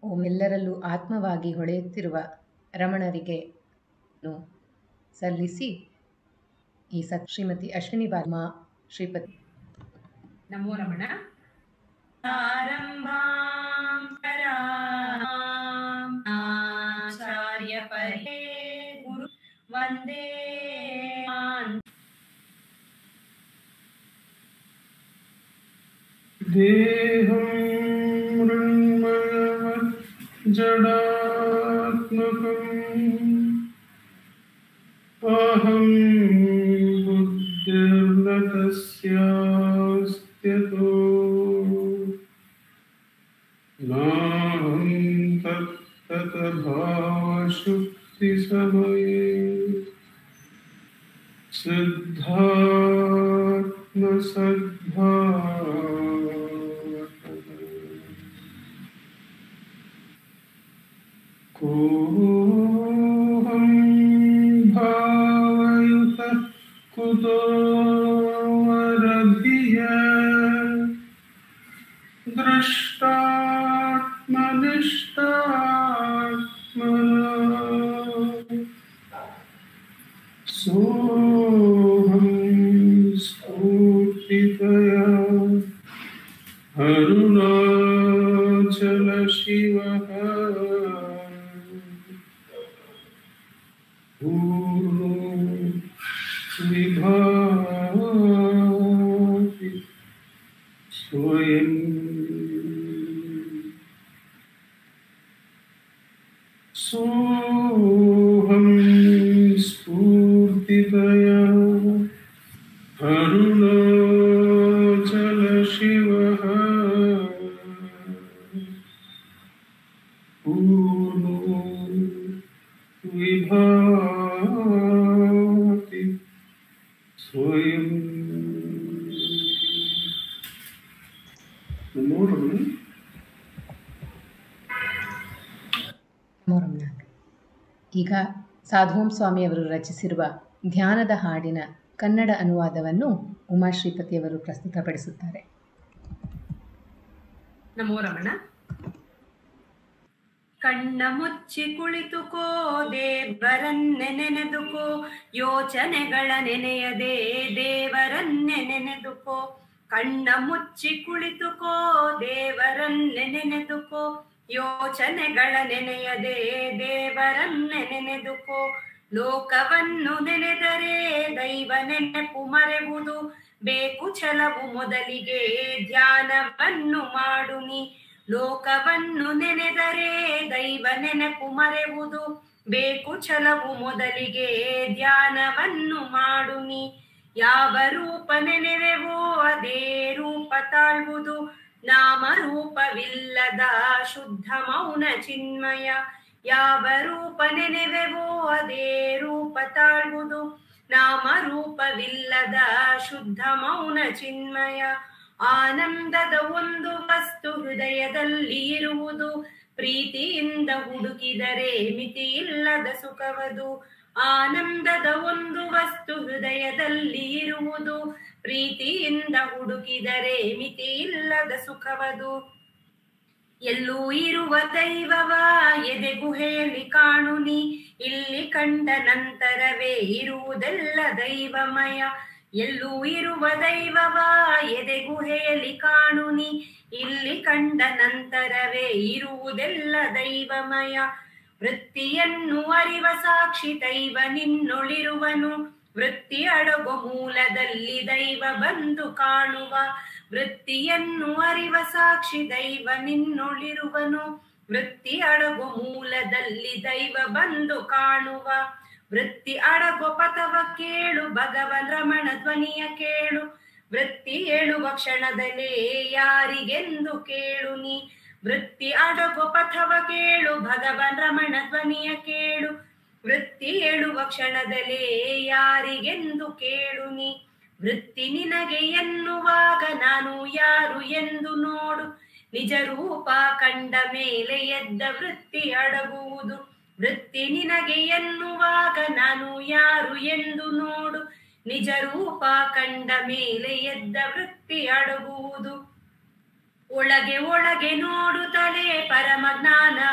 ಓಮೆಲ್ಲರಲ್ಲೂ ಆತ್ಮವಾಗಿ ಹೊಳೆಯುತ್ತಿರುವ ರಮಣರಿಗೆ ಸಲ್ಲಿಸಿ ಈ ಸತ್ ಶ್ರೀಮತಿ ಅಶ್ವಿನಿ ಬಾರ್ಮಾ ಶ್ರೀಪತಿ ನಮೋ ರಮಣ ಆರಂಭಾಂ ಪರಾಂ ಆಚಾರ್ಯ ಪರೇ ಗುರು ವಂದೇ ಮಾನ್ देहं मृण्मयवत् जडात्मकम् अहं बुद्धिर्न तस्यास्त्यतो नाहं तत्ततभावशुक्तिसमये सिद्धात्मसद्भावतः कोऽहं भावयुतः कुतो वरधिय द्रष्टात्मनिष्ठात्मना सोऽहं स्फूर्तितया अरुणाचलशिवः पूर्णो विभाति स्वयम् सोऽहं स्फूर्तितया अरुणाचलशिवः पूर्णो विभाति स्वयम् नमो रमणे ನಮೋ ರಮಣ ಈಗ ಸಾಧುವಂ ಸ್ವಾಮಿಯವರು ರಚಿಸಿರುವ ಧ್ಯಾನದ ಹಾಡಿನ ಕನ್ನಡ ಅನುವಾದವನ್ನು ಉಮಾ ಶ್ರೀಪತಿಯವರು ಪ್ರಸ್ತುತಪಡಿಸುತ್ತಾರೆ ನಮೋ ರಮಣ ಕಣ್ಣ ಮುಚ್ಚಿ ಕುಳಿತುಕೋ ದೇವರನ್ನೆ ನೆನೆದುಕೋ ಯೋಚನೆಗಳ ನೆನೆಯದೆ ದೇವರನ್ನೆ ನೆನೆದುಕೋ ಕಣ್ಣ ಮುಚ್ಚಿ ಕುಳಿತುಕೋ ದೇವರನ್ನೆ ನೆನೆದುಕೋ ಯೋಚನೆಗಳ ನೆನೆಯದೆ ದೇವರನ್ನೆ ನೆನೆದುಕೋ ಲೋಕವನ್ನು ನೆನೆದರೆ ದೈವ ನೆನಪು ಮರೆವುದು ಬೇಕು ಛಲವು ಮೊದಲಿಗೆ ಧ್ಯಾನವನ್ನು ಮಾಡು ನೀ ಲೋಕವನ್ನು ನೆನೆದರೆ ದೈವ ನೆನಪು ಮರೆವುದು ಬೇಕು ಛಲವು ಮೊದಲಿಗೆ ಧ್ಯಾನವನ್ನು ಮಾಡು ನೀ ಯಾವ ರೂಪ ನೆನೆವೆವೋ ಅದೇ ರೂಪ ತಾಳ್ವುದು ನಾಮ ರೂಪವಿಲ್ಲದ ಶುದ್ಧ ಮೌನ ಚಿನ್ಮಯ ಯಾವ ರೂಪ ನೆನೆವೆವೋ ಅದೇ ರೂಪ ತಾಳ್ವುದು ನಾಮ ರೂಪವಿಲ್ಲದ ಶುದ್ಧ ಮೌನ ಚಿನ್ಮಯ ಆನಂದದ ಒಂದು ವಸ್ತು ಹೃದಯದಲ್ಲಿ ಇರುವುದು ಪ್ರೀತಿಯಿಂದ ಹುಡುಕಿದರೆ ಮಿತಿಯಿಲ್ಲದ ಸುಖವದು ಆನಂದದ ಒಂದು ವಸ್ತು ಹೃದಯದಲ್ಲಿ ಇರುವುದು ಪ್ರೀತಿಯಿಂದ ಹುಡುಕಿದರೆ ಮಿತಿಯಿಲ್ಲದ ಸುಖವದು ಎಲ್ಲೂ ಇರುವ ದೈವವ ಎದೆ ಗುಹೆಯಲ್ಲಿ ಕಾಣು ನೀ ಇಲ್ಲಿ ಕಂಡ ನಂತರವೇ ಇರುವುದೆಲ್ಲ ದೈವಮಯ ಎಲ್ಲೂ ಇರುವ ದೈವವ ಎದೆ ಗುಹೆಯಲ್ಲಿ ಕಾಣು ನೀ ಇಲ್ಲಿ ಕಂಡ ನಂತರವೇ ಇರುವುದೆಲ್ಲ ದೈವಮಯ ವೃತ್ತಿಯನ್ನು ಅರಿವ ಸಾಕ್ಷಿ ದೈವ ನಿನ್ನೊಳಿರುವನು ವೃತ್ತಿ ಅಡಗು ಮೂಲದಲ್ಲಿ ದೈವ ಬಂದು ಕಾಣುವ ವೃತ್ತಿಯನ್ನು ಅರಿವ ಸಾಕ್ಷಿ ದೈವ ನಿನ್ನೊಳಿರುವನು ವೃತ್ತಿ ಅಡಗು ಮೂಲದಲ್ಲಿ ದೈವ ಬಂದು ಕಾಣುವ ವೃತ್ತಿ ಅಡಗು ಪಥವ ಕೇಳು ಭಗವನ್ ರಮಣ ಧ್ವನಿಯ ಕೇಳು ವೃತ್ತಿ ಹೇಳುವ ಕ್ಷಣದಲ್ಲೇ ಯಾರಿಗೆಂದು ಕೇಳು ನೀ ವೃತ್ತಿ ಅಡಗು ಪಥವ ಕೇಳು ಭಗವನ್ ರಮಣ ಧ್ವನಿಯ ಕೇಳು ವೃತ್ತಿ ಹೇಳುವ ಕ್ಷಣದಲ್ಲೇ ಯಾರಿಗೆಂದು ಕೇಳು ನೀ ವೃತ್ತಿ ನಿನಗೆ ಎನ್ನುವಾಗ ನಾನು ಯಾರು ಎಂದು ನೋಡು ನಿಜ ರೂಪ ಕಂಡ ಮೇಲೆ ಎದ್ದ ವೃತ್ತಿ ಅಡಗುವುದು ವೃತ್ತಿ ನಿನಗೆ ಎನ್ನುವಾಗ ನಾನು ಯಾರು ಎಂದು ನೋಡು ನಿಜ ರೂಪ ಕಂಡ ಮೇಲೆ ಎದ್ದ ವೃತ್ತಿ ಅಡಗುವುದು ಒಳಗೆ ಒಳಗೆ ನೋಡುತ್ತಲೇ ಪರಮ ಜ್ಞಾನ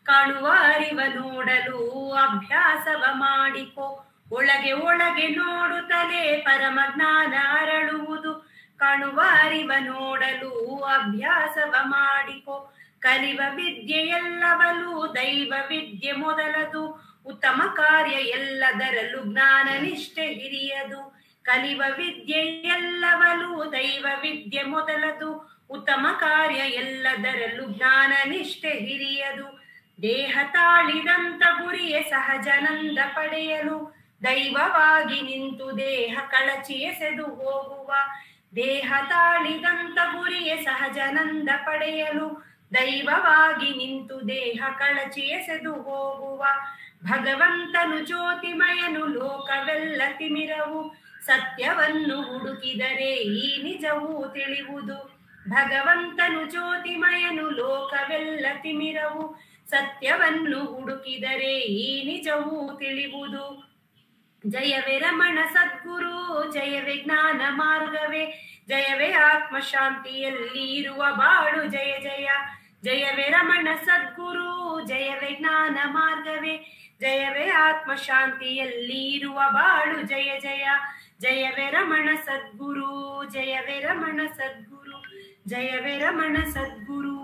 ಕಾಣುವ ಅರಿವ ನೋಡಲು ಅಭ್ಯಾಸವ ಮಾಡಿಕೋ ಒಳಗೆ ಒಳಗೆ ನೋಡುತ್ತಲೇ ಪರಮ ಜ್ಞಾನ ಅರಳುವುದು ಕಾಣುವ ಅರಿವ ನೋಡಲು ಅಭ್ಯಾಸವ ಮಾಡಿಕೋ ಕಲಿವ ವಿದ್ಯೆ ಎಲ್ಲವಲು ದೈವ ವಿದ್ಯೆ ಮೊದಲದು ಉತ್ತಮ ಕಾರ್ಯ ಎಲ್ಲದರಲ್ಲೂ ಜ್ಞಾನ ನಿಷ್ಠೆ ಹಿರಿಯದು ಕಲಿವ ವಿದ್ಯೆ ಎಲ್ಲವಲು ದೈವ ವಿದ್ಯೆ ಮೊದಲದು ಉತ್ತಮ ಕಾರ್ಯ ಎಲ್ಲದರಲ್ಲೂ ಜ್ಞಾನ ನಿಷ್ಠೆ ಹಿರಿಯದು ದೇಹ ತಾಳಿದಂತ ಗುರಿಯೇ ಸಹಜನಂದ ಪಡೆಯಲು ದೈವವಾಗಿ ನಿಂತು ದೇಹ ಕಳಚಿ ಎಸೆದು ಹೋಗುವ ದೇಹ ತಾಳಿದಂತ ಗುರಿಯೇ ಸಹಜನಂದ ಪಡೆಯಲು ದೈವವಾಗಿ ನಿಂತು ದೇಹ ಕಳಚಿ ಎಸೆದು ಹೋಗುವ ಭಗವಂತನು ಜ್ಯೋತಿಮಯನು ಲೋಕವೆಲ್ಲ ತಿಮಿರವು ಸತ್ಯವನ್ನು ಹುಡುಕಿದರೆ ಈ ನಿಜವೂ ತಿಳಿಯುವುದು ಭಗವಂತನು ಜ್ಯೋತಿಮಯನು ಲೋಕವೆಲ್ಲ ತಿಮಿರವು ಸತ್ಯವನ್ನು ಹುಡುಕಿದರೆ ಈ ನಿಜವೂ ತಿಳಿಯುವುದು ಜಯವೇ ರಮಣ ಸದ್ಗುರು ಜಯವೇ ಜ್ಞಾನ ಮಾರ್ಗವೇ ಜಯವೇ ಆತ್ಮ ಶಾಂತಿಯಲ್ಲಿ ಇರುವ ಬಾಳು ಜಯ ಜಯ ಜಯವೇ ರಮಣ ಸದ್ಗುರು ಜಯವೇ ಜ್ಞಾನ ಮಾರ್ಗವೇ ಜಯವೇ ಆತ್ಮ ಶಾಂತಿಯಲ್ಲಿ ಇರುವ ಬಾಳು ಜಯ ಜಯ ಜಯವೇ ರಮಣ ಸದ್ಗುರು ಜಯವೇ ರಮಣ ಸದ್ಗುರು ಜಯವೇ ರಮಣ ಸದ್ಗುರು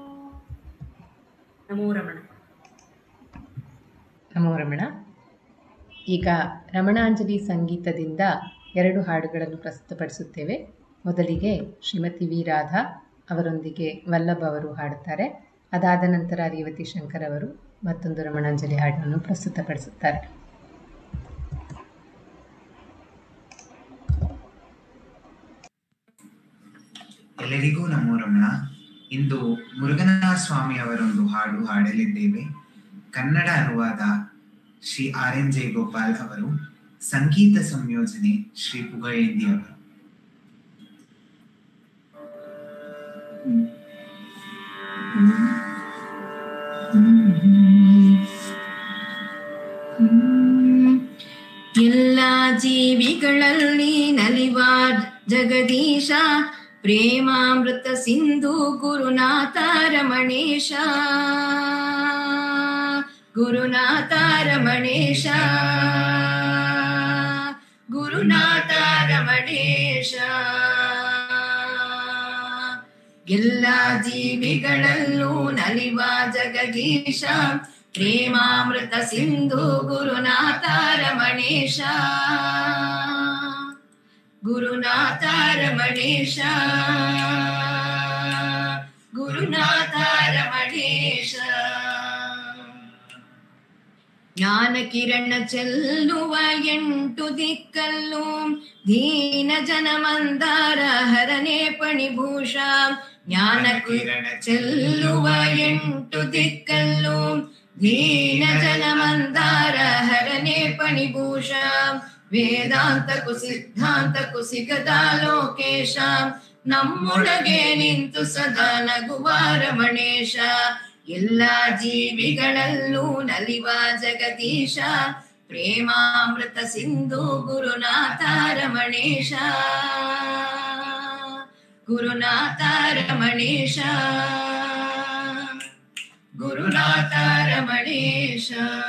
ನಮೋ ರಮಣ ನಮೋ ರಮಣ ಈಗ ರಮಣಾಂಜಲಿ ಸಂಗೀತದಿಂದ ಎರಡು ಹಾಡುಗಳನ್ನು ಪ್ರಸ್ತುತಪಡಿಸುತ್ತೇವೆ ಮೊದಲಿಗೆ ಶ್ರೀಮತಿ ವಿ ರಾಧಾ ಅವರೊಂದಿಗೆ ವಲ್ಲಭ ಅವರು ಹಾಡುತ್ತಾರೆ ಅದಾದ ನಂತರ ರೇವತಿ ಶಂಕರ್ ಅವರು ಮತ್ತೊಂದು ರಮಣಾಂಜಲಿ ಹಾಡನ್ನು ಪ್ರಸ್ತುತಪಡಿಸುತ್ತಾರೆ ಎಲ್ಲರಿಗೂ ನಮೋ ರಮಣ ಇಂದು ಮುರುಗನಾಥ ಸ್ವಾಮಿ ಅವರೊಂದು ಹಾಡು ಹಾಡಲಿದ್ದೇವೆ ಕನ್ನಡ ಅನುವಾದ ಶ್ರೀ ಆರ್ ಎನ್ ಜಯಗೋಪಾಲ್ ಅವರು ಸಂಗೀತ ಸಂಯೋಜನೆ ಶ್ರೀ ಪುಗಯಂತಿ ಅವರು ಎಲ್ಲ ಜೀವಿಗಳಲ್ಲಿ ನಲಿವ ಜಗದೀಶ ಪ್ರೇಮಾಮೃತ ಸಿಂಧು ಗುರುನಾಥ ರಮಣೇಶ ಗುರುನಾಥ ರಮಣೇಶ ಗುರುನಾಥ ರಮಣೇಶ ಎಲ್ಲ ಜೀವಿಗಳಲ್ಲೂ ನಲಿವ ಜಗದೀಶ ಪ್ರೇಮಾಮೃತ ಸಿಂಧು ಗುರುನಾಥ ರಮಣೇಶ ಗುರುನಾಥ ರಮಣೇಶ ಗುರುನಾಥ ರಮಣೇಶ ಜ್ಞಾನ ಕಿರಣ ಚೆಲ್ಲುವ ಎಂಟು ದಿಕ್ಕಲ್ಲೂ ದೀನ ಜನ ಮಂದಾರ ಹರನೆ ಪಣಿಭೂಷ ಜ್ಞಾನ ಕಿರಣ ಚೆಲ್ಲುವ ಎಂಟು ದಿಕ್ಕಲ್ಲೂ ದೀನ ಜನ ಮಂದಾರ ಹರನೆ ಪಣಿಭೂಷ ವೇದಾಂತಕ್ಕೂ ಸಿದ್ಧಾಂತಕ್ಕೂ ಸಿಗದ ಲೋಕೇಶ ನಮ್ಮೊಳಗೆ ನಿಂತು ಸದಾ ನಗುವ ರಮಣೇಶ ಎಲ್ಲ ಜೀವಿಗಳಲ್ಲೂ ನಲಿವ ಜಗದೀಶ ಪ್ರೇಮಾಮೃತ ಸಿಂಧು ಗುರುನಾಥ ರಮಣೇಶ ಗುರುನಾಥ ರಮಣೇಶ ಗುರುನಾಥ ರಮಣೇಶ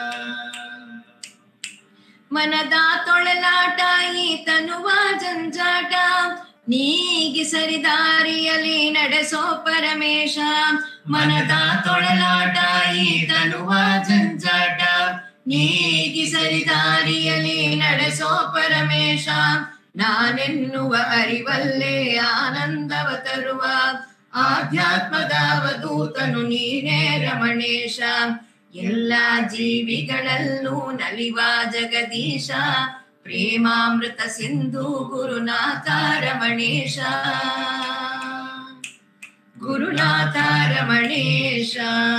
ಮನದ ತೊಳಲಾಟ ಈ ತನುವ ಜಂಜಾಟ ನೀಗಿ ಸರಿದಾರಿಯಲ್ಲಿ ನಡೆಸೋ ಪರಮೇಶ ಮನದ ತೊಳಲಾಟ ಈ ತನುವ ಜಂಜಾಟ ನೀಗಿ ಸರಿದಾರಿಯಲ್ಲಿ ನಡೆಸೋ ಪರಮೇಶ ನಾನೆನ್ನುವ ಅರಿವಲ್ಲೇ ಆನಂದವ ತರುವ ಆಧ್ಯಾತ್ಮದ ಅವಧೂತನು ನೀನೇ ರಮಣೇಶ ಎಲ್ಲ ಜೀವಿಗಳಲ್ಲೂ ನಲಿವ ಜಗದೀಶ ಪ್ರೇಮಾಮೃತ ಸಿಂಧು ಗುರುನಾಥ ರಮಣೇಶ ಗುರುನಾಥ ರಮಣೇಶ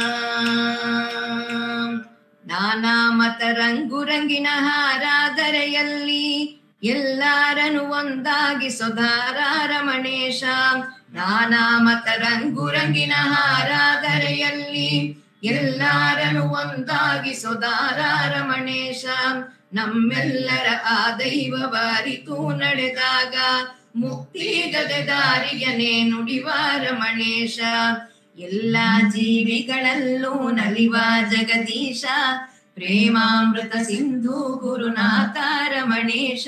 ನಾನಾ ಮತ ರಂಗು ರಂಗಿನ ಹಾರಾದರೆಯಲ್ಲಿ ಎಲ್ಲಾರನು ಒಂದಾಗಿ ಸುಧಾರ ರಮಣೇಶ ನಾನಾ ಮತ ರಂಗು ರಂಗಿನ ಹಾರಾದರೆಯಲ್ಲಿ ಎಲ್ಲಾರನು ಒಂದಾಗಿ ಸುಧಾರ ರಮಣೇಶ ನಮ್ಮೆಲ್ಲರ ಆ ದೈವ ಬಾರಿತು ನಡೆದಾಗ ಮುಕ್ತಿ ಗದೆ ದಾರಿಯನೇ ನುಡಿವ ರಮಣೇಶ ಎಲ್ಲ ಜೀವಿಗಳಲ್ಲೂ ನಲಿವ ಜಗದೀಶ ಪ್ರೇಮಾಮೃತ ಸಿಂಧು ಗುರುನಾಥ ರಮಣೇಶ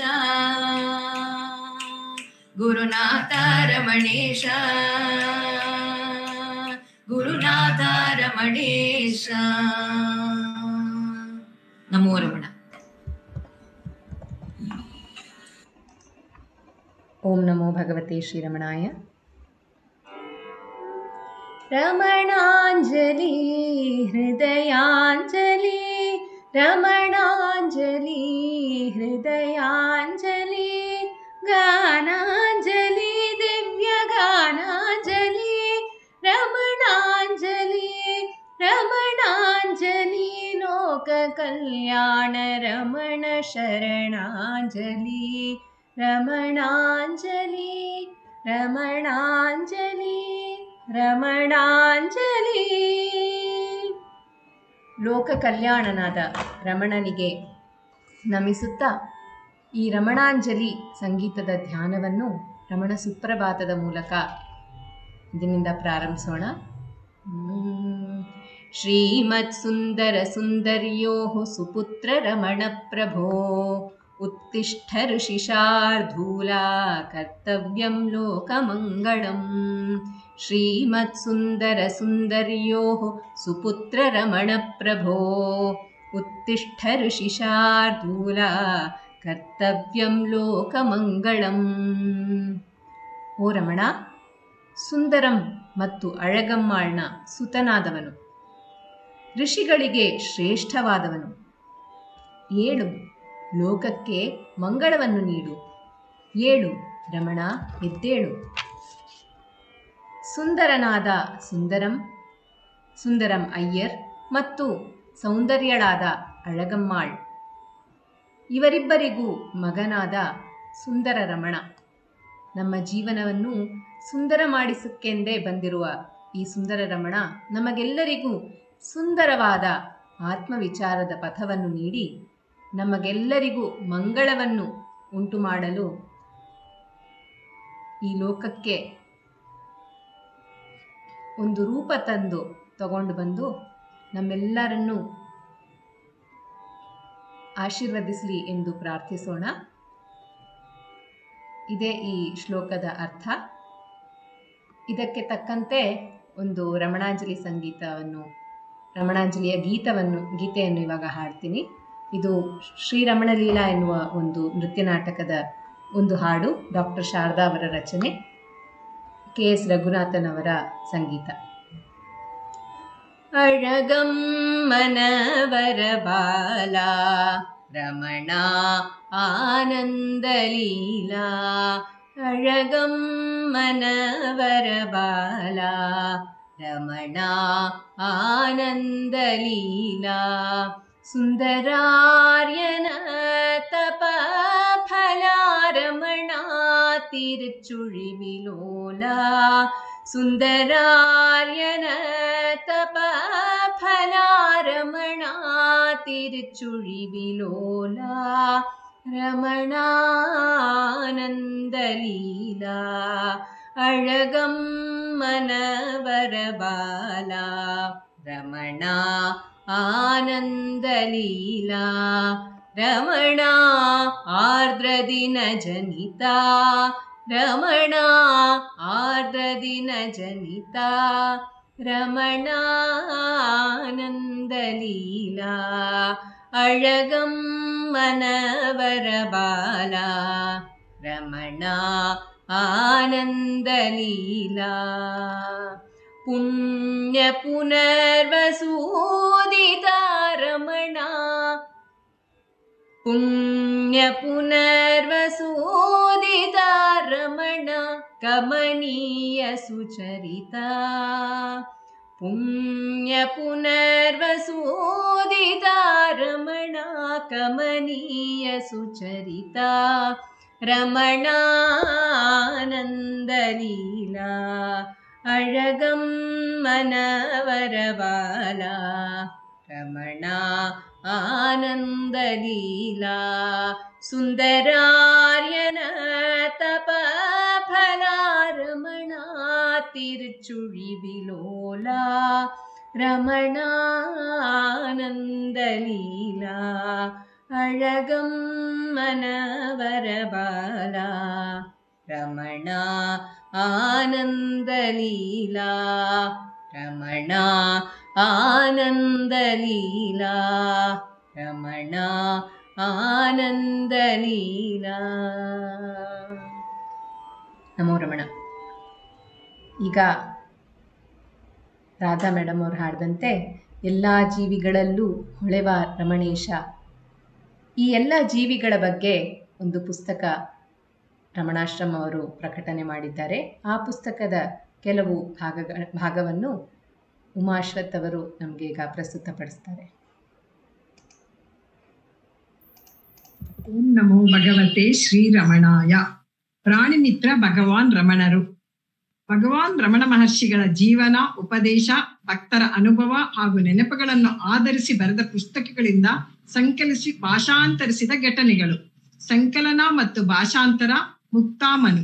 ಗುರುನಾಥ ರಮಣೇಶ ಗುರುನಾಥ ರಮಣೇಶ ನಮೋ ರಮಣ ಓಂ ನಮೋ ಭಗವತೆ ಶ್ರೀರಮಣಾಯ ರಮಣಾಂಜಲಿ ಹೃದಯಾಂಜಲಿ ರಮಣಾಂಜಲಿ ಹೃದಯಾಂಜಲಿ ಗಾನಾಂಜಲಿ ದಿವ್ಯ ಗಾನಾಂಜಲಿ ರಮಣಾಂಜಲಿ ರಮಣಾಂಜಲಿ ಲೋಕ ಕಲ್ಯಾಣ ರಮಣ ಶರಣಾಂಜಲಿ ರಮಣಾಂಜಲಿ ರಮಣಾಂಜಲಿ ರಮಣಾಂಜಲಿ ಲೋಕ ಕಲ್ಯಾಣನಾದ ರಮಣನಿಗೆ ನಮಿಸುತ್ತಾ ಈ ರಮಣಾಂಜಲಿ ಸಂಗೀತದ ಧ್ಯಾನವನ್ನು ರಮಣ ಸುಪ್ರಭಾತದ ಮೂಲಕ ಇದರಿಂದ ಪ್ರಾರಂಭಿಸೋಣ ಶ್ರೀಮತ್ ಸುಂದರ ಸುಂದರ್ಯೋ ಸುಪುತ್ರ ರಮಣ ಪ್ರಭೋ उत्तिष्ठ ऋषिशार्धूला कर्तव्यं लोकमङ्गलम् श्रीमत्सुन्दरसुन्दर्योः सुपुत्ररमणप्रभो उत्तिष्ठ ऋषिशार्धूला ಕರ್ತವ್ಯಂ ಲೋಕಮಂಗಳಂ ಓ ರಮಣ ಸುಂದರಂ ಮತ್ತು ಅಳಗಮ್ಮಾಳ್ನ ಸುತನಾದವನು ಋಷಿಗಳಿಗೆ ಶ್ರೇಷ್ಠವಾದವನು ಏಳು ಲೋಕಕ್ಕೆ ಮಂಗಳವನ್ನು ನೀಡು ಏಳು ರಮಣ ಎದ್ದೇಳು ಸುಂದರನಾದ ಸುಂದರಂ ಸುಂದರಂ ಅಯ್ಯರ್ ಮತ್ತು ಸೌಂದರ್ಯಳಾದ ಅಳಗಮ್ಮಾಳ್ ಇವರಿಬ್ಬರಿಗೂ ಮಗನಾದ ಸುಂದರ ರಮಣ ನಮ್ಮ ಜೀವನವನ್ನು ಸುಂದರ ಮಾಡಿಸಕ್ಕೆಂದೇ ಬಂದಿರುವ ಈ ಸುಂದರ ರಮಣ ನಮಗೆಲ್ಲರಿಗೂ ಸುಂದರವಾದ ಆತ್ಮವಿಚಾರದ ಪಥವನ್ನು ನೀಡಿ ನಮಗೆಲ್ಲರಿಗೂ ಮಂಗಳವನ್ನು ಉಂಟು ಮಾಡಲು ಈ ಲೋಕಕ್ಕೆ ಒಂದು ರೂಪ ತಂದು ತಗೊಂಡು ಬಂದು ನಮ್ಮೆಲ್ಲರನ್ನೂ ಆಶೀರ್ವದಿಸಲಿ ಎಂದು ಪ್ರಾರ್ಥಿಸೋಣ ಇದೇ ಈ ಶ್ಲೋಕದ ಅರ್ಥ ಇದಕ್ಕೆ ತಕ್ಕಂತೆ ಒಂದು ರಮಣಾಂಜಲಿ ಸಂಗೀತವನ್ನು ರಮಣಾಂಜಲಿಯ ಗೀತವನ್ನು ಗೀತೆಯನ್ನು ಇವಾಗ ಹಾಡ್ತೀನಿ ಇದು ಶ್ರೀರಮಣ ಲೀಲಾ ಎನ್ನುವ ಒಂದು ನೃತ್ಯ ನಾಟಕದ ಒಂದು ಹಾಡು ಡಾಕ್ಟರ್ ಶಾರದಾ ಅವರ ರಚನೆ ಕೆ ಎಸ್ ರಘುನಾಥನ್ ಅವರ ಸಂಗೀತ ಅಳಗಮ್ಮನವರ ಬಾಲ ರಮಣ ಆನಂದಲೀಲಾ ಅಳಗಮ್ಮನವರ ಬಾಲ ರಮಣ ಆನಂದಲೀಲಾ ಸುಂದರಾರ್ಯನ ತಪ ಫಲಾರಮಣ ತಿರುಚುಳಿ ವಿಲೋಲ ಸುಂದರಾರ್ಯನ ತಪ ಫಲಾರಮಣ ತಿರುಚುಳಿ ವಿಲೋಲ ರಮಣಾನಂದಲೀಲಾ ಅಳಗಮ್ಮನವರ ಬಾಲ ರಮಣ ಆನಂದಲೀಲಾ ರಮಣ ಆರ್ದ್ರದಿನ ಜನಿತಾ ರಮಣ ಆರ್ದ್ರದಿನ ಜನಿತಾ ರಮಣಾನಂದಲೀಲಾ ಅಳಗಮ್ಮನವರ ಬಾಲ ರಮಣ ಆನಂದಲೀಲಾ ಪುಣ್ಯ ಪುನರ್ವಸೂದಿತ ರಮಣ ಪುಣ್ಯ ಪುನರ್ವಸೂದಿತ ರಮಣ ಕಮನೀಯ ಸುಚರಿತ ಪುಣ್ಯ ಪುನರ್ವಸೂದಿತ ರಮಣ ಕಮನೀಯ ಸುಚರಿತ ರಮಣಾನಂದಲೀಲಾ ಅಳಗಂ ಮನವರಬಾಲ ರಮಣ ಆನಂದಲೀಲಾ ಸುಂದರಾರ್ಯನ ತಪ ಫಲ ರಮಣ ತಿರುಚುಳಿ ವಿಲೋಲ ರಮಣಾನಂದಲೀಲಾ ಅಳಗಂ ಮನವರಬಾಲ ರಮಣ ಆನಂದಲೀಲಾ ರಮಣ ಆನಂದಲೀಲಾ ರಮಣ ಆನಂದಲೀಲಾ ನಮೋ ರಮಣ ಈಗ ರಾಧಾ ಮೇಡಮ್ ಅವ್ರು ಹಾಡಿದಂತೆ ಎಲ್ಲ ಜೀವಿಗಳಲ್ಲೂ ಹೊಳೆವ ರಮಣೇಶ ಈ ಎಲ್ಲ ಜೀವಿಗಳ ಬಗ್ಗೆ ಒಂದು ಪುಸ್ತಕ ರಮಣಾಶ್ರಮ ಅವರು ಪ್ರಕಟಣೆ ಮಾಡಿದ್ದಾರೆ ಆ ಪುಸ್ತಕದ ಕೆಲವು ಭಾಗಗಳ ಭಾಗವನ್ನು ಉಮಾಶ್ವತ್ ಅವರು ನಮಗೆ ಈಗ ಪ್ರಸ್ತುತಪಡಿಸ್ತಾರೆ ಓಂ ನಮೋ ಭಗವತೆ ಶ್ರೀರಮಣಾಯ ಪ್ರಾಣಿಮಿತ್ರ ಭಗವಾನ್ ರಮಣರು ಭಗವಾನ್ ರಮಣ ಮಹರ್ಷಿಗಳ ಜೀವನ ಉಪದೇಶ ಭಕ್ತರ ಅನುಭವ ಹಾಗೂ ನೆನಪುಗಳನ್ನು ಆಧರಿಸಿ ಬರೆದ ಪುಸ್ತಕಗಳಿಂದ ಸಂಕಲಿಸಿ ಭಾಷಾಂತರಿಸಿದ ಘಟನೆಗಳು ಸಂಕಲನ ಮತ್ತು ಭಾಷಾಂತರ ಮುಕ್ತಾಮನು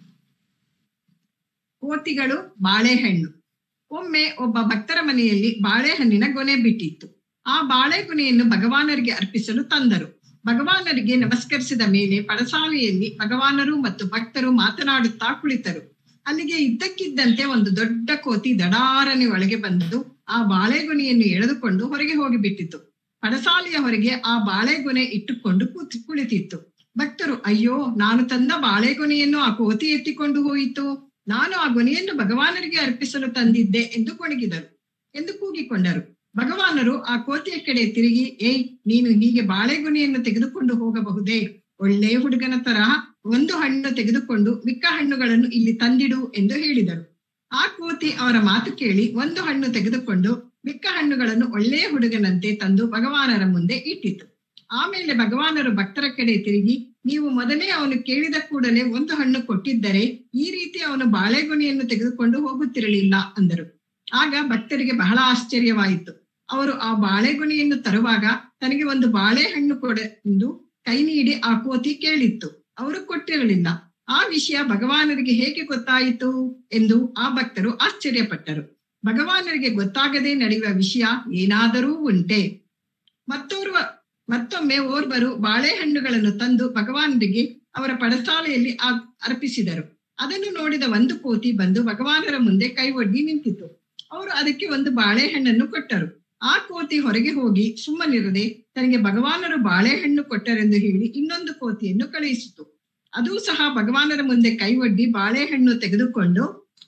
ಕೋತಿಗಳು ಬಾಳೆಹಣ್ಣು ಒಮ್ಮೆ ಒಬ್ಬ ಭಕ್ತರ ಮನೆಯಲ್ಲಿ ಬಾಳೆಹಣ್ಣಿನ ಗೊನೆ ಬಿಟ್ಟಿತ್ತು ಆ ಬಾಳೆಗೊನೆಯನ್ನು ಭಗವಾನರಿಗೆ ಅರ್ಪಿಸಲು ತಂದರು ಭಗವಾನರಿಗೆ ನಮಸ್ಕರಿಸಿದ ಮೇಲೆ ಪಡಸಾಲೆಯಲ್ಲಿ ಭಗವಾನರು ಮತ್ತು ಭಕ್ತರು ಮಾತನಾಡುತ್ತಾ ಕುಳಿತರು ಅಲ್ಲಿಗೆ ಇದ್ದಕ್ಕಿದ್ದಂತೆ ಒಂದು ದೊಡ್ಡ ಕೋತಿ ದಡಾರನೆ ಒಳಗೆ ಬಂದು ಆ ಬಾಳೆಗೊನೆಯನ್ನು ಎಳೆದುಕೊಂಡು ಹೊರಗೆ ಹೋಗಿಬಿಟ್ಟಿತು ಪಡಸಾಲೆಯ ಹೊರಗೆ ಆ ಬಾಳೆಗೊನೆ ಇಟ್ಟುಕೊಂಡು ಕೂತ್ ಕುಳಿತಿತ್ತು ಭಕ್ತರು ಅಯ್ಯೋ ನಾನು ತಂದ ಬಾಳೆಗೊನೆಯನ್ನು ಆ ಕೋತಿ ಎತ್ತಿಕೊಂಡು ಹೋಯಿತು ನಾನು ಆ ಗೊನೆಯನ್ನು ಭಗವಾನರಿಗೆ ಅರ್ಪಿಸಲು ತಂದಿದ್ದೆ ಎಂದು ಕೊಣಗಿದರು ಎಂದು ಕೂಗಿಕೊಂಡರು ಭಗವಾನರು ಆ ಕೋತಿಯ ಕಡೆ ತಿರುಗಿ ಏಯ್ ನೀನು ಹೀಗೆ ಬಾಳೆಗೊನೆಯನ್ನು ತೆಗೆದುಕೊಂಡು ಹೋಗಬಹುದೇ ಒಳ್ಳೆ ಹುಡುಗನ ತರಹ ಒಂದು ಹಣ್ಣು ತೆಗೆದುಕೊಂಡು ಮಿಕ್ಕ ಹಣ್ಣುಗಳನ್ನು ಇಲ್ಲಿ ತಂದಿಡು ಎಂದು ಹೇಳಿದರು ಆ ಕೋತಿ ಅವರ ಮಾತು ಕೇಳಿ ಒಂದು ಹಣ್ಣು ತೆಗೆದುಕೊಂಡು ಮಿಕ್ಕ ಹಣ್ಣುಗಳನ್ನು ಒಳ್ಳೆಯ ಹುಡುಗನಂತೆ ತಂದು ಭಗವಾನರ ಮುಂದೆ ಇಟ್ಟಿತು ಆಮೇಲೆ ಭಗವಾನರು ಭಕ್ತರ ಕಡೆ ತಿರುಗಿ ನೀವು ಮೊದಲೇ ಅವನು ಕೇಳಿದ ಕೂಡಲೇ ಒಂದು ಹಣ್ಣು ಕೊಟ್ಟಿದ್ದರೆ ಈ ರೀತಿ ಅವನು ಬಾಳೆಗೊನೆಯನ್ನು ತೆಗೆದುಕೊಂಡು ಹೋಗುತ್ತಿರಲಿಲ್ಲ ಅಂದರು ಆಗ ಭಕ್ತರಿಗೆ ಬಹಳ ಆಶ್ಚರ್ಯವಾಯಿತು ಅವರು ಆ ಬಾಳೆಗೊನೆಯನ್ನು ತರುವಾಗ ತನಗೆ ಒಂದು ಬಾಳೆಹಣ್ಣು ಕೊಡ ಎಂದು ಕೈ ನೀಡಿ ಆ ಕೋತಿ ಕೇಳಿತ್ತು ಅವರು ಕೊಟ್ಟಿರಲಿಲ್ಲ ಆ ವಿಷಯ ಭಗವಾನರಿಗೆ ಹೇಗೆ ಗೊತ್ತಾಯಿತು ಎಂದು ಆ ಭಕ್ತರು ಆಶ್ಚರ್ಯಪಟ್ಟರು ಭಗವಾನರಿಗೆ ಗೊತ್ತಾಗದೆ ನಡೆಯುವ ವಿಷಯ ಏನಾದರೂ ಉಂಟೆ ಮತ್ತೋರ್ವ ಮತ್ತೊಮ್ಮೆ ಓರ್ವರು ಬಾಳೆಹಣ್ಣುಗಳನ್ನು ತಂದು ಭಗವಾನರಿಗೆ ಅವರ ಪಡಸಾಲೆಯಲ್ಲಿ ಆ- ಅರ್ಪಿಸಿದರು ಅದನ್ನು ನೋಡಿದ ಒಂದು ಕೋತಿ ಬಂದು ಭಗವಾನರ ಮುಂದೆ ಕೈ ಒಡ್ಡಿ ನಿಂತಿತು ಅವರು ಅದಕ್ಕೆ ಒಂದು ಬಾಳೆಹಣ್ಣನ್ನು ಕೊಟ್ಟರು ಆ ಕೋತಿ ಹೊರಗೆ ಹೋಗಿ ಸುಮ್ಮನಿರದೆ ತನಗೆ ಭಗವಾನರು ಬಾಳೆಹಣ್ಣು ಕೊಟ್ಟರೆಂದು ಹೇಳಿ ಇನ್ನೊಂದು ಕೋತಿಯನ್ನು ಕಳುಹಿಸಿತು ಅದೂ ಸಹ ಭಗವಾನರ ಮುಂದೆ ಕೈ ಒಡ್ಡಿ ಬಾಳೆಹಣ್ಣು ತೆಗೆದುಕೊಂಡು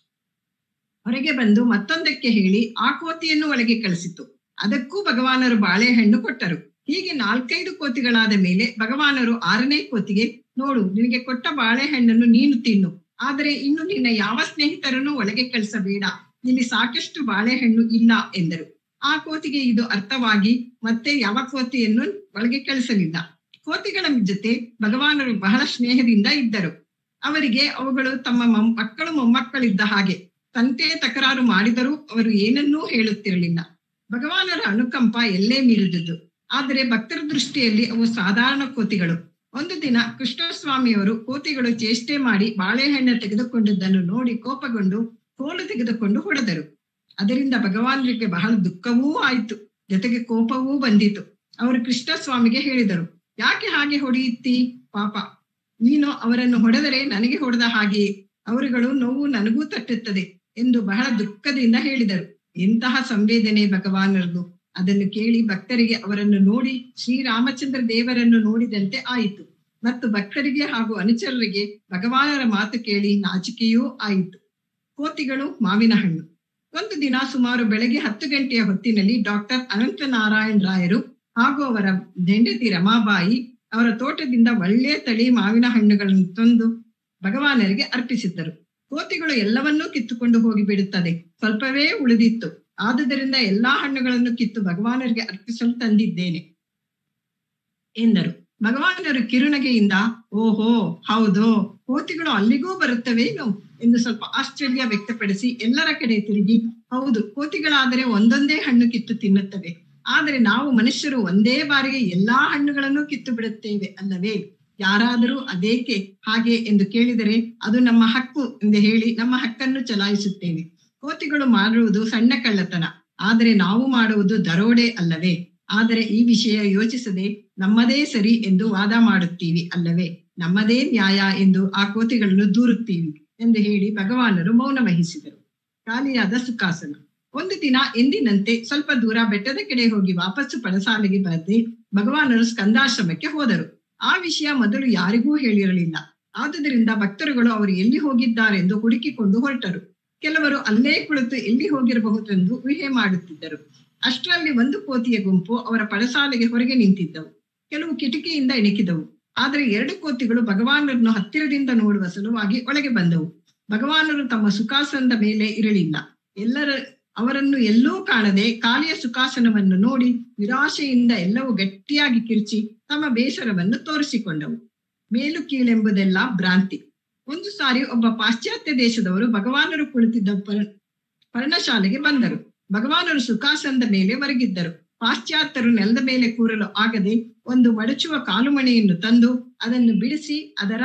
ಹೊರಗೆ ಬಂದು ಮತ್ತೊಂದಕ್ಕೆ ಹೇಳಿ ಆ ಕೋತಿಯನ್ನು ಒಳಗೆ ಕಳಿಸಿತು ಅದಕ್ಕೂ ಭಗವಾನರು ಬಾಳೆಹಣ್ಣು ಕೊಟ್ಟರು ಹೀಗೆ ನಾಲ್ಕೈದು ಕೋತಿಗಳಾದ ಮೇಲೆ ಭಗವಾನರು ಆರನೇ ಕೋತಿಗೆ ನೋಡು ನಿನಗೆ ಕೊಟ್ಟ ಬಾಳೆಹಣ್ಣನ್ನು ನೀನು ತಿನ್ನು ಆದರೆ ಇನ್ನು ನಿನ್ನ ಯಾವ ಸ್ನೇಹಿತರನ್ನು ಒಳಗೆ ಕಳಿಸಬೇಡ ಇಲ್ಲಿ ಸಾಕಷ್ಟು ಬಾಳೆಹಣ್ಣು ಇಲ್ಲ ಎಂದರು ಆ ಕೋತಿಗೆ ಇದು ಅರ್ಥವಾಗಿ ಮತ್ತೆ ಯಾವ ಕೋತಿಯನ್ನು ಒಳಗೆ ಕಳಿಸಲಿಲ್ಲ ಕೋತಿಗಳ ಜೊತೆ ಭಗವಾನರು ಬಹಳ ಸ್ನೇಹದಿಂದ ಇದ್ದರು ಅವರಿಗೆ ಅವುಗಳು ತಮ್ಮ ಮೊಮ್- ಮಕ್ಕಳು ಮೊಮ್ಮಕ್ಕಳಿದ್ದ ಹಾಗೆ ತಂತೆ ತಕರಾರು ಮಾಡಿದರೂ ಅವರು ಏನನ್ನೂ ಹೇಳುತ್ತಿರಲಿಲ್ಲ ಭಗವಾನರ ಅನುಕಂಪ ಎಲ್ಲೇ ಮೀರಿದುದು ಆದರೆ ಭಕ್ತರ ದೃಷ್ಟಿಯಲ್ಲಿ ಅವು ಸಾಧಾರಣ ಕೋತಿಗಳು ಒಂದು ದಿನ ಕೃಷ್ಣಸ್ವಾಮಿಯವರು ಕೋತಿಗಳು ಚೇಷ್ಟೆ ಮಾಡಿ ಬಾಳೆಹಣ್ಣು ತೆಗೆದುಕೊಂಡದ್ದನ್ನು ನೋಡಿ ಕೋಪಗೊಂಡು ಕೋಲು ತೆಗೆದುಕೊಂಡು ಹೊಡೆದರು ಅದರಿಂದ ಭಗವಾನರಿಗೆ ಬಹಳ ದುಃಖವೂ ಆಯಿತು ಜೊತೆಗೆ ಕೋಪವೂ ಬಂದಿತು ಅವರು ಕೃಷ್ಣಸ್ವಾಮಿಗೆ ಹೇಳಿದರು ಯಾಕೆ ಹಾಗೆ ಹೊಡೆಯುತ್ತಿ ಪಾಪ ನೀನು ಅವರನ್ನು ಹೊಡೆದರೆ ನನಗೆ ಹೊಡೆದ ಹಾಗೆಯೇ ಅವರುಗಳು ನೋವು ನನಗೂ ತಟ್ಟುತ್ತದೆ ಎಂದು ಬಹಳ ದುಃಖದಿಂದ ಹೇಳಿದರು ಎಂತಹ ಸಂವೇದನೆ ಭಗವಾನರದು ಅದನ್ನು ಕೇಳಿ ಭಕ್ತರಿಗೆ ಅವರನ್ನು ನೋಡಿ ಶ್ರೀರಾಮಚಂದ್ರ ದೇವರನ್ನು ನೋಡಿದಂತೆ ಆಯಿತು ಮತ್ತು ಭಕ್ತರಿಗೆ ಹಾಗೂ ಅನುಚರರಿಗೆ ಭಗವಾನರ ಮಾತು ಕೇಳಿ ನಾಚಿಕೆಯೂ ಆಯಿತು ಕೋತಿಗಳು ಮಾವಿನ ಹಣ್ಣು ಒಂದು ದಿನ ಸುಮಾರು ಬೆಳಗ್ಗೆ ಹತ್ತು ಗಂಟೆಯ ಹೊತ್ತಿನಲ್ಲಿ ಡಾಕ್ಟರ್ ಅನಂತ ನಾರಾಯಣ್ ರಾಯರು ಹಾಗೂ ಅವರ ಹೆಂಡತಿ ರಮಾಬಾಯಿ ಅವರ ತೋಟದಿಂದ ಒಳ್ಳೆಯ ತಳಿ ಮಾವಿನ ಹಣ್ಣುಗಳನ್ನು ತಂದು ಭಗವಾನರಿಗೆ ಅರ್ಪಿಸಿದ್ದರು ಕೋತಿಗಳು ಎಲ್ಲವನ್ನೂ ಕಿತ್ತುಕೊಂಡು ಹೋಗಿ ಬಿಡುತ್ತದೆ ಸ್ವಲ್ಪವೇ ಉಳಿದಿತ್ತು ಆದುದರಿಂದ ಎಲ್ಲಾ ಹಣ್ಣುಗಳನ್ನು ಕಿತ್ತು ಭಗವಾನರಿಗೆ ಅರ್ಪಿಸಲು ತಂದಿದ್ದೇನೆ ಎಂದರು ಭಗವಾನರು ಕಿರುನಗೆಯಿಂದ ಓಹೋ ಹೌದೋ ಕೋತಿಗಳು ಅಲ್ಲಿಗೂ ಬರುತ್ತವೇನು ಎಂದು ಸ್ವಲ್ಪ ಆಶ್ಚರ್ಯ ವ್ಯಕ್ತಪಡಿಸಿ ಎಲ್ಲರ ಕಡೆ ತಿರುಗಿ ಹೌದು ಕೋತಿಗಳಾದರೆ ಒಂದೊಂದೇ ಹಣ್ಣು ಕಿತ್ತು ತಿನ್ನುತ್ತವೆ ಆದರೆ ನಾವು ಮನುಷ್ಯರು ಒಂದೇ ಬಾರಿಗೆ ಎಲ್ಲಾ ಹಣ್ಣುಗಳನ್ನು ಕಿತ್ತು ಬಿಡುತ್ತೇವೆ ಅಲ್ಲವೇ ಯಾರಾದರೂ ಅದೇಕೆ ಹಾಗೆ ಎಂದು ಕೇಳಿದರೆ ಅದು ನಮ್ಮ ಹಕ್ಕು ಎಂದು ಹೇಳಿ ನಮ್ಮ ಹಕ್ಕನ್ನು ಚಲಾಯಿಸುತ್ತೇವೆ ಕೋತಿಗಳು ಮಾಡುವುದು ಸಣ್ಣ ಕಳ್ಳತನ ಆದರೆ ನಾವು ಮಾಡುವುದು ದರೋಡೆ ಅಲ್ಲವೇ ಆದರೆ ಈ ವಿಷಯ ಯೋಚಿಸದೆ ನಮ್ಮದೇ ಸರಿ ಎಂದು ವಾದ ಮಾಡುತ್ತೀವಿ ಅಲ್ಲವೇ ನಮ್ಮದೇ ನ್ಯಾಯ ಎಂದು ಆ ಕೋತಿಗಳನ್ನು ದೂರುತ್ತೀವಿ ಎಂದು ಹೇಳಿ ಭಗವಾನರು ಮೌನ ವಹಿಸಿದರು ಖಾಲಿಯಾದ ಸುಖಾಸನ ಒಂದು ದಿನ ಎಂದಿನಂತೆ ಸ್ವಲ್ಪ ದೂರ ಬೆಟ್ಟದ ಕಡೆ ಹೋಗಿ ವಾಪಸ್ಸು ಪಡಸಾಲೆಗೆ ಬರದೆ ಭಗವಾನರು ಸ್ಕಂದಾಶ್ರಮಕ್ಕೆ ಹೋದರು ಆ ವಿಷಯ ಮೊದಲು ಯಾರಿಗೂ ಹೇಳಿರಲಿಲ್ಲ ಆದುದರಿಂದ ಭಕ್ತರುಗಳು ಅವರು ಎಲ್ಲಿ ಹೋಗಿದ್ದಾರೆಂದು ಹುಡುಕಿಕೊಂಡು ಹೊರಟರು ಕೆಲವರು ಅಲ್ಲೇ ಕುಳಿತು ಎಲ್ಲಿ ಹೋಗಿರಬಹುದೆಂದು ಊಹೆ ಮಾಡುತ್ತಿದ್ದರು ಅಷ್ಟರಲ್ಲಿ ಒಂದು ಕೋತಿಯ ಗುಂಪು ಅವರ ಪಡಸಾಲೆಗೆ ಹೊರಗೆ ನಿಂತಿದ್ದವು ಕೆಲವು ಕಿಟಕಿಯಿಂದ ಇಣುಕಿದವು ಆದರೆ ಎರಡು ಕೋತಿಗಳು ಭಗವಾನರನ್ನು ಹತ್ತಿರದಿಂದ ನೋಡುವ ಸಲುವಾಗಿ ಒಳಗೆ ಬಂದವು ಭಗವಾನರು ತಮ್ಮ ಸುಖಾಸನದ ಮೇಲೆ ಇರಲಿಲ್ಲ ಎಲ್ಲರ ಅವರನ್ನು ಎಲ್ಲೂ ಕಾಣದೆ ಖಾಲಿಯ ಸುಖಾಸನವನ್ನು ನೋಡಿ ನಿರಾಶೆಯಿಂದ ಎಲ್ಲವೂ ಗಟ್ಟಿಯಾಗಿ ಕಿರ್ಚಿ ತಮ್ಮ ಬೇಸರವನ್ನು ತೋರಿಸಿಕೊಂಡವು ಮೇಲು ಕೀಳೆಂಬುದೆಲ್ಲ ಭ್ರಾಂತಿ ಒಂದು ಸಾರಿ ಒಬ್ಬ ಪಾಶ್ಚಾತ್ಯ ದೇಶದವರು ಭಗವಾನರು ಕುಳಿತಿದ್ದ ಪರ್- ಪರ್ಣಶಾಲೆಗೆ ಬಂದರು ಭಗವಾನರು ಸುಖಾಸನದ ಮೇಲೆ ಒರಗಿದ್ದರು ಪಾಶ್ಚಾತ್ಯರು ನೆಲದ ಮೇಲೆ ಕೂರಲು ಆಗದೆ ಒಂದು ಮಡಚುವ ಕಾಲುಮಣಿಯನ್ನು ತಂದು ಅದನ್ನು ಬಿಡಿಸಿ ಅದರ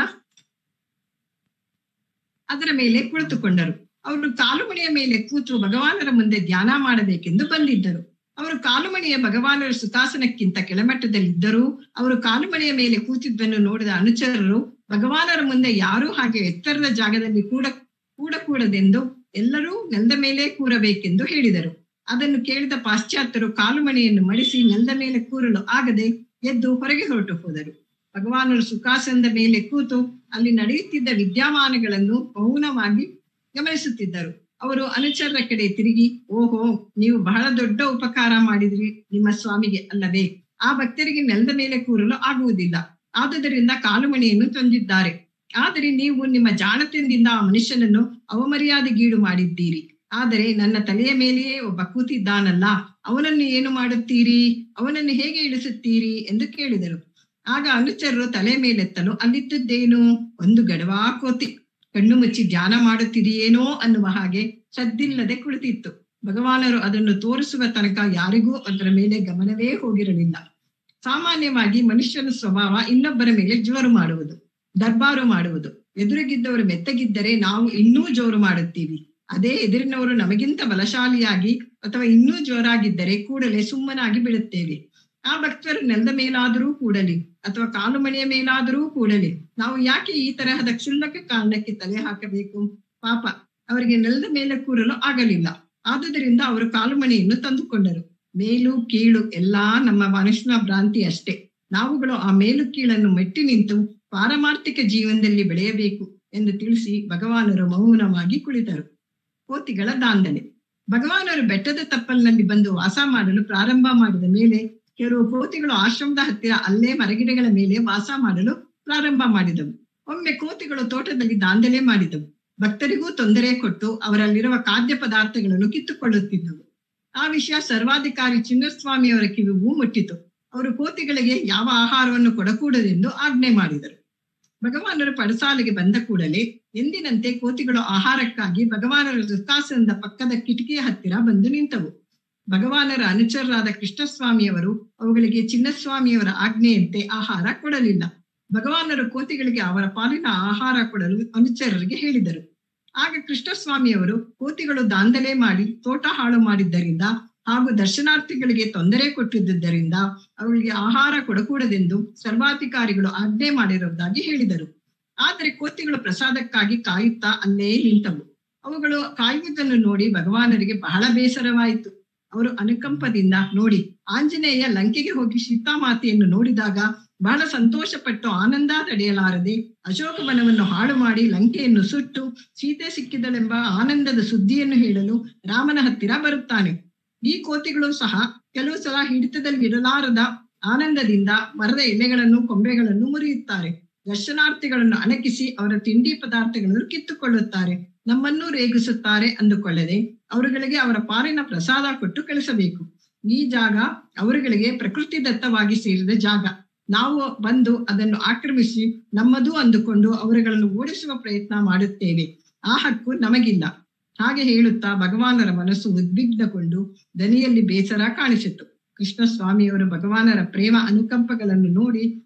ಅದರ ಮೇಲೆ ಕುಳಿತುಕೊಂಡರು ಅವರು ಕಾಲುಮಣಿಯ ಮೇಲೆ ಕೂತು ಭಗವಾನರ ಮುಂದೆ ಧ್ಯಾನ ಮಾಡಬೇಕೆಂದು ಬಂದಿದ್ದರು ಅವರು ಕಾಲುಮಣಿಯ ಭಗವಾನರ ಸುಖಾಸನಕ್ಕಿಂತ ಕೆಳಮಟ್ಟದಲ್ಲಿದ್ದರೂ ಅವರು ಕಾಲುಮಣಿಯ ಮೇಲೆ ಕೂತಿದ್ದನ್ನು ನೋಡಿದ ಅನುಚರರು ಭಗವಾನರ ಮುಂದೆ ಯಾರೂ ಹಾಗೆ ಎತ್ತರದ ಜಾಗದಲ್ಲಿ ಕೂಡ ಕೂಡಕೂಡದೆಂದು ಎಲ್ಲರೂ ನೆಲದ ಮೇಲೆ ಕೂರಬೇಕೆಂದು ಹೇಳಿದರು ಅದನ್ನು ಕೇಳಿದ ಪಾಶ್ಚಾತ್ಯರು ಕಾಲುಮಣಿಯನ್ನು ಮಡಿಸಿ ನೆಲದ ಮೇಲೆ ಕೂರಲು ಆಗದೆ ಎದ್ದು ಹೊರಗೆ ಹೊರಟು ಹೋದರು ಭಗವಾನರು ಸುಖಾಸನದ ಮೇಲೆ ಕೂತು ಅಲ್ಲಿ ನಡೆಯುತ್ತಿದ್ದ ವಿದ್ಯಮಾನಗಳನ್ನು ಮೌನವಾಗಿ ಗಮನಿಸುತ್ತಿದ್ದರು ಅವರು ಅನುಚರರ ಕಡೆ ತಿರುಗಿ ಓಹೋ ನೀವು ಬಹಳ ದೊಡ್ಡ ಉಪಕಾರ ಮಾಡಿದ್ರಿ ನಿಮ್ಮ ಸ್ವಾಮಿಗೆ ಅಲ್ಲವೇ ಆ ಭಕ್ತರಿಗೆ ನೆಲದ ಮೇಲೆ ಕೂರಲು ಆಗುವುದಿಲ್ಲ ಆದುದರಿಂದ ಕಾಲುಮಣಿಯನ್ನು ತಂದಿದ್ದಾರೆ ಆದರೆ ನೀವು ನಿಮ್ಮ ಜಾಣತೆಯಿಂದ ಆ ಮನುಷ್ಯನನ್ನು ಅವಮರ್ಯಾದೆಗೀಡು ಮಾಡಿದ್ದೀರಿ ಆದರೆ ನನ್ನ ತಲೆಯ ಮೇಲೆಯೇ ಒಬ್ಬ ಕೂತಿದ್ದಾನಲ್ಲ ಅವನನ್ನು ಏನು ಮಾಡುತ್ತೀರಿ ಅವನನ್ನು ಹೇಗೆ ಇಳಿಸುತ್ತೀರಿ ಎಂದು ಕೇಳಿದರು ಆಗ ಅನುಚರರು ತಲೆ ಮೇಲೆತ್ತಲು ಅಲ್ಲಿದ್ದದ್ದೇನು ಒಂದು ಗಡವಾ ಕೋತಿ ಕಣ್ಣು ಮುಚ್ಚಿ ಧ್ಯಾನ ಮಾಡುತ್ತಿದೆಯೇನೋ ಅನ್ನುವ ಹಾಗೆ ಸದ್ದಿಲ್ಲದೆ ಕುಳಿತಿತ್ತು ಭಗವಾನರು ಅದನ್ನು ತೋರಿಸುವ ತನಕ ಯಾರಿಗೂ ಅದರ ಮೇಲೆ ಗಮನವೇ ಹೋಗಿರಲಿಲ್ಲ ಸಾಮಾನ್ಯವಾಗಿ ಮನುಷ್ಯನ ಸ್ವಭಾವ ಇನ್ನೊಬ್ಬರ ಮೇಲೆ ಜೋರು ಮಾಡುವುದು ದರ್ಬಾರು ಮಾಡುವುದು ಎದುರಿಗಿದ್ದವರು ಮೆತ್ತಗಿದ್ದರೆ ನಾವು ಇನ್ನೂ ಜೋರು ಮಾಡುತ್ತೀವಿ ಅದೇ ಎದುರಿನವರು ನಮಗಿಂತ ಬಲಶಾಲಿಯಾಗಿ ಅಥವಾ ಇನ್ನೂ ಜೋರಾಗಿದ್ದರೆ ಕೂಡಲೇ ಸುಮ್ಮನಾಗಿ ಬಿಡುತ್ತೇವೆ ಆ ಭಕ್ತರು ನೆಲದ ಮೇಲಾದರೂ ಕೂಡಲಿ ಅಥವಾ ಕಾಲುಮಣಿಯ ಮೇಲಾದರೂ ಕೂಡಲಿ ನಾವು ಯಾಕೆ ಈ ತರಹದ ಕ್ಷುಲ್ಲಕ ಕಾರಣಕ್ಕೆ ತಲೆ ಹಾಕಬೇಕು ಪಾಪ ಅವರಿಗೆ ನೆಲದ ಮೇಲೆ ಕೂರಲು ಆಗಲಿಲ್ಲ ಆದುದರಿಂದ ಅವರು ಕಾಲುಮಣಿಯನ್ನು ತಂದುಕೊಂಡರು ಮೇಲು ಕೀಳು ಎಲ್ಲಾ ನಮ್ಮ ಮನುಷ್ಯನ ಭ್ರಾಂತಿ ಅಷ್ಟೇ ನಾವುಗಳು ಆ ಮೇಲು ಕೀಳನ್ನು ಮೆಟ್ಟಿ ನಿಂತು ಪಾರಮಾರ್ಥಿಕ ಜೀವನದಲ್ಲಿ ಬೆಳೆಯಬೇಕು ಎಂದು ತಿಳಿಸಿ ಭಗವಾನರು ಮೌನವಾಗಿ ಕುಳಿತರು ಕೋತಿಗಳ ದಾಂಧಲೆ ಭಗವಾನರು ಬೆಟ್ಟದ ತಪ್ಪಲಿನಲ್ಲಿ ಬಂದು ವಾಸ ಮಾಡಲು ಪ್ರಾರಂಭ ಮಾಡಿದ ಮೇಲೆ ಕೆಲವು ಕೋತಿಗಳು ಆಶ್ರಮದ ಹತ್ತಿರ ಅಲ್ಲೇ ಮರಗಿಡಗಳ ಮೇಲೆ ವಾಸ ಮಾಡಲು ಪ್ರಾರಂಭ ಮಾಡಿದವು ಒಮ್ಮೆ ಕೋತಿಗಳು ತೋಟದಲ್ಲಿ ದಾಂಧಲೆ ಮಾಡಿದವು ಭಕ್ತರಿಗೂ ತೊಂದರೆ ಕೊಟ್ಟು ಅವರಲ್ಲಿರುವ ಖಾದ್ಯ ಪದಾರ್ಥಗಳನ್ನು ಕಿತ್ತುಕೊಳ್ಳುತ್ತಿದ್ದವು ಆ ವಿಷಯ ಸರ್ವಾಧಿಕಾರಿ ಚಿನ್ನಸ್ವಾಮಿಯವರ ಕಿವಿಗೂ ಮುಟ್ಟಿತು ಅವರು ಕೋತಿಗಳಿಗೆ ಯಾವ ಆಹಾರವನ್ನು ಕೊಡಕೂಡದೆಂದು ಆಜ್ಞೆ ಮಾಡಿದರು ಭಗವಾನರು ಪಡಸಾಲೆಗೆ ಬಂದ ಕೂಡಲೇ ಎಂದಿನಂತೆ ಕೋತಿಗಳು ಆಹಾರಕ್ಕಾಗಿ ಭಗವಾನರ ಸುಖಾಸನದ ಪಕ್ಕದ ಕಿಟಕಿಯ ಹತ್ತಿರ ಬಂದು ನಿಂತವು ಭಗವಾನರ ಅನುಚರರಾದ ಕೃಷ್ಣಸ್ವಾಮಿಯವರು ಅವುಗಳಿಗೆ ಚಿನ್ನಸ್ವಾಮಿಯವರ ಆಜ್ಞೆಯಂತೆ ಆಹಾರ ಕೊಡಲಿಲ್ಲ ಭಗವಾನರು ಕೋತಿಗಳಿಗೆ ಅವರ ಪಾಲಿನ ಆಹಾರ ಕೊಡಲು ಅನುಚರರಿಗೆ ಹೇಳಿದರು ಆಗ ಕೃಷ್ಣಸ್ವಾಮಿಯವರು ಕೋತಿಗಳು ದಾಂಧಲೆ ಮಾಡಿ ತೋಟ ಹಾಳು ಮಾಡಿದ್ದರಿಂದ ಹಾಗೂ ದರ್ಶನಾರ್ಥಿಗಳಿಗೆ ತೊಂದರೆ ಕೊಟ್ಟಿದ್ದರಿಂದ ಅವುಗಳಿಗೆ ಆಹಾರ ಕೊಡಕೂಡದೆಂದು ಸರ್ವಾಧಿಕಾರಿಗಳು ಆಜ್ಞೆ ಮಾಡಿರುವುದಾಗಿ ಹೇಳಿದರು ಆದರೆ ಕೋತಿಗಳು ಪ್ರಸಾದಕ್ಕಾಗಿ ಕಾಯುತ್ತಾ ಅಲ್ಲೇ ನಿಂತವು ಅವುಗಳು ಕಾಯುವುದನ್ನು ನೋಡಿ ಭಗವಾನರಿಗೆ ಬಹಳ ಬೇಸರವಾಯಿತು ಅವರು ಅನುಕಂಪದಿಂದ ನೋಡಿ ಆಂಜನೇಯ ಲಂಕೆಗೆ ಹೋಗಿ ಸೀತಾಮಾತೆಯನ್ನು ನೋಡಿದಾಗ ಬಹಳ ಸಂತೋಷಪಟ್ಟು ಆನಂದ ತಡೆಯಲಾರದೆ ಅಶೋಕವನವನ್ನು ಹಾಳು ಮಾಡಿ ಲಂಕೆಯನ್ನು ಸುಟ್ಟು ಸೀತೆ ಸಿಕ್ಕಿದಳೆಂಬ ಆನಂದದ ಸುದ್ದಿಯನ್ನು ಹೇಳಲು ರಾಮನ ಹತ್ತಿರ ಬರುತ್ತಾನೆ ಈ ಕೋತಿಗಳು ಸಹ ಕೆಲವು ಸಲ ಹಿಡಿತದಲ್ಲಿರಲಾರದ ಆನಂದದಿಂದ ಮರದ ಎಲೆಗಳನ್ನು ಕೊಂಬೆಗಳನ್ನು ಮುರಿಯುತ್ತಾರೆ ದರ್ಶನಾರ್ಥಿಗಳನ್ನು ಅಣಕಿಸಿ ಅವರ ತಿಂಡಿ ಪದಾರ್ಥಗಳನ್ನು ಕಿತ್ತುಕೊಳ್ಳುತ್ತಾರೆ ನಮ್ಮನ್ನೂ ರೇಗಿಸುತ್ತಾರೆ ಅಂದುಕೊಳ್ಳದೆ ಅವರುಗಳಿಗೆ ಅವರ ಪಾಲಿನ ಪ್ರಸಾದ ಕೊಟ್ಟು ಕಳಿಸಬೇಕು ಈ ಜಾಗ ಅವರುಗಳಿಗೆ ಪ್ರಕೃತಿ ದತ್ತವಾಗಿ ಸೇರಿದ ಜಾಗ ನಾವು ಬಂದು ಅದನ್ನು ಆಕ್ರಮಿಸಿ ನಮ್ಮದು ಅಂದುಕೊಂಡು ಅವರುಗಳನ್ನು ಓಡಿಸುವ ಪ್ರಯತ್ನ ಮಾಡುತ್ತೇವೆ ಆ ಹಕ್ಕು ನಮಗಿಲ್ಲ ಹಾಗೆ ಹೇಳುತ್ತಾ ಭಗವಾನರ ಮನಸ್ಸು ಉದ್ವಿಗ್ನಗೊಂಡು ದನಿಯಲ್ಲಿ ಬೇಸರ ಕಾಣಿಸಿತು ಕೃಷ್ಣ ಸ್ವಾಮಿಯವರು ಭಗವಾನರ ಪ್ರೇಮ ಅನುಕಂಪಗಳನ್ನು ನೋಡಿ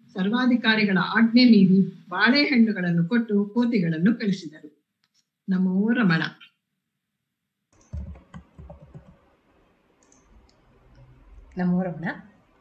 ಸರ್ವಾಧಿಕಾರಿಗಳ ಆಜ್ಞೆ ಮೀರಿ ಬಾಳೆಹಣ್ಣುಗಳನ್ನು ಕೊಟ್ಟು ಕೋತಿಗಳನ್ನು ಕಳಿಸಿದರು ನಮೋ ರಮಣ ನಮೋ ರಮಣ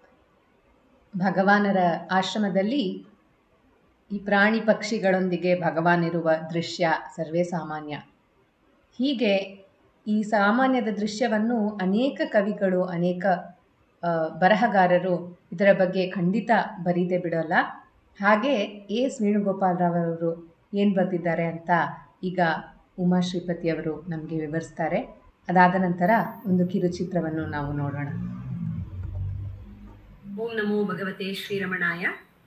ಭಗವಾನರ ಆಶ್ರಮದಲ್ಲಿ ಈ ಪ್ರಾಣಿ ಪಕ್ಷಿಗಳೊಂದಿಗೆ ಭಗವಾನಿರುವ ದೃಶ್ಯ ಸರ್ವೇ ಸಾಮಾನ್ಯ ಹೀಗೆ ಈ ಸಾಮಾನ್ಯದ ದೃಶ್ಯವನ್ನು ಅನೇಕ ಕವಿಗಳು ಅನೇಕ ಆ, ಬರಹಗಾರರು ಇದರ ಬಗ್ಗೆ ಖಂಡಿತ ಬರೀದೆ ಬಿಡೋಲ್ಲ ಹಾಗೆ ಎ ಎಸ್ ವೇಣುಗೋಪಾಲರಾವ್ ಏನು ಬರೆದಿದ್ದಾರೆ ಅಂತ ಈಗ ಉಮಾ ಶ್ರೀಪತಿಯವರು ನಮಗೆ ವಿವರಿಸ್ತಾರೆ ಅದಾದ ನಂತರ ಒಂದು ಕಿರುಚಿತ್ರವನ್ನು ನಾವು ನೋಡೋಣ ಓಂ ನಮೋ ಭಗವತೆ ಶ್ರೀರಮಣಾಯ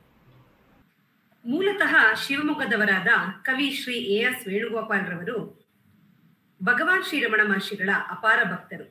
ಮೂಲತಃ ಶಿವಮೊಗ್ಗದವರಾದ ಕವಿ ಶ್ರೀ ಎ ಎಸ್ ವೇಣುಗೋಪಾಲ್ರವರು ಭಗವಾನ್ ಶ್ರೀರಮಣ ಮಹರ್ಷಿಗಳ ಅಪಾರ ಭಕ್ತರು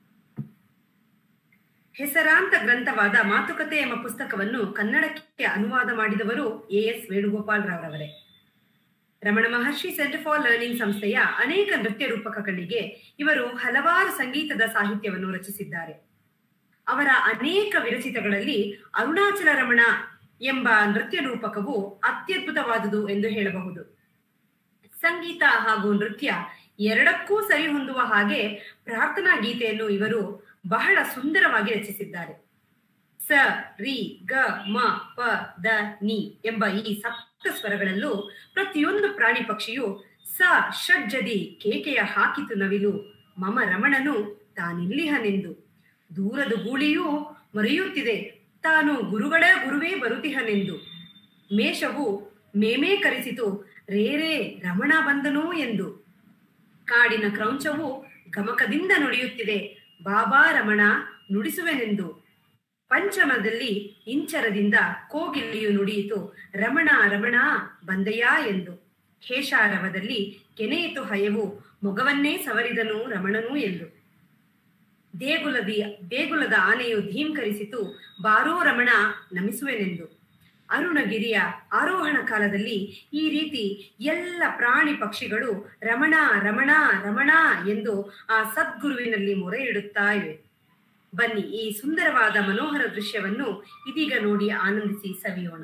ಹೆಸರಾಂತ ಗ್ರಂಥವಾದ ಮಾತುಕತೆ ಎಂಬ ಪುಸ್ತಕವನ್ನು ಕನ್ನಡಕ್ಕೆ ಅನುವಾದ ಮಾಡಿದವರು ಎ ಎಸ್ ವೇಣುಗೋಪಾಲ್ ರಾವ್ರವರೇ Ramana Maharshi centre for learning ಸಂಸ್ಥೆಯ ಅನೇಕ ನೃತ್ಯ ರೂಪಕಗಳಿಗೆ ಇವರು ಹಲವಾರು ಸಂಗೀತದ ಸಾಹಿತ್ಯವನ್ನು ರಚಿಸಿದ್ದಾರೆ ಅವರ ಅನೇಕ ವಿರಚಿತಗಳಲ್ಲಿ ಅರುಣಾಚಲ ರಮಣ ಎಂಬ ನೃತ್ಯ ರೂಪಕವು ಅತ್ಯದ್ಭುತವಾದುದು ಎಂದು ಹೇಳಬಹುದು ಸಂಗೀತ ಹಾಗೂ ನೃತ್ಯ ಎರಡಕ್ಕೂ ಸರಿ ಹೊಂದುವ ಹಾಗೆ ಪ್ರಾರ್ಥನಾ ಗೀತೆಯನ್ನು ಇವರು ಬಹಳ ಸುಂದರವಾಗಿ ರಚಿಸಿದ್ದಾರೆ ಸ ರಿ ಗ ಮ ಪ ದ ನಿ ಎಂಬ ಈ ಸಪ್ತ ಸ್ವರಗಳಲ್ಲೂ ಪ್ರತಿಯೊಂದು ಪ್ರಾಣಿ ಪಕ್ಷಿಯು ಸ ಷಡ್ಜದಿ ಕೇಕೆಯ ಹಾಕಿತು ನವಿಲು ಮಮ ರಮಣನು ತಾನಿಲ್ಲಿಹನೆಂದು ದೂರದ ಗೂಳಿಯೂ ಮರೆಯುತ್ತಿದೆ ತಾನು ಗುರುಗಳೇ ಗುರುವೇ ಬರುತಿಹನೆಂದು ಮೇಷವು ಮೇಮೇ ಕರೆಸಿತು ರೇರೇ ರಮಣ ಬಂದನೋ ಎಂದು ಕಾಡಿನ ಕ್ರೌಂಚವು ಗಮಕದಿಂದ ನುಡಿಯುತ್ತಿದೆ ಬಾಬಾ ರಮಣ ನುಡಿಸುವೆನೆಂದು ಪಂಚಮದಲ್ಲಿ ಇಂಚರದಿಂದ ಕೋಗಿಲ್ಲಿಯು ನುಡಿಯಿತು ರಮಣ ರಮಣ ಬಂದೆಯಾ ಎಂದು ಕೇಶಾರವದಲ್ಲಿ ಕೆನೆಯಿತು ಹಯವು ಮೊಗವನ್ನೇ ಸವರಿದನು ರಮಣನು ಎಂದು ದೇಗುಲದಿ ದೇಗುಲದ ಆನೆಯು ಧೀಂಕರಿಸಿತು ಬಾರೋ ರಮಣ ನಮಿಸುವೆನೆಂದು ಅರುಣಗಿರಿಯ ಆರೋಹಣ ಕಾಲದಲ್ಲಿ ಈ ರೀತಿ ಎಲ್ಲ ಪ್ರಾಣಿ ಪಕ್ಷಿಗಳು ರಮಣ ರಮಣ ರಮಣ ಎಂದು ಆ ಸದ್ಗುರುವಿನಲ್ಲಿ ಮೊರೆ ಇಡುತ್ತಾ ಇವೆ ಬನ್ನಿ ಈ ಸುಂದರವಾದ ಮನೋಹರ ದೃಶ್ಯವನ್ನು ಇದೀಗ ನೋಡಿ ಆನಂದಿಸಿ ಸವಿಯೋಣ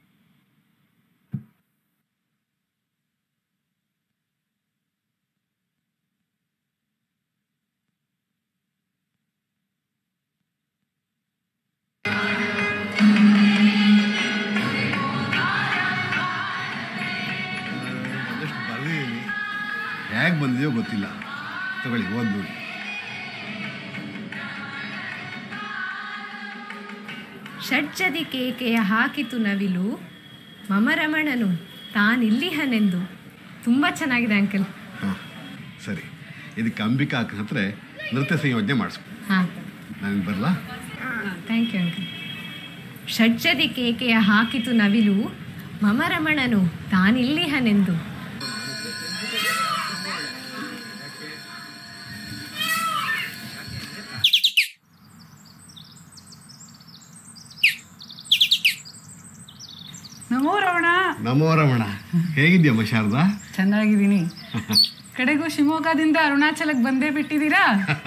ಅದಷ್ಟು ಬರೆದಿದ್ದೀನಿ ಹೇಗೆ ಬಂದಿದೆಯೋ ಗೊತ್ತಿಲ್ಲ ತಗೊಳ್ಳಿ ಓದ್ ನೋಡಿ ಷಡ್ಜದಿ ಕೇಕೆಯ ಹಾಕಿತು ನವಿಲು ಮಮರಮಣನು ತಾನಿಲ್ಲಿಹನೆಂದು ತುಂಬ ಚೆನ್ನಾಗಿದೆ ಅಂಕಲ್ ಹಾಂ ಸರಿ ಇದಕ್ಕೆ ಅಂಬಿಕಾ ಅಕ್ಕನ ಹತ್ರ ನೃತ್ಯ ಸಂಯೋಜನೆ ಮಾಡಿಸ್ಕೊ ಹಾಂ ನಾನು ಬರಲಾ ಥ್ಯಾಂಕ್ ಯು ಅಂಕಲ್ ಷಡ್ಜದಿ ಕೇಕೆಯ ಹಾಕಿತು ನವಿಲು ಮಮರಮಣನು ತಾನಿಲ್ಲಿಹನೆಂದು ನಮೋ ರಮಣ ನಮೋ ರಮಣ ಹೇಗಿದ್ಯಮ್ಮ ಶಾರದಾ ಚೆನ್ನಾಗಿದ್ದೀನಿ ಕಡೆಗೂ ಶಿವಮೊಗ್ಗದಿಂದ ಅರುಣಾಚಲಕ್ಕೆ ಬಂದೇ ಬಿಟ್ಟಿದ್ದೀರಾ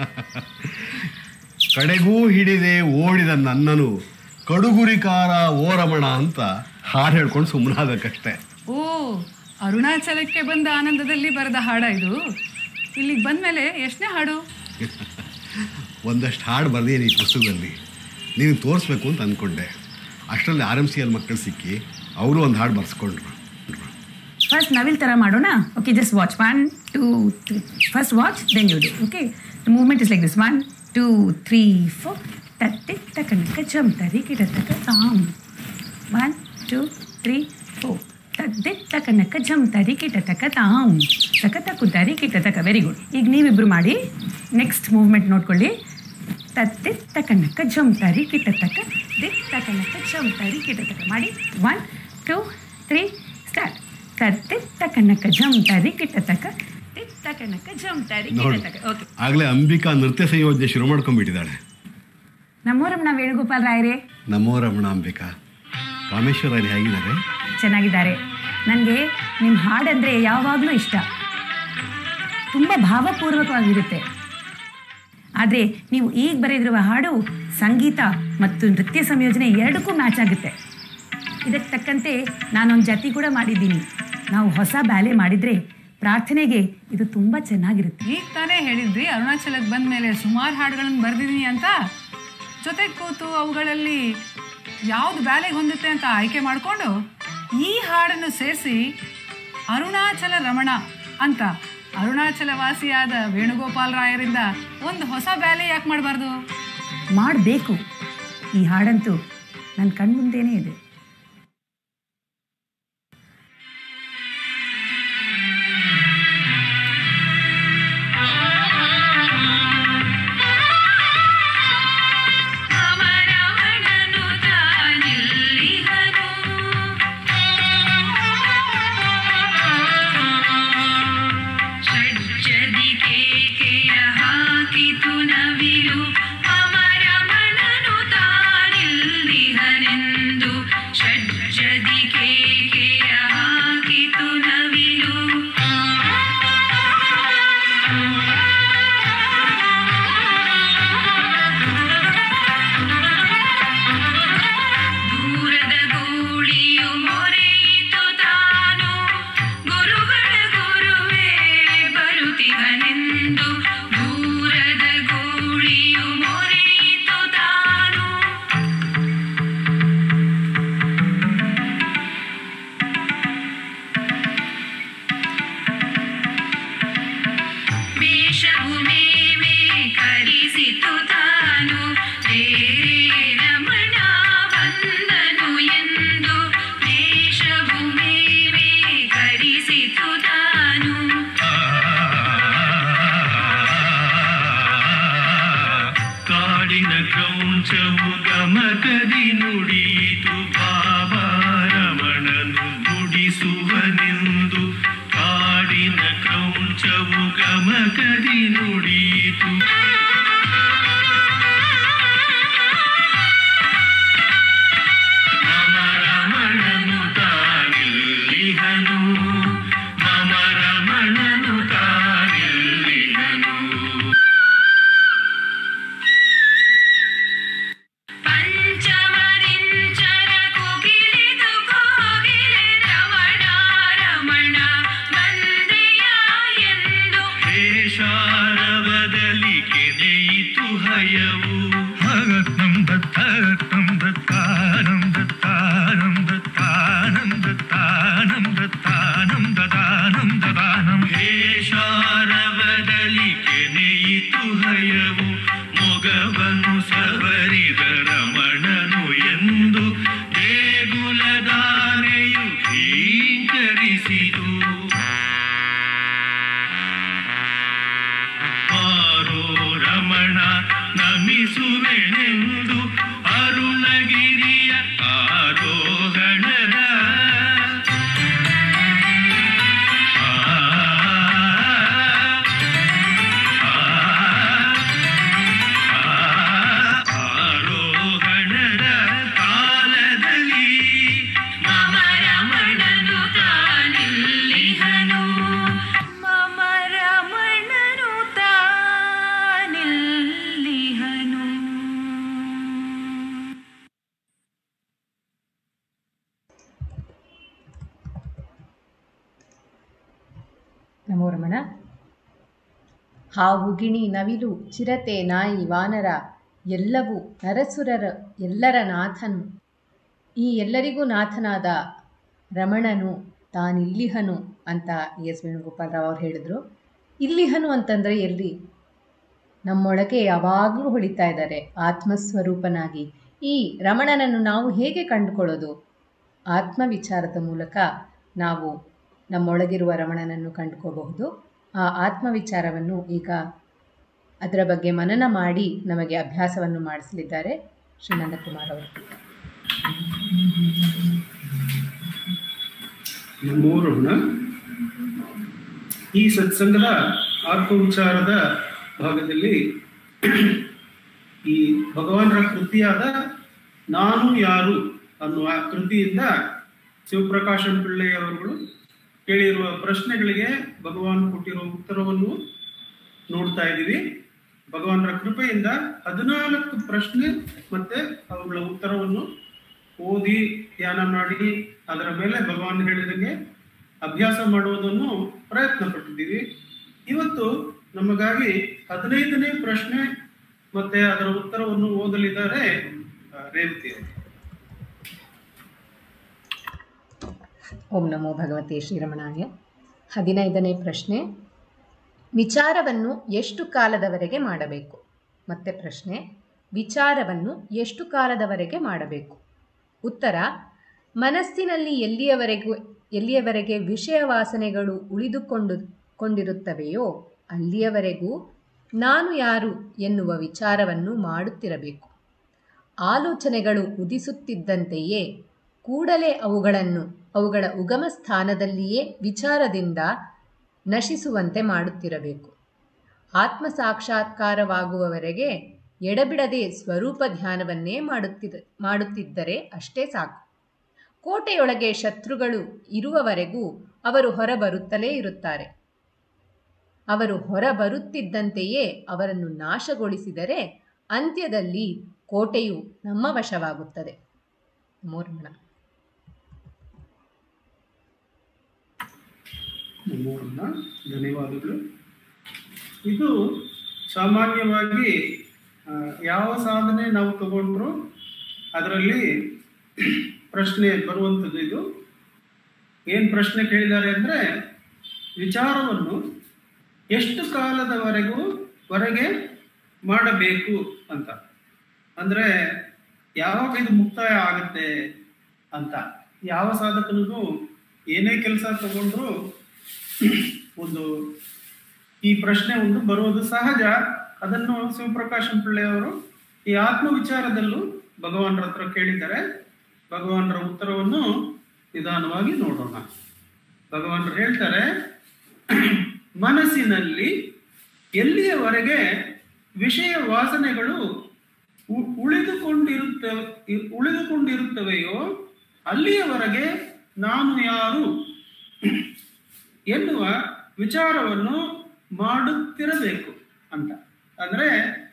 ಕಡೆಗೂ ಹಿಡಿದೆ ಓಡಿದ ನನ್ನನು ಕಡುಗುರಿಕಾರ ಓ ರಮಣ ಅಂತ ಹಾಡು ಹೇಳ್ಕೊಂಡು ಸುಮ್ಮನಾಗಕ್ಕಷ್ಟೇ ಓ ಅರುಣಾಚಲಕ್ಕೆ ಬಂದ ಆನಂದದಲ್ಲಿ ಬರೆದ ಹಾಡ ಇದು ಇಲ್ಲಿಗೆ ಬಂದಮೇಲೆ ಎಷ್ಟನೇ ಹಾಡು ಒಂದಷ್ಟು ಹಾಡು ಬರ್ದೇನು ಈ ಪುಸ್ತಕದಲ್ಲಿ ನೀನು ತೋರಿಸ್ಬೇಕು ಅಂತ ಅಂದ್ಕೊಂಡೆ ಅಷ್ಟರಲ್ಲಿ ಆರ್ ಎಮ್ ಸಿ ಎಲ್ ಮಕ್ಕಳು ಸಿಕ್ಕಿ ಅವರು ಒಂದು ಹಾಡು ಬರ್ಸ್ಕೊಂಡ್ರು ಫಸ್ಟ್ ನವಿಲ್ ಥರ ಮಾಡೋಣ okay just watch one two three first watch then you do okay the movement is like this one two three four ತತ್ತೆ ತಕನಕ ಜಮ್ ತರಿ ಕಿಡ ತಕ ತಾಮ್ ಒನ್ ಟೂ ತ್ರೀ ಫೋರ್ ತದ್ದೆ ತಕನಕ ಜಮ್ ತರಿ ಕಿಟ ತಕ ತಾಮ್ ತಕ ತಕು ತರಿ ಕಿಟ ತಕ ವೆರಿ ಗುಡ್ ಈಗ ನೀವಿಬ್ರು ಮಾಡಿ ನೆಕ್ಸ್ಟ್ ಮೂವ್ಮೆಂಟ್ ನೋಡ್ಕೊಳ್ಳಿ ತತ್ತೆ ತಕನಕ ಜಮ್ ತರಿ ಕಿಟ ತಕ ದೆ ತಕನಕ ಜಮ್ ತರಿ ಕಿಟ ತಕ ಮಾಡಿ ಒನ್ ಟೂ ತ್ರೀ ಸ್ಟಾರ್ಟ್ ಕತ್ತೆ ತಕನಕ ಜಮ್ ತರಿ ಕಿಟ ತಕ ದೆ ತಕನಕ ಜಮ್ ತರಿ ಕಿಟ ನೋಡಿ ತಕ ಓಕೆ ಆಗಲೇ ಅಂಬಿಕಾ ನೃತ್ಯ ಸಂಯೋಜನೆ ಶುರು ಮಾಡ್ಕೊಂಡ್ಬಿಟ್ಟಿದ್ದಾಳೆ ನಮ್ಮೂರಮ್ಮ ನಾವು ವೇಣುಗೋಪಾಲ್ ರಾಯರೇ ನಮೋ ರಮಣ ಅಂಬಿಕಾ ಕಾಮೇಶ್ವರ ಅಲ್ಲಿ ಹೇಗಿದ್ದಾರೆ ಚೆನ್ನಾಗಿದ್ದಾರೆ ನನಗೆ ನಿಮ್ಮ ಹಾಡಂದರೆ ಯಾವಾಗಲೂ ಇಷ್ಟ ತುಂಬ ಭಾವಪೂರ್ವಕವಾಗಿರುತ್ತೆ ಆದರೆ ನೀವು ಈಗ ಬರೆದಿರುವ ಹಾಡು ಸಂಗೀತ ಮತ್ತು ನೃತ್ಯ ಸಂಯೋಜನೆ ಎರಡಕ್ಕೂ ಮ್ಯಾಚ್ ಆಗುತ್ತೆ ಇದಕ್ಕೆ ತಕ್ಕಂತೆ ನಾನೊಂದು ಜತಿ ಕೂಡ ಮಾಡಿದ್ದೀನಿ ನಾವು ಹೊಸ ಬ್ಯಾಲೆ ಮಾಡಿದರೆ ಪ್ರಾರ್ಥನೆಗೆ ಇದು ತುಂಬ ಚೆನ್ನಾಗಿರುತ್ತೆ ಈಗ ತಾನೇ ಹೇಳಿದ್ರಿ ಅರುಣಾಚಲಕ್ಕೆ ಬಂದ ಮೇಲೆ ಸುಮಾರು ಹಾಡುಗಳನ್ನು ಬರೆದಿದ್ದೀನಿ ಅಂತ ಜೊತೆಗೆ ಕೂತು ಅವುಗಳಲ್ಲಿ ಯಾವ್ದು ಬ್ಯಾಲೆಗೆ ಹೊಂದುತ್ತೆ ಅಂತ ಆಯ್ಕೆ ಮಾಡಿಕೊಂಡು ಈ ಹಾಡನ್ನು ಸೇರಿಸಿ ಅರುಣಾಚಲ ರಮಣ ಅಂತ ಅರುಣಾಚಲ ವಾಸಿಯಾದ ವೇಣುಗೋಪಾಲ್ ರಾಯರಿಂದ ಒಂದು ಹೊಸ ಬ್ಯಾಲೆ ಯಾಕೆ ಮಾಡಬಾರ್ದು ಮಾಡಬೇಕು ಈ ಹಾಡಂತೂ ನನ್ನ ಕಣ್ಮುಂದೇನೇ ಇದೆ ಅಮರವಣನು ತಾನಿಲ್ಲಿಹನು ಷಡ್ಜದಿ ಕೇಕೆಯ ಹಾಕಿತು ನವಿಲು ಅಮರಮಣನು ತಾನಿಲ್ಲಿಹನೆಂದು ಷಡ್ಜದಿ ಕೇಕೆಯ ಹಾಕಿತು ನವಿಲು ದೂರದ ಗೂಳಿಯು ಮೊರೆಯಿತು ತಾನು ಗುರುಗಳ ಗುರುವೇ ಬರುತ್ತಿಹನೆಂದು ದೂರದ ಗೂಳಿಯು ಮೊರೆಯಿತು ತಾನು ವೇಷಭೂಮಿ ಕರಿಸಿತು ತಾನು ತೇರೇ ರಮಣ ಬಂದನು ಎಂದು ವೇಷಭೂಮಿ ಕರಿಸಿತು ತಾನು ಕಾಡಿನ ಕ್ರೌಂಚವು ಗಮಕದಿ ನುಡಿಯಿತು ಬಾಬಾರಮಣನು ನುಡಿಸುವನೆಂದು ಕಾಡಿನ ಕ್ರೌಂಚವು ಗಮಕದಿ ನುಡಿಯಿತು ಮಮ ರಮಣನು ತಾನಿಲ್ಲಿಹನು ಮಮ ರಮಣನು ತಾನಿಲ್ಲಿಹನು ಪಂಚಮರಿಂಚರ ಕೋಗಿಲಿದು ಕೋಗಿಲೆ ರಮಣ ರಮಣ ಬಂದೆಯ ಎಂದು ವೇಷಾರವದಲ್ಲಿ ಕೆನೆಯಿತು ಹಯವು ಹಗತ್ನಂ ದತ್ತಾರತ್ನಂ ದತ್ತಾನಂ ದತ್ತಾನಂ ದತ್ತಾನಂ ದತ್ತಾನಂ ದತ್ತಾನಂ ದದಾನಂ ದದಾನಂ ವೇಷಾರವದಲ್ಲಿ ಕೆನೆಯಿತು ಹಯವು ಮೊಗವನು ಸವರಿದ ರಮಣನು ಎಂದು ದೇಗುಲದಾನೆಯು ಹೀಂಕರಿಸಿತು ಆರೋ ರಮಣ ನಮಿಸುವೆನೆಂದು ಅರುಣಗಿರಿಯ ಆರೋಹಣದ ಆ, ಆ, ಆರೋಹಣದ ಕಾಲದಲ್ಲಿ ಮಮ ರಮಣನು ತಾನಿಲ್ಲಿಹನು ಮಮ ರಮಣನು ತಾನಿಲ್ಲಿಹನು ನಮೋ ರಮಣ ಹಾವು ಗಿಣಿ ನವಿಲು ಚಿರತೆ ನಾಯಿ ವಾನರ ಎಲ್ಲವೂ ನರಸುರರ ಎಲ್ಲರ ನಾಥನು ಈ ಎಲ್ಲರಿಗೂ ನಾಥನಾದ ರಮಣನು ತಾನಿಲ್ಲಿಹನು ಅಂತ ಎಸ್ ವೇಣುಗೋಪಾಲರಾವ್ ಅವ್ರು ಹೇಳಿದರು ಇಲ್ಲಿಹನು ಅಂತಂದರೆ ಎಲ್ಲಿ ನಮ್ಮೊಳಗೆ ಯಾವಾಗಲೂ ಹೊಳಿತಾ ಇದ್ದಾರೆ ಆತ್ಮಸ್ವರೂಪನಾಗಿ ಈ ರಮಣನನ್ನು ನಾವು ಹೇಗೆ ಕಂಡುಕೊಳ್ಳೋದು ಆತ್ಮವಿಚಾರದ ಮೂಲಕ ನಾವು ನಮ್ಮೊಳಗಿರುವ ರಮಣನನ್ನು ಕಂಡುಕೋಬಹುದು ಆ ಆತ್ಮವಿಚಾರವನ್ನು ಈಗ ಅದರ ಬಗ್ಗೆ ಮನನ ಮಾಡಿ ನಮಗೆ ಅಭ್ಯಾಸವನ್ನು ಮಾಡಿಸಲಿದ್ದಾರೆ ಶ್ರೀ ನಂದಕುಮಾರ್ ಅವರು ನಮೋ ರಮಣ ಈ ಸತ್ಸಂಗದ ಆತ್ಮವಿಚಾರದ ಭಾಗದಲ್ಲಿ ಈ ಭಗವಾನರ ಕೃತಿಯಾದ ನಾನು ಯಾರು ಅನ್ನುವ ಕೃತಿಯಿಂದ ಶಿವಪ್ರಕಾಶನ್ ಪಿಳ್ಳೆ ಅವರುಗಳು ಕೇಳಿರುವ ಪ್ರಶ್ನೆಗಳಿಗೆ ಭಗವಾನ್ ಕೊಟ್ಟಿರುವ ಉತ್ತರವನ್ನು ನೋಡ್ತಾ ಇದ್ದೀವಿ ಭಗವಾನರ ಕೃಪೆಯಿಂದ ಹದಿನಾಲ್ಕು ಪ್ರಶ್ನೆ ಮತ್ತೆ ಅವುಗಳ ಉತ್ತರವನ್ನು ಓದಿ ಧ್ಯಾನ ಮಾಡಿ ಅದರ ಮೇಲೆ ಭಗವಾನ್ ಹೇಳಿದಂಗೆ ಅಭ್ಯಾಸ ಮಾಡುವುದನ್ನು ಪ್ರಯತ್ನ ಪಟ್ಟಿದ್ದೀವಿ ಇವತ್ತು ನಮಗಾಗಿ ಹದಿನೈದನೇ ಪ್ರಶ್ನೆ ಮತ್ತೆ ಅದರ ಉತ್ತರವನ್ನು ಓದಲಿದ್ದಾರೆ ಆ, ರೇವತಿ ಅವರು ಓಂ ನಮೋ ಭಗವತೆ ಶ್ರೀರಮಣಾಯ ಹದಿನೈದನೇ ಪ್ರಶ್ನೆ ವಿಚಾರವನ್ನು ಎಷ್ಟು ಕಾಲದವರೆಗೆ ಮಾಡಬೇಕು ಮತ್ತೆ ಪ್ರಶ್ನೆ ವಿಚಾರವನ್ನು ಎಷ್ಟು ಕಾಲದವರೆಗೆ ಮಾಡಬೇಕು ಉತ್ತರ ಮನಸ್ಸಿನಲ್ಲಿ ಎಲ್ಲಿಯವರೆಗೂ ಎಲ್ಲಿಯವರೆಗೆ ವಿಷಯ ವಾಸನೆಗಳು ಉಳಿದುಕೊಂಡು ಕೊಂಡಿರುತ್ತವೆಯೋ ಅಲ್ಲಿಯವರೆಗೂ ನಾನು ಯಾರು ಎನ್ನುವ ವಿಚಾರವನ್ನು ಮಾಡುತ್ತಿರಬೇಕು ಆಲೋಚನೆಗಳು ಉದಿಸುತ್ತಿದ್ದಂತೆಯೇ ಕೂಡಲೇ ಅವುಗಳನ್ನು ಅವುಗಳ ಉಗಮ ಸ್ಥಾನದಲ್ಲಿಯೇ ವಿಚಾರದಿಂದ ನಶಿಸುವಂತೆ ಮಾಡುತ್ತಿರಬೇಕು ಆತ್ಮ ಸಾಕ್ಷಾತ್ಕಾರವಾಗುವವರೆಗೆ ಎಡಬಿಡದೆ ಸ್ವರೂಪ ಧ್ಯಾನವನ್ನೇ ಮಾಡುತ್ತಿದ್ದ ಮಾಡುತ್ತಿದ್ದರೆ ಅಷ್ಟೇ ಸಾಕು ಕೋಟೆಯೊಳಗೆ ಶತ್ರುಗಳು ಇರುವವರೆಗೂ ಅವರು ಹೊರಬರುತ್ತಲೇ ಇರುತ್ತಾರೆ ಅವರು ಹೊರಬರುತ್ತಿದ್ದಂತೆಯೇ ಅವರನ್ನು ನಾಶಗೊಳಿಸಿದರೆ ಅಂತ್ಯದಲ್ಲಿ ಕೋಟೆಯು ನಮ್ಮ ವಶವಾಗುತ್ತದೆ ಮೋರ್ಮಣ ನಮ್ಮೂರನ್ನ ಧನ್ಯವಾದಗಳು ಇದು ಸಾಮಾನ್ಯವಾಗಿ ಆ, ಯಾವ ಸಾಧನೆ ನಾವು ತಗೊಂಡ್ರು ಅದರಲ್ಲಿ ಪ್ರಶ್ನೆ ಬರುವಂಥದ್ದು ಇದು ಏನು ಪ್ರಶ್ನೆ ಕೇಳಿದ್ದಾರೆ ಅಂದರೆ ವಿಚಾರವನ್ನು ಎಷ್ಟು ಕಾಲದವರೆಗೂ ವರೆಗೆ ಮಾಡಬೇಕು ಅಂತ ಅಂದರೆ ಯಾವಾಗ ಇದು ಮುಕ್ತಾಯ ಆಗುತ್ತೆ ಅಂತ ಯಾವ ಸಾಧಕನಿಗೂ ಏನೇ ಕೆಲಸ ತಗೊಂಡ್ರು ಒಂದು ಈ ಪ್ರಶ್ನೆ ಒಂದು ಬರುವುದು ಸಹಜ ಅದನ್ನು ಶಿವಪ್ರಕಾಶಂ ಪಿಳ್ಳೆ ಅವರು ಈ ಆತ್ಮ ವಿಚಾರದಲ್ಲೂ ಭಗವಾನರ ಹತ್ರ ಕೇಳಿದ್ದಾರೆ ಭಗವಾನರ ಉತ್ತರವನ್ನು ನಿಧಾನವಾಗಿ ನೋಡೋಣ ಭಗವಾನರು ಹೇಳ್ತಾರೆ ಮನಸ್ಸಿನಲ್ಲಿ ಎಲ್ಲಿಯವರೆಗೆ ವಿಷಯ ವಾಸನೆಗಳು ಉ- ಉಳಿದುಕೊಂಡಿರುತ್ತವೆ ಇ- ಉಳಿದುಕೊಂಡಿರುತ್ತವೆಯೋ ಅಲ್ಲಿಯವರೆಗೆ ನಾನು ಯಾರು ಎನ್ನುವ ವಿಚಾರವನ್ನು ಮಾಡುತ್ತಿರಬೇಕು ಅಂತ ಅಂದ್ರೆ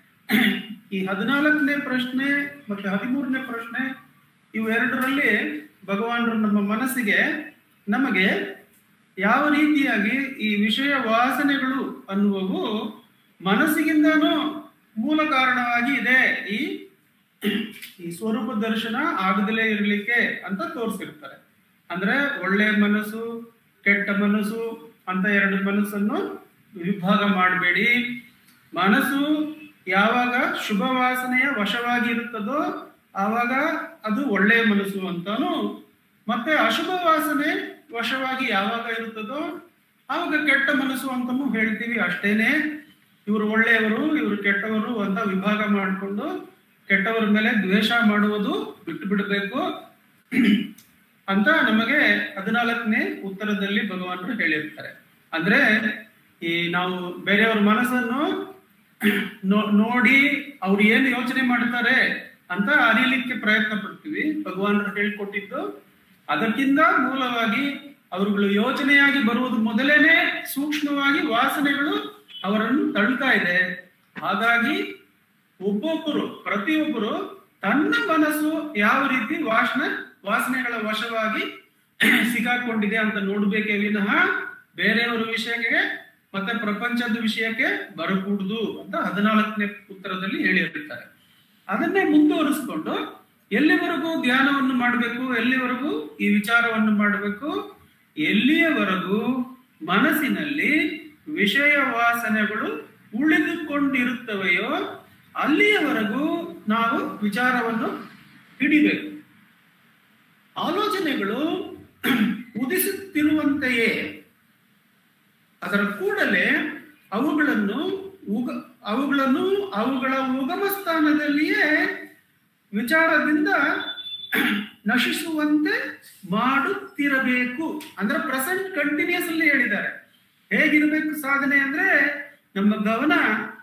ಈ ಹದಿನಾಲ್ಕನೇ ಪ್ರಶ್ನೆ ಮತ್ತೆ ಹದಿಮೂರನೇ ಪ್ರಶ್ನೆ ಇವೆರಡರಲ್ಲಿ ಭಗವಾನರು ನಮ್ಮ ಮನಸ್ಸಿಗೆ ನಮಗೆ ಯಾವ ರೀತಿಯಾಗಿ ಈ ವಿಷಯ ವಾಸನೆಗಳು ಅನ್ನುವವು ಮನಸ್ಸಿಗಿಂದನೂ ಮೂಲ ಕಾರಣವಾಗಿ ಇದೆ ಈ ಈ ಸ್ವರೂಪ ದರ್ಶನ ಆಗದಲೇ ಇರಲಿಕ್ಕೆ ಅಂತ ತೋರಿಸಿರ್ತಾರೆ ಅಂದ್ರೆ ಒಳ್ಳೆ ಮನಸ್ಸು ಕೆಟ್ಟ ಮನಸ್ಸು ಅಂತ ಎರಡು ಮನಸ್ಸನ್ನು ವಿಭಾಗ ಮಾಡಬೇಡಿ ಮನಸ್ಸು ಯಾವಾಗ ಶುಭ ವಾಸನೆಯ ವಶವಾಗಿ ಇರುತ್ತದೋ ಆವಾಗ ಅದು ಒಳ್ಳೆಯ ಮನಸ್ಸು ಅಂತಾನು ಮತ್ತೆ ಅಶುಭ ವಾಸನೆ ವಶವಾಗಿ ಯಾವಾಗ ಇರುತ್ತದೋ ಆವಾಗ ಕೆಟ್ಟ ಮನಸ್ಸು ಅಂತಾನು ಹೇಳ್ತೀವಿ ಅಷ್ಟೇನೆ ಇವರು ಒಳ್ಳೆಯವರು ಇವರು ಕೆಟ್ಟವರು ಅಂತ ವಿಭಾಗ ಮಾಡಿಕೊಂಡು ಕೆಟ್ಟವರ ಮೇಲೆ ದ್ವೇಷ ಮಾಡುವುದು ಬಿಟ್ಟು ಬಿಡಬೇಕು ಅಂತ ನಮಗೆ ಹದಿನಾಲ್ಕನೇ ಉತ್ತರದಲ್ಲಿ ಭಗವಾನರು ಹೇಳಿರ್ತಾರೆ ಅಂದ್ರೆ ಈ ನಾವು ಬೇರೆಯವ್ರ ಮನಸ್ಸನ್ನು ನೋ- ನೋಡಿ ಅವ್ರು ಏನು ಯೋಚನೆ ಮಾಡ್ತಾರೆ ಅಂತ ಅರಿಯಲಿಕ್ಕೆ ಪ್ರಯತ್ನ ಪಡ್ತೀವಿ ಭಗವಾನರು ಹೇಳ್ಕೊಟ್ಟಿದ್ದು ಅದಕ್ಕಿಂತ ಮೂಲವಾಗಿ ಅವರುಗಳು ಯೋಚನೆಯಾಗಿ ಬರುವುದು ಮೊದಲೇನೆ ಸೂಕ್ಷ್ಮವಾಗಿ ವಾಸನೆಗಳು ಅವರನ್ನು ತಳ್ತಾ ಇದೆ ಹಾಗಾಗಿ ಒಬ್ಬೊಬ್ಬರು ಪ್ರತಿಯೊಬ್ಬರು ತನ್ನ ಮನಸ್ಸು ಯಾವ ರೀತಿ ವಾಸನೆ ವಾಸನೆಗಳ ವಶವಾಗಿ ಸಿಗಾಕೊಂಡಿದೆ ಅಂತ ನೋಡ್ಬೇಕೇ ವಿನಃ ಬೇರೆಯವರ ವಿಷಯಕ್ಕೆ ಮತ್ತೆ ಪ್ರಪಂಚದ ವಿಷಯಕ್ಕೆ ಬರಕೂಡುದು ಅಂತ ಹದಿನಾಲ್ಕನೇ ಉತ್ತರದಲ್ಲಿ ಹೇಳಿರ್ತಾರೆ ಅದನ್ನೇ ಮುಂದುವರಿಸ್ಕೊಂಡು ಎಲ್ಲಿವರೆಗೂ ಧ್ಯಾನವನ್ನು ಮಾಡಬೇಕು ಎಲ್ಲಿವರೆಗೂ ಈ ವಿಚಾರವನ್ನು ಮಾಡಬೇಕು ಎಲ್ಲಿಯವರೆಗೂ ಮನಸ್ಸಿನಲ್ಲಿ ವಿಷಯ ವಾಸನೆಗಳು ಉಳಿದುಕೊಂಡಿರುತ್ತವೆಯೋ ಅಲ್ಲಿಯವರೆಗೂ ನಾವು ವಿಚಾರವನ್ನು ಹಿಡಿಬೇಕು ಆಲೋಚನೆಗಳು ಉದಿಸುತ್ತಿರುವಂತೆಯೇ ಅದರ ಕೂಡಲೇ ಅವುಗಳನ್ನು ಉಗ ಅವುಗಳನ್ನು ಅವುಗಳ ಉಗಮ ಸ್ಥಾನದಲ್ಲಿಯೇ ವಿಚಾರದಿಂದ ನಶಿಸುವಂತೆ ಮಾಡುತ್ತಿರಬೇಕು ಅಂದ್ರೆ ಪ್ರೆಸೆಂಟ್ ಕಂಟಿನ್ಯೂಸ್ ಅಲ್ಲಿ ಹೇಳಿದ್ದಾರೆ ಹೇಗಿರಬೇಕು ಸಾಧನೆ ಅಂದ್ರೆ ನಮ್ಮ ಗಮನ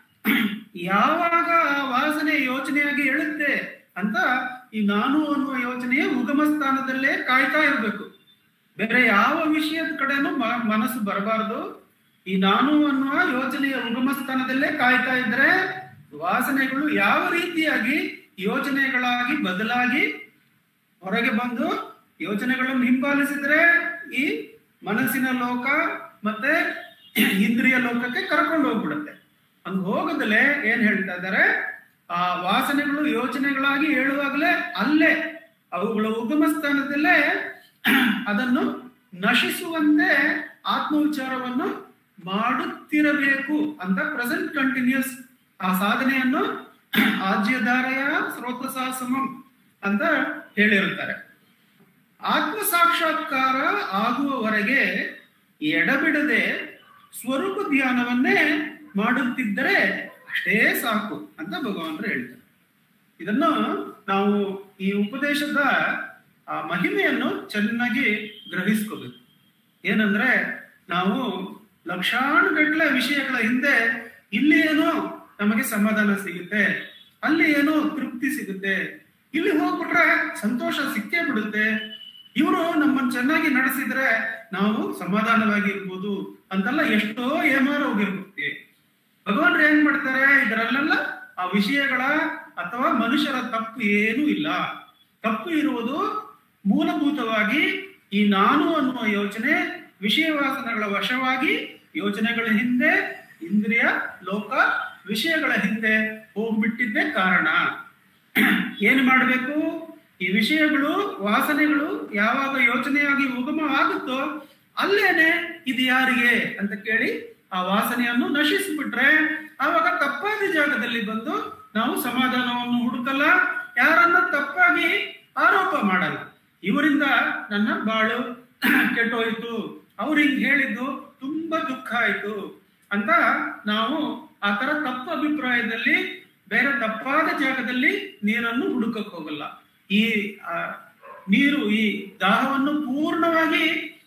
ಯಾವಾಗ ಆ ವಾಸನೆ ಯೋಚನೆಯಾಗಿ ಹೇಳುತ್ತೆ ಅಂತ ಈ ನಾನು ಅನ್ನುವ ಯೋಚನೆಯ ಉಗಮ ಸ್ಥಾನದಲ್ಲೇ ಕಾಯ್ತಾ ಇರಬೇಕು ಬೇರೆ ಯಾವ ವಿಷಯದ ಕಡೆನೂ ಮ- ಮನಸ್ಸು ಬರಬಾರದು ಈ ನಾನು ಅನ್ನುವ ಯೋಚನೆಯ ಉಗಮ ಸ್ಥಾನದಲ್ಲೇ ಕಾಯ್ತಾ ಇದ್ರೆ ವಾಸನೆಗಳು ಯಾವ ರೀತಿಯಾಗಿ ಯೋಚನೆಗಳಾಗಿ ಬದಲಾಗಿ ಹೊರಗೆ ಬಂದು ಯೋಚನೆಗಳನ್ನು ಹಿಂಬಾಲಿಸಿದ್ರೆ ಈ ಮನಸ್ಸಿನ ಲೋಕ ಮತ್ತೆ ಇಂದ್ರಿಯ ಲೋಕಕ್ಕೆ ಕರ್ಕೊಂಡು ಹೋಗ್ಬಿಡುತ್ತೆ ಹಂಗ ಹೋಗದಲ್ಲೇ ಏನ್ ಹೇಳ್ತಾ ಇದ್ದಾರೆ ಆ ವಾಸನೆಗಳು ಯೋಚನೆಗಳಾಗಿ ಹೇಳುವಾಗಲೇ ಅಲ್ಲೇ ಅವುಗಳ ಉಗಮ ಸ್ಥಾನದಲ್ಲೇ ಅದನ್ನು ನಶಿಸುವಂತೆ ಆತ್ಮವಿಚಾರವನ್ನು ಮಾಡುತ್ತಿರಬೇಕು ಅಂತ ಪ್ರೆಸೆಂಟ್ ಕಂಟಿನ್ಯೂಸ್ ಆ ಸಾಧನೆಯನ್ನು ಆಜ್ಯಧಾರೆಯ ಸ್ರೋತ ಸಮಂ ಅಂತ ಹೇಳಿರುತ್ತಾರೆ ಆತ್ಮ ಸಾಕ್ಷಾತ್ಕಾರ ಆಗುವವರೆಗೆ ಎಡಬಿಡದೆ ಸ್ವರೂಪ ಧ್ಯಾನವನ್ನೇ ಮಾಡುತ್ತಿದ್ದರೆ ಅಷ್ಟೇ ಸಾಕು ಅಂತ ಭಗವಂತರು ಹೇಳ್ತಾರೆ ಇದನ್ನು ನಾವು ಈ ಉಪದೇಶದ ಆ ಮಹಿಮೆಯನ್ನು ಚೆನ್ನಾಗಿ ಗ್ರಹಿಸ್ಕೋಬೇಕು ಏನಂದ್ರೆ ನಾವು ಲಕ್ಷಾನುಗಟ್ಟಲೆ ವಿಷಯಗಳ ಹಿಂದೆ ಇಲ್ಲಿ ಏನೋ ನಮಗೆ ಸಮಾಧಾನ ಸಿಗುತ್ತೆ ಅಲ್ಲಿ ಏನೋ ತೃಪ್ತಿ ಸಿಗುತ್ತೆ ಇಲ್ಲಿ ಹೋಗ್ಬಿಟ್ರೆ ಸಂತೋಷ ಸಿಕ್ಕೇ ಬಿಡುತ್ತೆ ಇವರು ನಮ್ಮನ್ನು ಚೆನ್ನಾಗಿ ನಡೆಸಿದ್ರೆ ನಾವು ಸಮಾಧಾನವಾಗಿ ಇರ್ಬೋದು ಅಂತೆಲ್ಲ ಎಷ್ಟೋ ಏಮಾರ ಹೋಗಿರ್ಬೇಕು ಭಗವಾನ್ ಏನ್ ಮಾಡ್ತಾರೆ ಇದರಲ್ಲೆಲ್ಲ ಆ ವಿಷಯಗಳ ಅಥವಾ ಮನುಷ್ಯರ ತಪ್ಪು ಏನೂ ಇಲ್ಲ ತಪ್ಪು ಇರುವುದು ಮೂಲಭೂತವಾಗಿ ಈ ನಾನು ಅನ್ನುವ ಯೋಚನೆ ವಿಷಯ ವಾಸನೆಗಳ ವಶವಾಗಿ ಯೋಚನೆಗಳ ಹಿಂದೆ ಇಂದ್ರಿಯ ಲೋಕ ವಿಷಯಗಳ ಹಿಂದೆ ಹೋಗ್ಬಿಟ್ಟಿದ್ದೇ ಕಾರಣ ಏನು ಮಾಡಬೇಕು ಈ ವಿಷಯಗಳು ವಾಸನೆಗಳು ಯಾವಾಗ ಯೋಚನೆಯಾಗಿ ಉಗಮವಾಗುತ್ತೋ ಅಲ್ಲೇನೆ ಇದು ಯಾರಿಗೆ ಅಂತ ಕೇಳಿ ಆ ವಾಸನೆಯನ್ನು ನಶಿಸಿಬಿಟ್ರೆ ಆವಾಗ ತಪ್ಪಾದ ಜಾಗದಲ್ಲಿ ಬಂದು ನಾವು ಸಮಾಧಾನವನ್ನು ಹುಡುಕಲ್ಲ ಯಾರನ್ನ ತಪ್ಪಾಗಿ ಆರೋಪ ಮಾಡಲ್ಲ ಇವರಿಂದ ನನ್ನ ಬಾಳು ಕೆಟ್ಟೋಯ್ತು ಅವ್ರು ಹಿಂಗ್ ಹೇಳಿದ್ದು ತುಂಬಾ ದುಃಖ ಆಯ್ತು ಅಂತ ನಾವು ಆ ತರ ತಪ್ಪು ಅಭಿಪ್ರಾಯದಲ್ಲಿ ಬೇರೆ ತಪ್ಪಾದ ಜಾಗದಲ್ಲಿ ನೀರನ್ನು ಹುಡುಕಕ್ ಹೋಗಲ್ಲ ಈ ಆ, ನೀರು ಈ ದಾಹವನ್ನು ಪೂರ್ಣವಾಗಿ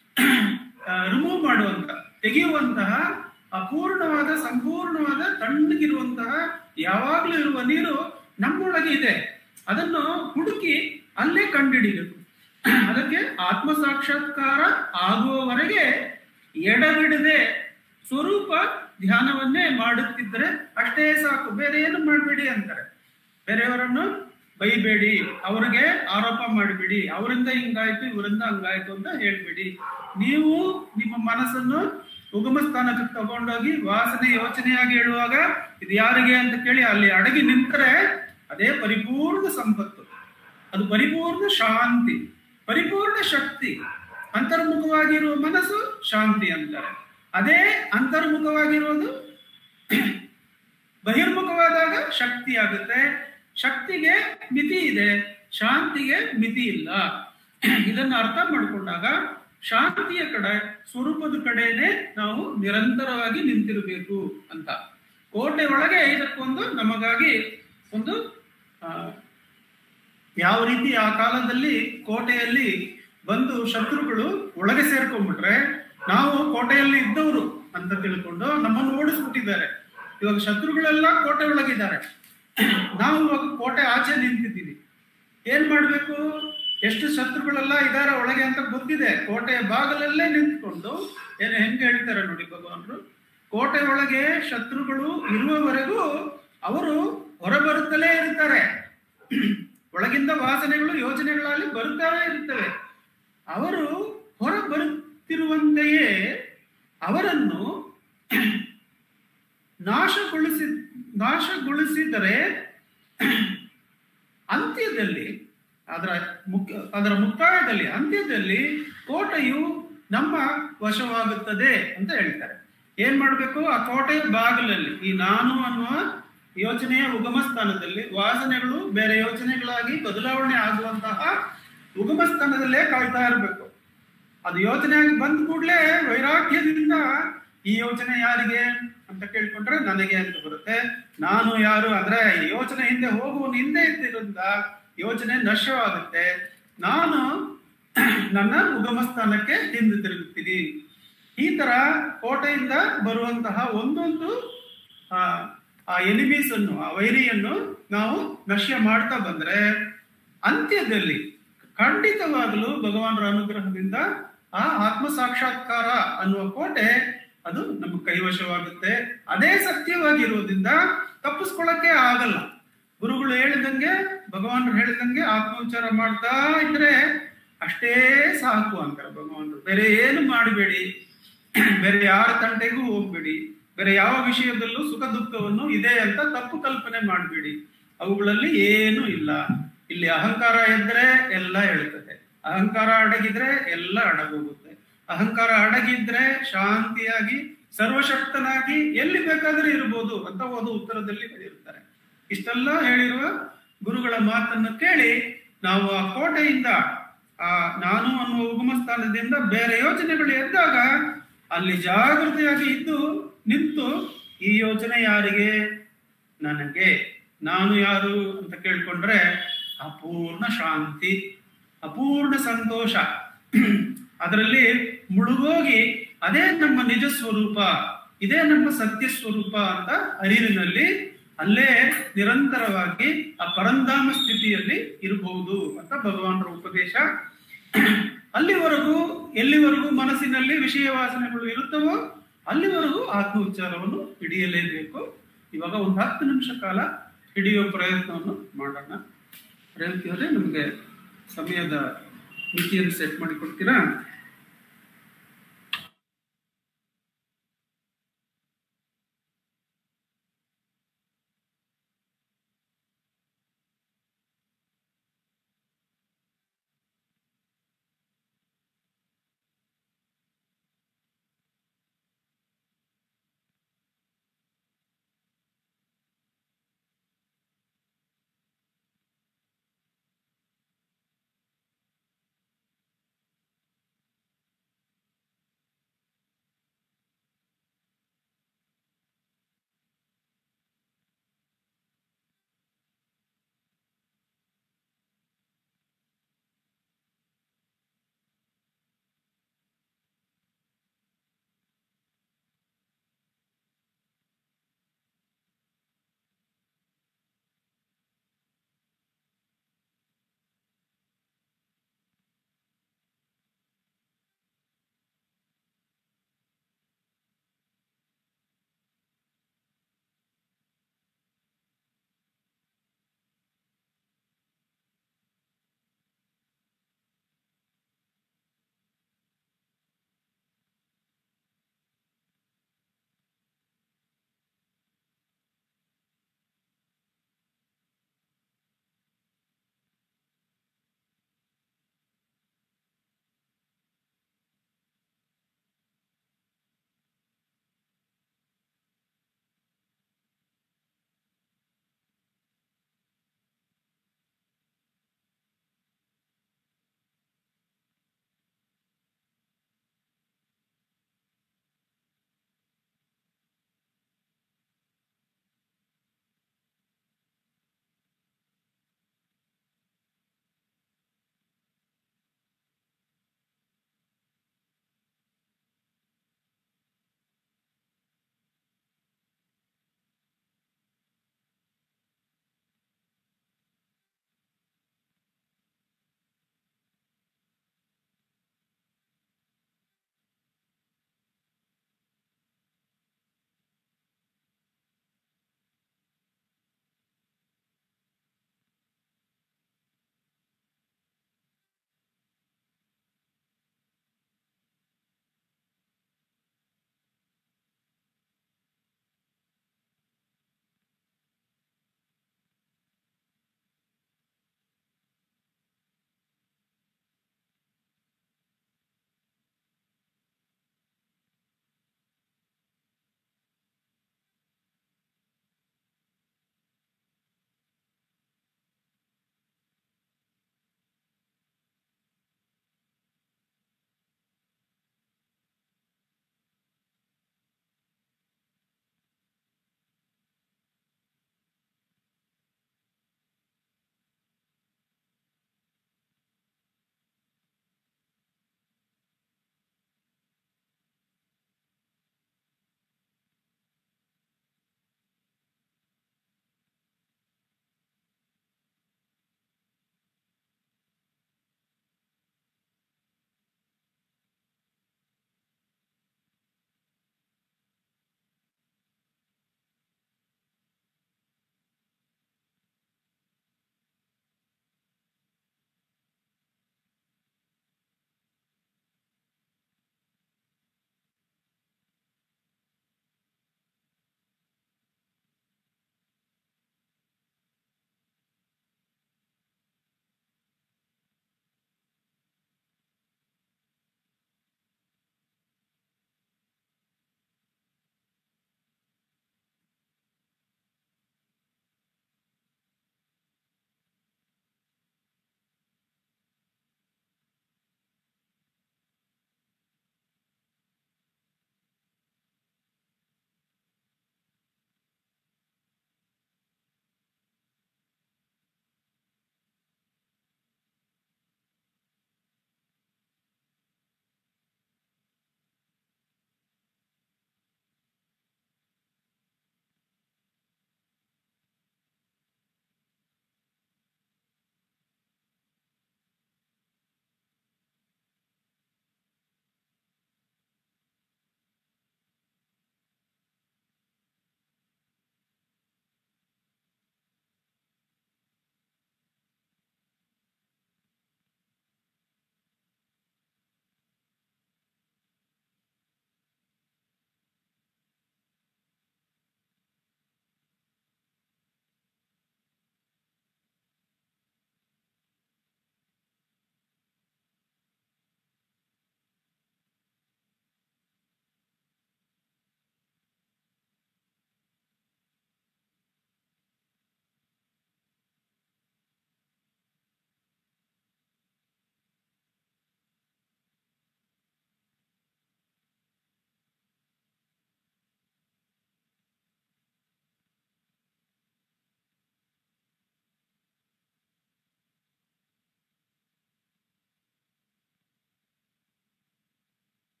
ರಿಮೂವ್ ಮಾಡುವಂತ ತೆಗೆಯುವಂತಹ ಅಪೂರ್ಣವಾದ ಸಂಪೂರ್ಣವಾದ ತಣ್ಣಗಿರುವಂತಹ ಯಾವಾಗ್ಲೂ ಇರುವ ನೀರು ನಮ್ಮೊಳಗೆ ಇದೆ ಅದನ್ನು ಹುಡುಕಿ ಅಲ್ಲೇ ಕಂಡುಹಿಡಿಬೇಕು ಅದಕ್ಕೆ ಆತ್ಮ ಸಾಕ್ಷಾತ್ಕಾರ ಆಗುವವರೆಗೆ ಎಡಬಿಡದೆ ಸ್ವರೂಪ ಧ್ಯಾನವನ್ನೇ ಮಾಡುತ್ತಿದ್ರೆ ಅಷ್ಟೇ ಸಾಕು ಬೇರೆ ಏನು ಮಾಡಬೇಡಿ ಅಂತಾರೆ ಬೇರೆಯವರನ್ನು ಬೈಬೇಡಿ ಅವ್ರಿಗೆ ಆರೋಪ ಮಾಡಬೇಡಿ ಅವರಿಂದ ಹಿಂಗಾಯ್ತು ಇವರಿಂದ ಹಂಗಾಯ್ತು ಅಂತ ಹೇಳ್ಬೇಡಿ ನೀವು ನಿಮ್ಮ ಮನಸ್ಸನ್ನು ಉಗಮ ಸ್ಥಾನಕ್ಕೆ ತಗೊಂಡೋಗಿ ವಾಸನೆ ಯೋಚನೆಯಾಗಿ ಹೇಳುವಾಗ ಇದು ಯಾರಿಗೆ ಅಂತ ಕೇಳಿ ಅಲ್ಲಿ ಅಡಗಿ ನಿಂತರೆ ಅದೇ ಪರಿಪೂರ್ಣ ಸಂಪತ್ತು ಅದು ಪರಿಪೂರ್ಣ ಶಾಂತಿ ಪರಿಪೂರ್ಣ ಶಕ್ತಿ ಅಂತರ್ಮುಖವಾಗಿರುವ ಮನಸ್ಸು ಶಾಂತಿ ಅಂತಾರೆ ಅದೇ ಅಂತರ್ಮುಖವಾಗಿರೋದು ಬಹಿರ್ಮುಖವಾದಾಗ ಶಕ್ತಿ ಆಗುತ್ತೆ ಶಕ್ತಿಗೆ ಮಿತಿ ಇದೆ ಶಾಂತಿಗೆ ಮಿತಿ ಇಲ್ಲ ಇದನ್ನ ಅರ್ಥ ಮಾಡಿಕೊಂಡಾಗ ಶಾಂತಿಯ ಕಡೆ ಸ್ವರೂಪದ ಕಡೆನೆ ನಾವು ನಿರಂತರವಾಗಿ ನಿಂತಿರಬೇಕು ಅಂತ ಕೋಟೆ ಒಳಗೆ ಇದಕ್ಕೊಂದು ನಮಗಾಗಿ ಒಂದು ಆ, ಯಾವ ರೀತಿ ಆ ಕಾಲದಲ್ಲಿ ಕೋಟೆಯಲ್ಲಿ ಬಂದು ಶತ್ರುಗಳು ಒಳಗೆ ಸೇರ್ಕೊಂಡ್ಬಿಟ್ರೆ ನಾವು ಕೋಟೆಯಲ್ಲಿ ಇದ್ದವರು ಅಂತ ತಿಳ್ಕೊಂಡು ನಮ್ಮನ್ನು ಓಡಿಸ್ಬಿಟ್ಟಿದ್ದಾರೆ ಇವಾಗ ಶತ್ರುಗಳೆಲ್ಲ ಕೋಟೆ ಒಳಗಿದ್ದಾರೆ ನಾವು ಇವಾಗ ಕೋಟೆ ಆಚೆ ನಿಂತಿದ್ದೀವಿ ಏನ್ ಮಾಡ್ಬೇಕು ಎಷ್ಟು ಶತ್ರುಗಳೆಲ್ಲ ಇದಾರೆ ಒಳಗೆ ಅಂತ ಗೊತ್ತಿದೆ ಕೋಟೆಯ ಬಾಗಲಲ್ಲೇ ನಿಂತ್ಕೊಂಡು ಏನು ಹೆಂಗೆ ಹೇಳ್ತಾರೆ ನೋಡಿ ಭಗವಾನ್ರು ಕೋಟೆ ಒಳಗೆ ಶತ್ರುಗಳು ಇರುವವರೆಗೂ ಅವರು ಹೊರಬರುತ್ತಲೇ ಇರ್ತಾರೆ ಒಳಗಿಂದ ವಾಸನೆಗಳು ಯೋಚನೆಗಳಲ್ಲಿ ಬರುತ್ತಲೇ ಇರುತ್ತವೆ ಅವರು ಹೊರ ಬರುತ್ತಿರುವಂತೆಯೇ ಅವರನ್ನು ನಾಶಗೊಳಿಸಿ ನಾಶಗೊಳಿಸಿದರೆ ಅಂತ್ಯದಲ್ಲಿ ಅದರ ಮುಖ್ಯ ಅದರ ಮುಕ್ತಾಯದಲ್ಲಿ ಅಂತ್ಯದಲ್ಲಿ ಕೋಟೆಯು ನಮ್ಮ ವಶವಾಗುತ್ತದೆ ಅಂತ ಹೇಳ್ತಾರೆ ಏನ್ ಮಾಡ್ಬೇಕು ಆ ಕೋಟೆಯ ಬಾಗಿಲಲ್ಲಿ ಈ ನಾನು ಅನ್ನುವ ಯೋಚನೆಯ ಉಗಮ ಸ್ಥಾನದಲ್ಲಿ ವಾಸನೆಗಳು ಬೇರೆ ಯೋಚನೆಗಳಾಗಿ ಬದಲಾವಣೆ ಆಗುವಂತಹ ಉಗಮ ಸ್ಥಾನದಲ್ಲೇ ಕಾಯ್ತಾ ಇರಬೇಕು ಅದು ಯೋಚನೆ ಆಗಿ ಬಂದ ಕೂಡಲೇ ವೈರಾಗ್ಯದಿಂದ ಈ ಯೋಚನೆ ಯಾರಿಗೆ ಅಂತ ಕೇಳ್ಕೊಂಡ್ರೆ ನನಗೆ ಅಂತ ಬರುತ್ತೆ ನಾನು ಯಾರು ಅಂದ್ರೆ ಈ ಯೋಚನೆ ಹಿಂದೆ ಹೋಗುವ ಹಿಂದೆ ಇದ್ದಿರೋದ್ರಿಂದ ಯೋಚನೆ ನಶವಾಗುತ್ತೆ ನಾನು ನನ್ನ ಉಗಮ ಸ್ಥಾನಕ್ಕೆ ಹಿಂದೆ ತಿರುಗುತ್ತೀನಿ ಈ ತರ ಕೋಟೆಯಿಂದ ಬರುವಂತಹ ಒಂದೊಂದು ಆ ಆ ಎನಿಮೀಸ್ ಅನ್ನು ಆ ವೈರಿಯನ್ನು ನಾವು ನಶ್ಯ ಮಾಡ್ತಾ ಬಂದ್ರೆ ಅಂತ್ಯದಲ್ಲಿ ಖಂಡಿತವಾಗಲೂ ಭಗವಾನರ ಅನುಗ್ರಹದಿಂದ ಆ ಆತ್ಮ ಸಾಕ್ಷಾತ್ಕಾರ ಅನ್ನುವ ಕೋಟೆ ಅದು ನಮ್ಮ ಕೈವಶವಾಗುತ್ತೆ ಅದೇ ಸತ್ಯವಾಗಿರೋದ್ರಿಂದ ತಪ್ಪಿಸ್ಕೊಳ್ಳಕ್ಕೆ ಆಗಲ್ಲ ಗುರುಗಳು ಹೇಳಿದಂಗೆ ಭಗವಾನರು ಹೇಳಿದಂಗೆ ಆತ್ಮವಿಚಾರ ಮಾಡ್ತಾ ಇದ್ರೆ ಅಷ್ಟೇ ಸಾಕು ಅಂತಾರೆ ಭಗವಾನರು ಬೇರೆ ಏನು ಮಾಡಬೇಡಿ ಬೇರೆ ಯಾರ ತಂಟೆಗೂ ಹೋಗ್ಬೇಡಿ ಬೇರೆ ಯಾವ ವಿಷಯದಲ್ಲೂ ಸುಖ ದುಃಖವನ್ನು ಇದೆ ಅಂತ ತಪ್ಪು ಕಲ್ಪನೆ ಮಾಡಬೇಡಿ ಅವುಗಳಲ್ಲಿ ಏನೂ ಇಲ್ಲ ಇಲ್ಲಿ ಅಹಂಕಾರ ಎದ್ರೆ ಎಲ್ಲ ಹೇಳ್ತದೆ ಅಹಂಕಾರ ಅಡಗಿದ್ರೆ ಎಲ್ಲ ಅಡಗೋಗುತ್ತೆ ಅಹಂಕಾರ ಅಡಗಿದ್ರೆ ಶಾಂತಿಯಾಗಿ ಸರ್ವಶಕ್ತನಾಗಿ ಎಲ್ಲಿ ಬೇಕಾದ್ರೆ ಇರ್ಬೋದು ಅಂತ ಒಂದು ಉತ್ತರದಲ್ಲಿ ಹೇಳಿರ್ತಾರೆ ಇಷ್ಟೆಲ್ಲ ಹೇಳಿರುವ ಗುರುಗಳ ಮಾತನ್ನು ಕೇಳಿ ನಾವು ಆ ಕೋಟೆಯಿಂದ ಆ ನಾನು ಅನ್ನುವ ಉಗಮ ಸ್ಥಾನದಿಂದ ಬೇರೆ ಯೋಚನೆಗಳು ಎದ್ದಾಗ ಅಲ್ಲಿ ಜಾಗೃತಿಯಾಗಿ ಇದ್ದು ನಿಂತು ಈ ಯೋಚನೆ ಯಾರಿಗೆ ನನಗೆ ನಾನು ಯಾರು ಅಂತ ಕೇಳ್ಕೊಂಡ್ರೆ ಅಪೂರ್ಣ ಶಾಂತಿ ಅಪೂರ್ಣ ಸಂತೋಷ ಅದರಲ್ಲಿ ಮುಳುಗೋಗಿ ಅದೇ ನಮ್ಮ ನಿಜ ಸ್ವರೂಪ ಇದೇ ನಮ್ಮ ಸತ್ಯ ಸ್ವರೂಪ ಅಂತ ಅರಿವಿನಲ್ಲಿ ಅಲ್ಲೇ ನಿರಂತರವಾಗಿ ಆ ಪರಂಧಾಮ ಸ್ಥಿತಿಯಲ್ಲಿ ಇರಬಹುದು ಅಂತ ಭಗವಾನರ ಉಪದೇಶ ಅಲ್ಲಿವರೆಗೂ ಎಲ್ಲಿವರೆಗೂ ಮನಸ್ಸಿನಲ್ಲಿ ವಿಷಯ ವಾಸನೆಗಳು ಇರುತ್ತವೋ ಅಲ್ಲಿವರೆಗೂ ಆತ್ಮ ಉಚ್ಚಾರವನ್ನು ಹಿಡಿಯಲೇಬೇಕು ಇವಾಗ ಒಂದು ಹತ್ತು ನಿಮಿಷ ಕಾಲ ಹಿಡಿಯುವ ಪ್ರಯತ್ನವನ್ನು ಮಾಡೋಣ ರೇವತಿ ಅವರೇ ನಮಗೆ ಸಮಯದ ಮಿತಿಯನ್ನು ಸೆಟ್ ಮಾಡಿ ಕೊಡ್ತೀರಾ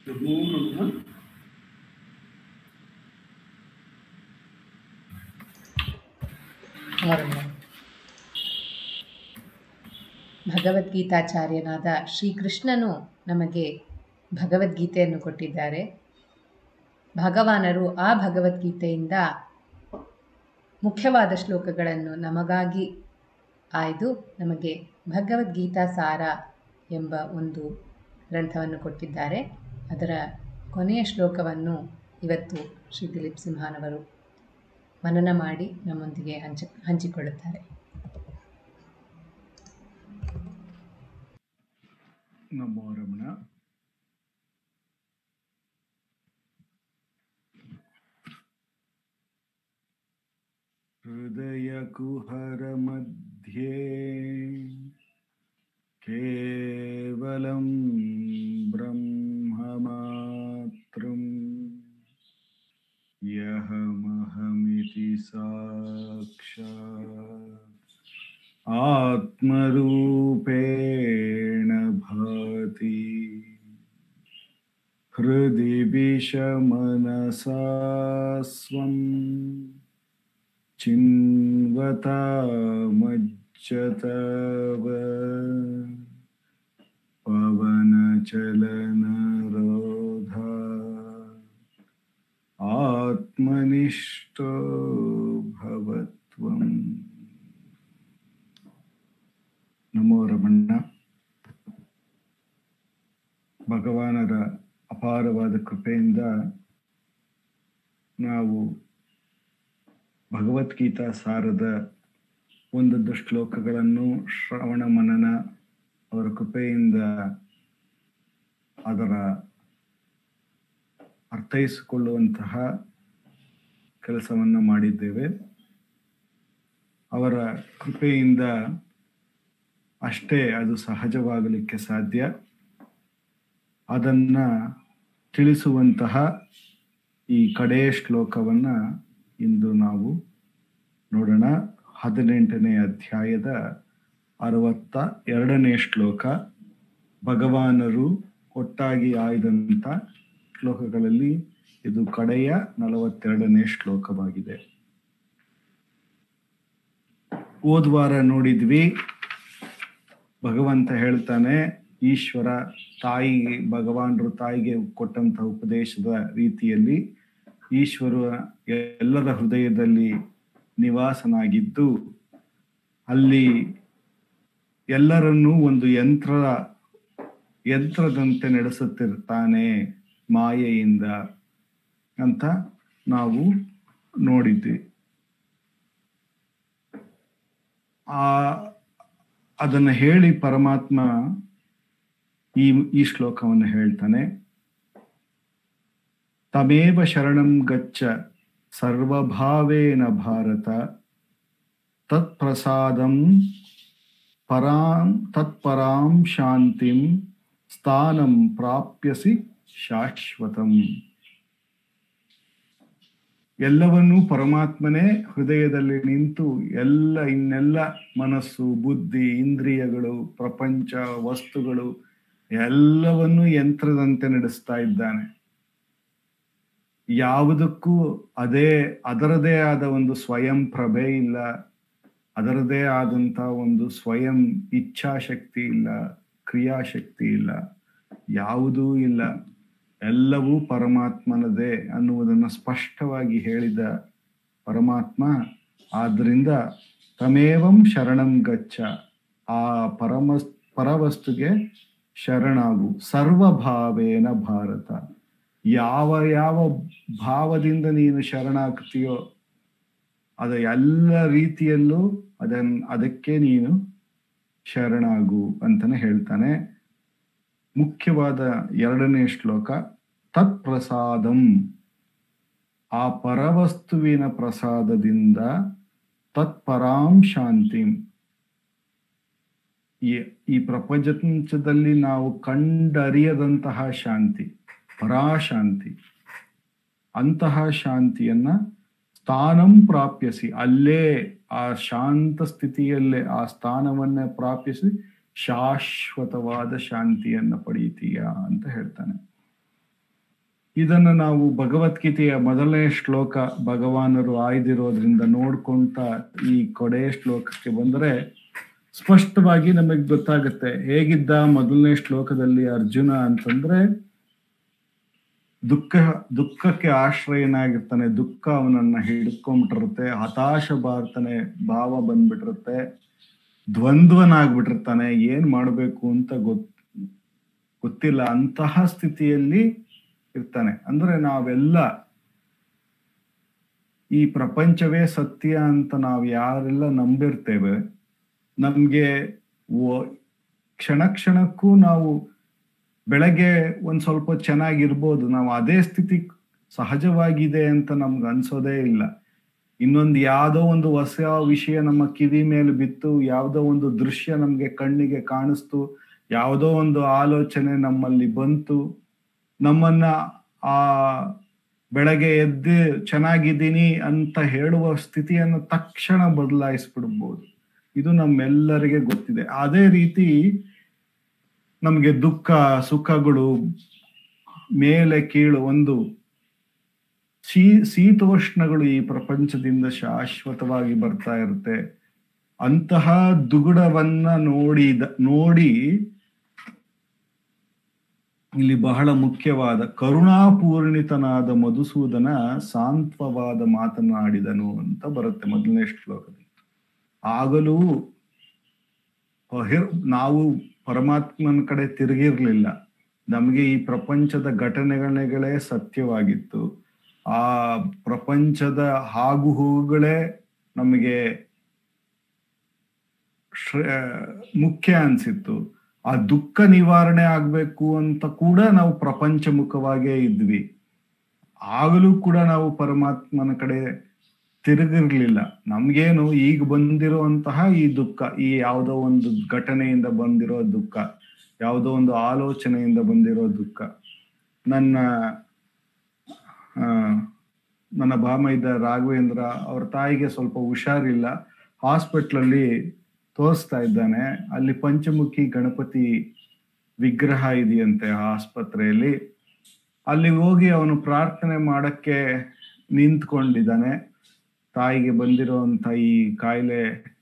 ನಮೋ ನಮಃ ನೋಡೋಣ. ಭಗವದ್ಗೀತಾಚಾರ್ಯನಾದ ಶ್ರೀಕೃಷ್ಣನು ನಮಗೆ ಭಗವದ್ಗೀತೆಯನ್ನು ಕೊಟ್ಟಿದ್ದಾರೆ ಭಗವಾನರು ಆ ಭಗವದ್ಗೀತೆಯಿಂದ ಮುಖ್ಯವಾದ ಶ್ಲೋಕಗಳನ್ನು ನಮಗಾಗಿ ಆಯ್ದು ನಮಗೆ ಭಗವದ್ಗೀತಾ ಸಾರ ಎಂಬ ಒಂದು ಗ್ರಂಥವನ್ನು ಕೊಟ್ಟಿದ್ದಾರೆ ಅದರ ಕೊನೆಯ ಶ್ಲೋಕವನ್ನು ಇವತ್ತು ಶ್ರೀ ದಿಲೀಪ್ ಸಿಂಹಾನವರು ಮನನ ಮಾಡಿ ನಮ್ಮೊಂದಿಗೆ ಹಂಚ ಹಂಚಿಕೊಳ್ಳುತ್ತಾರೆ ನಮೋ ರಮಣ ಹೃದಯಕುಹರ ಮಧ್ಯೆ ಕೇವಲಂ ಬ್ರಹ್ಮಮಾತ್ರಂ ಯಹಮಹಮಿತಿ ಸಾಕ್ಷಾತ್ आत्मरूपेण भाति हृदि विषमनसा स्वं चिन्वतामज्जतव पवनचलनरोधा आत्मनिष्ठो भवत्वम् ನಮೋ ರಮಣ್ಣ ಭಗವಾನರ ಅಪಾರವಾದ ಕೃಪೆಯಿಂದ ನಾವು ಭಗವದ್ಗೀತಾ ಸಾರದ ಒಂದೊಂದು ಶ್ಲೋಕಗಳನ್ನು ಶ್ರವಣ ಮನನ ಅವರ ಕೃಪೆಯಿಂದ ಅದರ ಅರ್ಥೈಸಿಕೊಳ್ಳುವಂತಹ ಕೆಲಸವನ್ನು ಮಾಡಿದ್ದೇವೆ ಅವರ ಕೃಪೆಯಿಂದ ಅಷ್ಟೇ ಅದು ಸಹಜವಾಗಲಿಕ್ಕೆ ಸಾಧ್ಯ ಅದನ್ನ ತಿಳಿಸುವಂತಹ ಈ ಕಡೆಯ ಶ್ಲೋಕವನ್ನ ಇಂದು ನಾವು ನೋಡೋಣ ಹದಿನೆಂಟನೇ ಅಧ್ಯಾಯದ ಅರವತ್ತ ಎರಡನೇ ಶ್ಲೋಕ ಭಗವಾನರು ಒಟ್ಟಾಗಿ ಆಯ್ದಂಥ ಶ್ಲೋಕಗಳಲ್ಲಿ ಇದು ಕಡೆಯ ನಲವತ್ತೆರಡನೇ ಶ್ಲೋಕವಾಗಿದೆ ಓದ್ವಾರ ನೋಡಿದ್ವಿ ಭಗವಂತ ಹೇಳ್ತಾನೆ ಈಶ್ವರ ತಾಯಿ ಭಗವಾನರು ತಾಯಿಗೆ ಕೊಟ್ಟಂತ ಉಪದೇಶದ ರೀತಿಯಲ್ಲಿ ಈಶ್ವರ ಎಲ್ಲರ ಹೃದಯದಲ್ಲಿ ನಿವಾಸನಾಗಿದ್ದು ಅಲ್ಲಿ ಎಲ್ಲರನ್ನೂ ಒಂದು ಯಂತ್ರ ಯಂತ್ರದಂತೆ ನಡೆಸುತ್ತಿರ್ತಾನೆ ಮಾಯೆಯಿಂದ ಅಂತ ನಾವು ನೋಡಿದ್ವಿ ಆ ಅದನ್ನ ಹೇಳಿ ಪರಮಾತ್ಮ ಈ ಈ ಶ್ಲೋಕವನ್ನು ಹೇಳ್ತಾನೆ ತಮೇವ ಶರಣಂ ಗಚ್ಚ ಸರ್ವಭಾವೇನ ಭಾರತ ತತ್ಪ್ರಸಾದಂ ಪರಾಂ ತತ್ಪರಾಂ ಶಾಂತಿಂ ಸ್ಥಾನಂ ಪ್ರಾಪ್ಯಸಿ ಶಾಶ್ವತಂ ಎಲ್ಲವನ್ನೂ ಪರಮಾತ್ಮನೇ ಹೃದಯದಲ್ಲಿ ನಿಂತು ಎಲ್ಲ ಇನ್ನೆಲ್ಲ ಮನಸ್ಸು ಬುದ್ಧಿ ಇಂದ್ರಿಯಗಳು ಪ್ರಪಂಚ ವಸ್ತುಗಳು ಎಲ್ಲವನ್ನೂ ಯಂತ್ರದಂತೆ ನಡೆಸ್ತಾ ಇದ್ದಾನೆ ಯಾವುದಕ್ಕೂ ಅದೇ ಅದರದೇ ಆದ ಒಂದು ಸ್ವಯಂ ಪ್ರಭೆ ಇಲ್ಲ ಅದರದೇ ಆದಂತ ಒಂದು ಸ್ವಯಂ ಇಚ್ಛಾಶಕ್ತಿ ಇಲ್ಲ ಕ್ರಿಯಾಶಕ್ತಿ ಇಲ್ಲ ಯಾವುದೂ ಇಲ್ಲ ಎಲ್ಲವೂ ಪರಮಾತ್ಮನದೇ ಅನ್ನುವುದನ್ನು ಸ್ಪಷ್ಟವಾಗಿ ಹೇಳಿದ ಪರಮಾತ್ಮ ಆದ್ರಿಂದ ತಮೇವಂ ಶರಣಂ ಗಚ್ಚ ಆ ಪರಮ ಪರವಸ್ತುಗೆ ಶರಣಾಗು ಸರ್ವಭಾವೇನ ಭಾರತ ಯಾವ ಯಾವ ಭಾವದಿಂದ ನೀನು ಶರಣಾಗ್ತೀಯೋ ಅದ ಎಲ್ಲ ರೀತಿಯಲ್ಲೂ ಅದನ್ ಅದಕ್ಕೆ ನೀನು ಶರಣಾಗು ಅಂತಾನೆ ಹೇಳ್ತಾನೆ ಮುಖ್ಯವಾದ ಎರಡನೇ ಶ್ಲೋಕ ತತ್ಪ್ರಸಾದಂ ಆ ಪರವಸ್ತುವಿನ ಪ್ರಸಾದದಿಂದ ತತ್ಪರಾಂ ಶಾಂತಿಂ ಈ ಈ ಪ್ರಪಂಚದಲ್ಲಿ ನಾವು ಕಂಡರಿಯದಂತಹ ಶಾಂತಿ ಪರಾಶಾಂತಿ ಅಂತಹ ಶಾಂತಿಯನ್ನ ಸ್ಥಾನಂ ಪ್ರಾಪ್ಯಸಿ ಅಲ್ಲೇ ಆ ಶಾಂತ ಸ್ಥಿತಿಯಲ್ಲೇ ಆ ಸ್ಥಾನವನ್ನ ಪ್ರಾಪ್ಯಸಿ ಶಾಶ್ವತವಾದ ಶಾಂತಿಯನ್ನ ಪಡೀತೀಯ ಅಂತ ಹೇಳ್ತಾನೆ ಇದನ್ನು ನಾವು ಭಗವದ್ಗೀತೆಯ ಮೊದಲನೇ ಶ್ಲೋಕ ಭಗವಾನರು ಆಯ್ದಿರೋದ್ರಿಂದ ನೋಡ್ಕೊಂತ ಈ ಕೊಡೆ ಶ್ಲೋಕಕ್ಕೆ ಬಂದರೆ ಸ್ಪಷ್ಟವಾಗಿ ನಮಗೆ ಗೊತ್ತಾಗುತ್ತೆ ಹೇಗಿದ್ದ ಮೊದಲನೇ ಶ್ಲೋಕದಲ್ಲಿ ಅರ್ಜುನ ಅಂತಂದ್ರೆ ದುಃಖ ದುಃಖಕ್ಕೆ ಆಶ್ರಯನಾಗಿರ್ತಾನೆ ದುಃಖ ಅವನನ್ನ ಹಿಡ್ಕೊಂಡ್ಬಿಟ್ಟಿರುತ್ತೆ ಹತಾಶ ಬಾರ್ತಾನೆ ಭಾವ ಬಂದ್ಬಿಟ್ಟಿರುತ್ತೆ ದ್ವಂದ್ವನಾಗ್ಬಿಟ್ಟಿರ್ತಾನೆ ಏನ್ ಮಾಡ್ಬೇಕು ಅಂತ ಗೊತ್ ಗೊತ್ತಿಲ್ಲ ಅಂತಹ ಸ್ಥಿತಿಯಲ್ಲಿ ಇರ್ತಾನೆ ಅಂದ್ರೆ ನಾವೆಲ್ಲ ಈ ಪ್ರಪಂಚವೇ ಸತ್ಯ ಅಂತ ನಾವು ಯಾರೆಲ್ಲ ನಂಬಿರ್ತೇವೆ ನಮ್ಗೆ ಓ- ಕ್ಷಣ ಕ್ಷಣಕ್ಕೂ ನಾವು ಬೆಳಗ್ಗೆ ಒಂದ್ ಸ್ವಲ್ಪ ಚೆನ್ನಾಗಿರ್ಬೋದು ನಾವು ಅದೇ ಸ್ಥಿತಿ ಸಹಜವಾಗಿದೆ ಅಂತ ನಮ್ಗೆ ಅನ್ಸೋದೇ ಇಲ್ಲ ಇನ್ನೊಂದು ಯಾವ್ದೋ ಒಂದು ಹೊಸ ವಿಷಯ ನಮ್ಮ ಕಿವಿ ಮೇಲೆ ಬಿತ್ತು ಯಾವ್ದೋ ಒಂದು ದೃಶ್ಯ ನಮ್ಗೆ ಕಣ್ಣಿಗೆ ಕಾಣಿಸ್ತು ಯಾವುದೋ ಒಂದು ಆಲೋಚನೆ ನಮ್ಮಲ್ಲಿ ಬಂತು ನಮ್ಮನ್ನ ಆ ಬೆಳಗ್ಗೆ ಎದ್ದು ಚೆನ್ನಾಗಿದ್ದೀನಿ ಅಂತ ಹೇಳುವ ಸ್ಥಿತಿಯನ್ನು ತಕ್ಷಣ ಬದಲಾಯಿಸ್ಬಿಡ್ಬೋದು ಇದು ನಮ್ಮೆಲ್ಲರಿಗೆ ಗೊತ್ತಿದೆ ಅದೇ ರೀತಿ ನಮ್ಗೆ ದುಃಖ ಸುಖಗಳು ಮೇಲೆ ಕೀಳು ಒಂದು ಶೀ ಶೀತೋಷ್ಣಗಳು ಈ ಪ್ರಪಂಚದಿಂದ ಶಾಶ್ವತವಾಗಿ ಬರ್ತಾ ಇರುತ್ತೆ ಅಂತಹ ದುಗುಡವನ್ನ ನೋಡಿದ ನೋಡಿ ಇಲ್ಲಿ ಬಹಳ ಮುಖ್ಯವಾದ ಕರುಣಾಪೂರ್ಣಿತನಾದ ಮಧುಸೂದನ ಸಾಂತ್ವವಾದ ಮಾತನಾಡಿದನು ಅಂತ ಬರುತ್ತೆ ಮೊದಲನೇ ಶ್ಲೋಕದಲ್ಲಿ ಆಗಲೂ ಬಹಿರ್ ನಾವು ಪರಮಾತ್ಮನ ಕಡೆ ತಿರುಗಿರ್ಲಿಲ್ಲ ನಮಗೆ ಈ ಪ್ರಪಂಚದ ಘಟನೆಗಳೇ ಸತ್ಯವಾಗಿತ್ತು ಆ ಪ್ರಪಂಚದ ಹಾಗು ಹೋಗುಗಳೇ ನಮಗೆ ಶ್ರೇ ಮುಖ್ಯ ಅನ್ಸಿತ್ತು ಆ ದುಃಖ ನಿವಾರಣೆ ಆಗ್ಬೇಕು ಅಂತ ಕೂಡ ನಾವು ಪ್ರಪಂಚ ಮುಖವಾಗೇ ಇದ್ವಿ ಆಗಲೂ ಕೂಡ ನಾವು ಪರಮಾತ್ಮನ ಕಡೆ ತಿರುಗಿರ್ಲಿಲ್ಲ ನಮ್ಗೇನು ಈಗ ಬಂದಿರುವಂತಹ ಈ ದುಃಖ ಈ ಯಾವುದೋ ಒಂದು ಘಟನೆಯಿಂದ ಬಂದಿರೋ ದುಃಖ ಯಾವುದೋ ಒಂದು ಆಲೋಚನೆಯಿಂದ ಬಂದಿರೋ ದುಃಖ ನನ್ನ ಆ, ನನ್ನ ಭಾಮೈದ ರಾಘವೇಂದ್ರ ಅವ್ರ ತಾಯಿಗೆ ಸ್ವಲ್ಪ ಹುಷಾರಿಲ್ಲ ಹಾಸ್ಪಿಟ್ಲಲ್ಲಿ ತೋರಿಸ್ತಾ ಇದ್ದಾನೆ ಅಲ್ಲಿ ಪಂಚಮುಖಿ ಗಣಪತಿ ವಿಗ್ರಹ ಇದೆಯಂತೆ ಆ ಆಸ್ಪತ್ರೆಯಲ್ಲಿ ಅಲ್ಲಿ ಹೋಗಿ ಅವನು ಪ್ರಾರ್ಥನೆ ಮಾಡಕ್ಕೆ ನಿಂತ್ಕೊಂಡಿದ್ದಾನೆ ತಾಯಿಗೆ ಬಂದಿರುವಂತ ಈ ಕಾಯಿಲೆ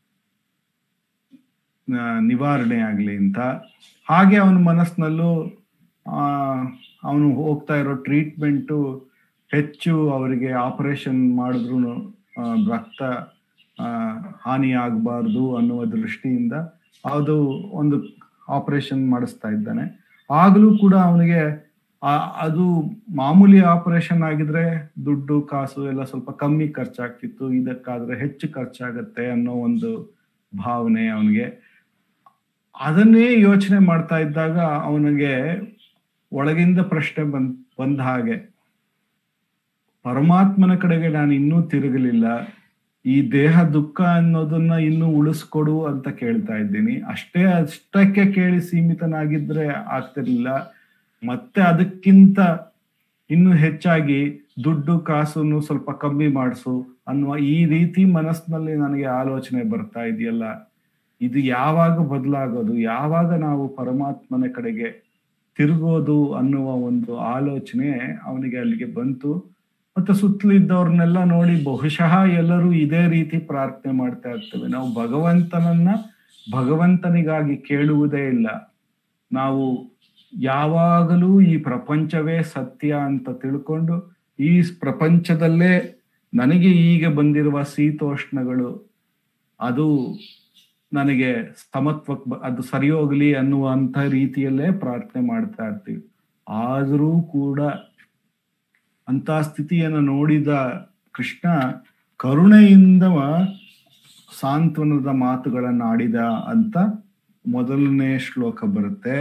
ಆ, ನಿವಾರಣೆ ಆಗ್ಲಿ ಅಂತ ಹಾಗೆ ಅವನ ಮನಸ್ಸಿನಲ್ಲೂ ಆ ಅವನು ಹೋಗ್ತಾ ಇರೋ ಟ್ರೀಟ್ಮೆಂಟು ಹೆಚ್ಚು ಅವರಿಗೆ ಆಪರೇಷನ್ ಮಾಡಿದ್ರು ರಕ್ತ ಆ, ಹಾನಿ ಆಗಬಾರ್ದು ಅನ್ನುವ ದೃಷ್ಟಿಯಿಂದ ಅದು ಒಂದು ಆಪರೇಷನ್ ಮಾಡಿಸ್ತಾ ಇದ್ದಾನೆ ಆಗಲೂ ಕೂಡ ಅವನಿಗೆ ಅದು ಮಾಮೂಲಿ ಆಪರೇಷನ್ ಆಗಿದ್ರೆ ದುಡ್ಡು ಕಾಸು ಎಲ್ಲ ಸ್ವಲ್ಪ ಕಮ್ಮಿ ಖರ್ಚಾಗ್ತಿತ್ತು ಇದಕ್ಕಾದ್ರೆ ಹೆಚ್ಚು ಖರ್ಚಾಗತ್ತೆ ಅನ್ನೋ ಒಂದು ಭಾವನೆ ಅವನಿಗೆ ಅದನ್ನೇ ಯೋಚನೆ ಮಾಡ್ತಾ ಇದ್ದಾಗ ಅವನಿಗೆ ಒಳಗಿಂದ ಪ್ರಶ್ನೆ ಬಂದ್ ಬಂದ ಹಾಗೆ ಪರಮಾತ್ಮನ ಕಡೆಗೆ ನಾನು ಇನ್ನೂ ತಿರುಗಲಿಲ್ಲ ಈ ದೇಹ ದುಃಖ ಅನ್ನೋದನ್ನ ಇನ್ನೂ ಉಳಿಸ್ಕೊಡು ಅಂತ ಕೇಳ್ತಾ ಇದ್ದೀನಿ ಅಷ್ಟೇ ಅಷ್ಟಕ್ಕೆ ಕೇಳಿ ಸೀಮಿತನಾಗಿದ್ರೆ ಆಗ್ತಿರ್ಲಿಲ್ಲ ಮತ್ತೆ ಅದಕ್ಕಿಂತ ಇನ್ನು ಹೆಚ್ಚಾಗಿ ದುಡ್ಡು ಕಾಸನ್ನು ಸ್ವಲ್ಪ ಕಮ್ಮಿ ಮಾಡಿಸು ಅನ್ನುವ ಈ ರೀತಿ ಮನಸ್ಸಿನಲ್ಲಿ ನನಗೆ ಆಲೋಚನೆ ಬರ್ತಾ ಇದೆಯಲ್ಲ ಇದು ಯಾವಾಗ ಬದಲಾಗೋದು ಯಾವಾಗ ನಾವು ಪರಮಾತ್ಮನ ಕಡೆಗೆ ತಿರುಗೋದು ಅನ್ನುವ ಒಂದು ಆಲೋಚನೆ ಅವನಿಗೆ ಅಲ್ಲಿಗೆ ಬಂತು ಮತ್ತೆ ಸುತ್ತಲಿದ್ದವ್ರನ್ನೆಲ್ಲ ನೋಡಿ ಬಹುಶಃ ಎಲ್ಲರೂ ಇದೇ ರೀತಿ ಪ್ರಾರ್ಥನೆ ಮಾಡ್ತಾ ಇರ್ತೇವೆ ನಾವು ಭಗವಂತನನ್ನ ಭಗವಂತನಿಗಾಗಿ ಕೇಳುವುದೇ ಇಲ್ಲ ನಾವು ಯಾವಾಗಲೂ ಈ ಪ್ರಪಂಚವೇ ಸತ್ಯ ಅಂತ ತಿಳ್ಕೊಂಡು ಈ ಪ್ರಪಂಚದಲ್ಲೇ ನನಗೆ ಈಗ ಬಂದಿರುವ ಶೀತೋಷ್ಣಗಳು ಅದು ನನಗೆ ಸಮತ್ವಕ್ಕೆ ಬ- ಅದು ಸರಿ ಹೋಗ್ಲಿ ಅನ್ನುವಂಥ ರೀತಿಯಲ್ಲೇ ಪ್ರಾರ್ಥನೆ ಮಾಡ್ತಾ ಇರ್ತೀವಿ ಆದರೂ ಕೂಡ ಅಂತ ಸ್ಥಿತಿಯನ್ನು ನೋಡಿದ ಕೃಷ್ಣ ಕರುಣೆಯಿಂದ ಸಾಂತ್ವನದ ಮಾತುಗಳನ್ನು ಆಡಿದ ಅಂತ ಮೊದಲನೇ ಶ್ಲೋಕ ಬರುತ್ತೆ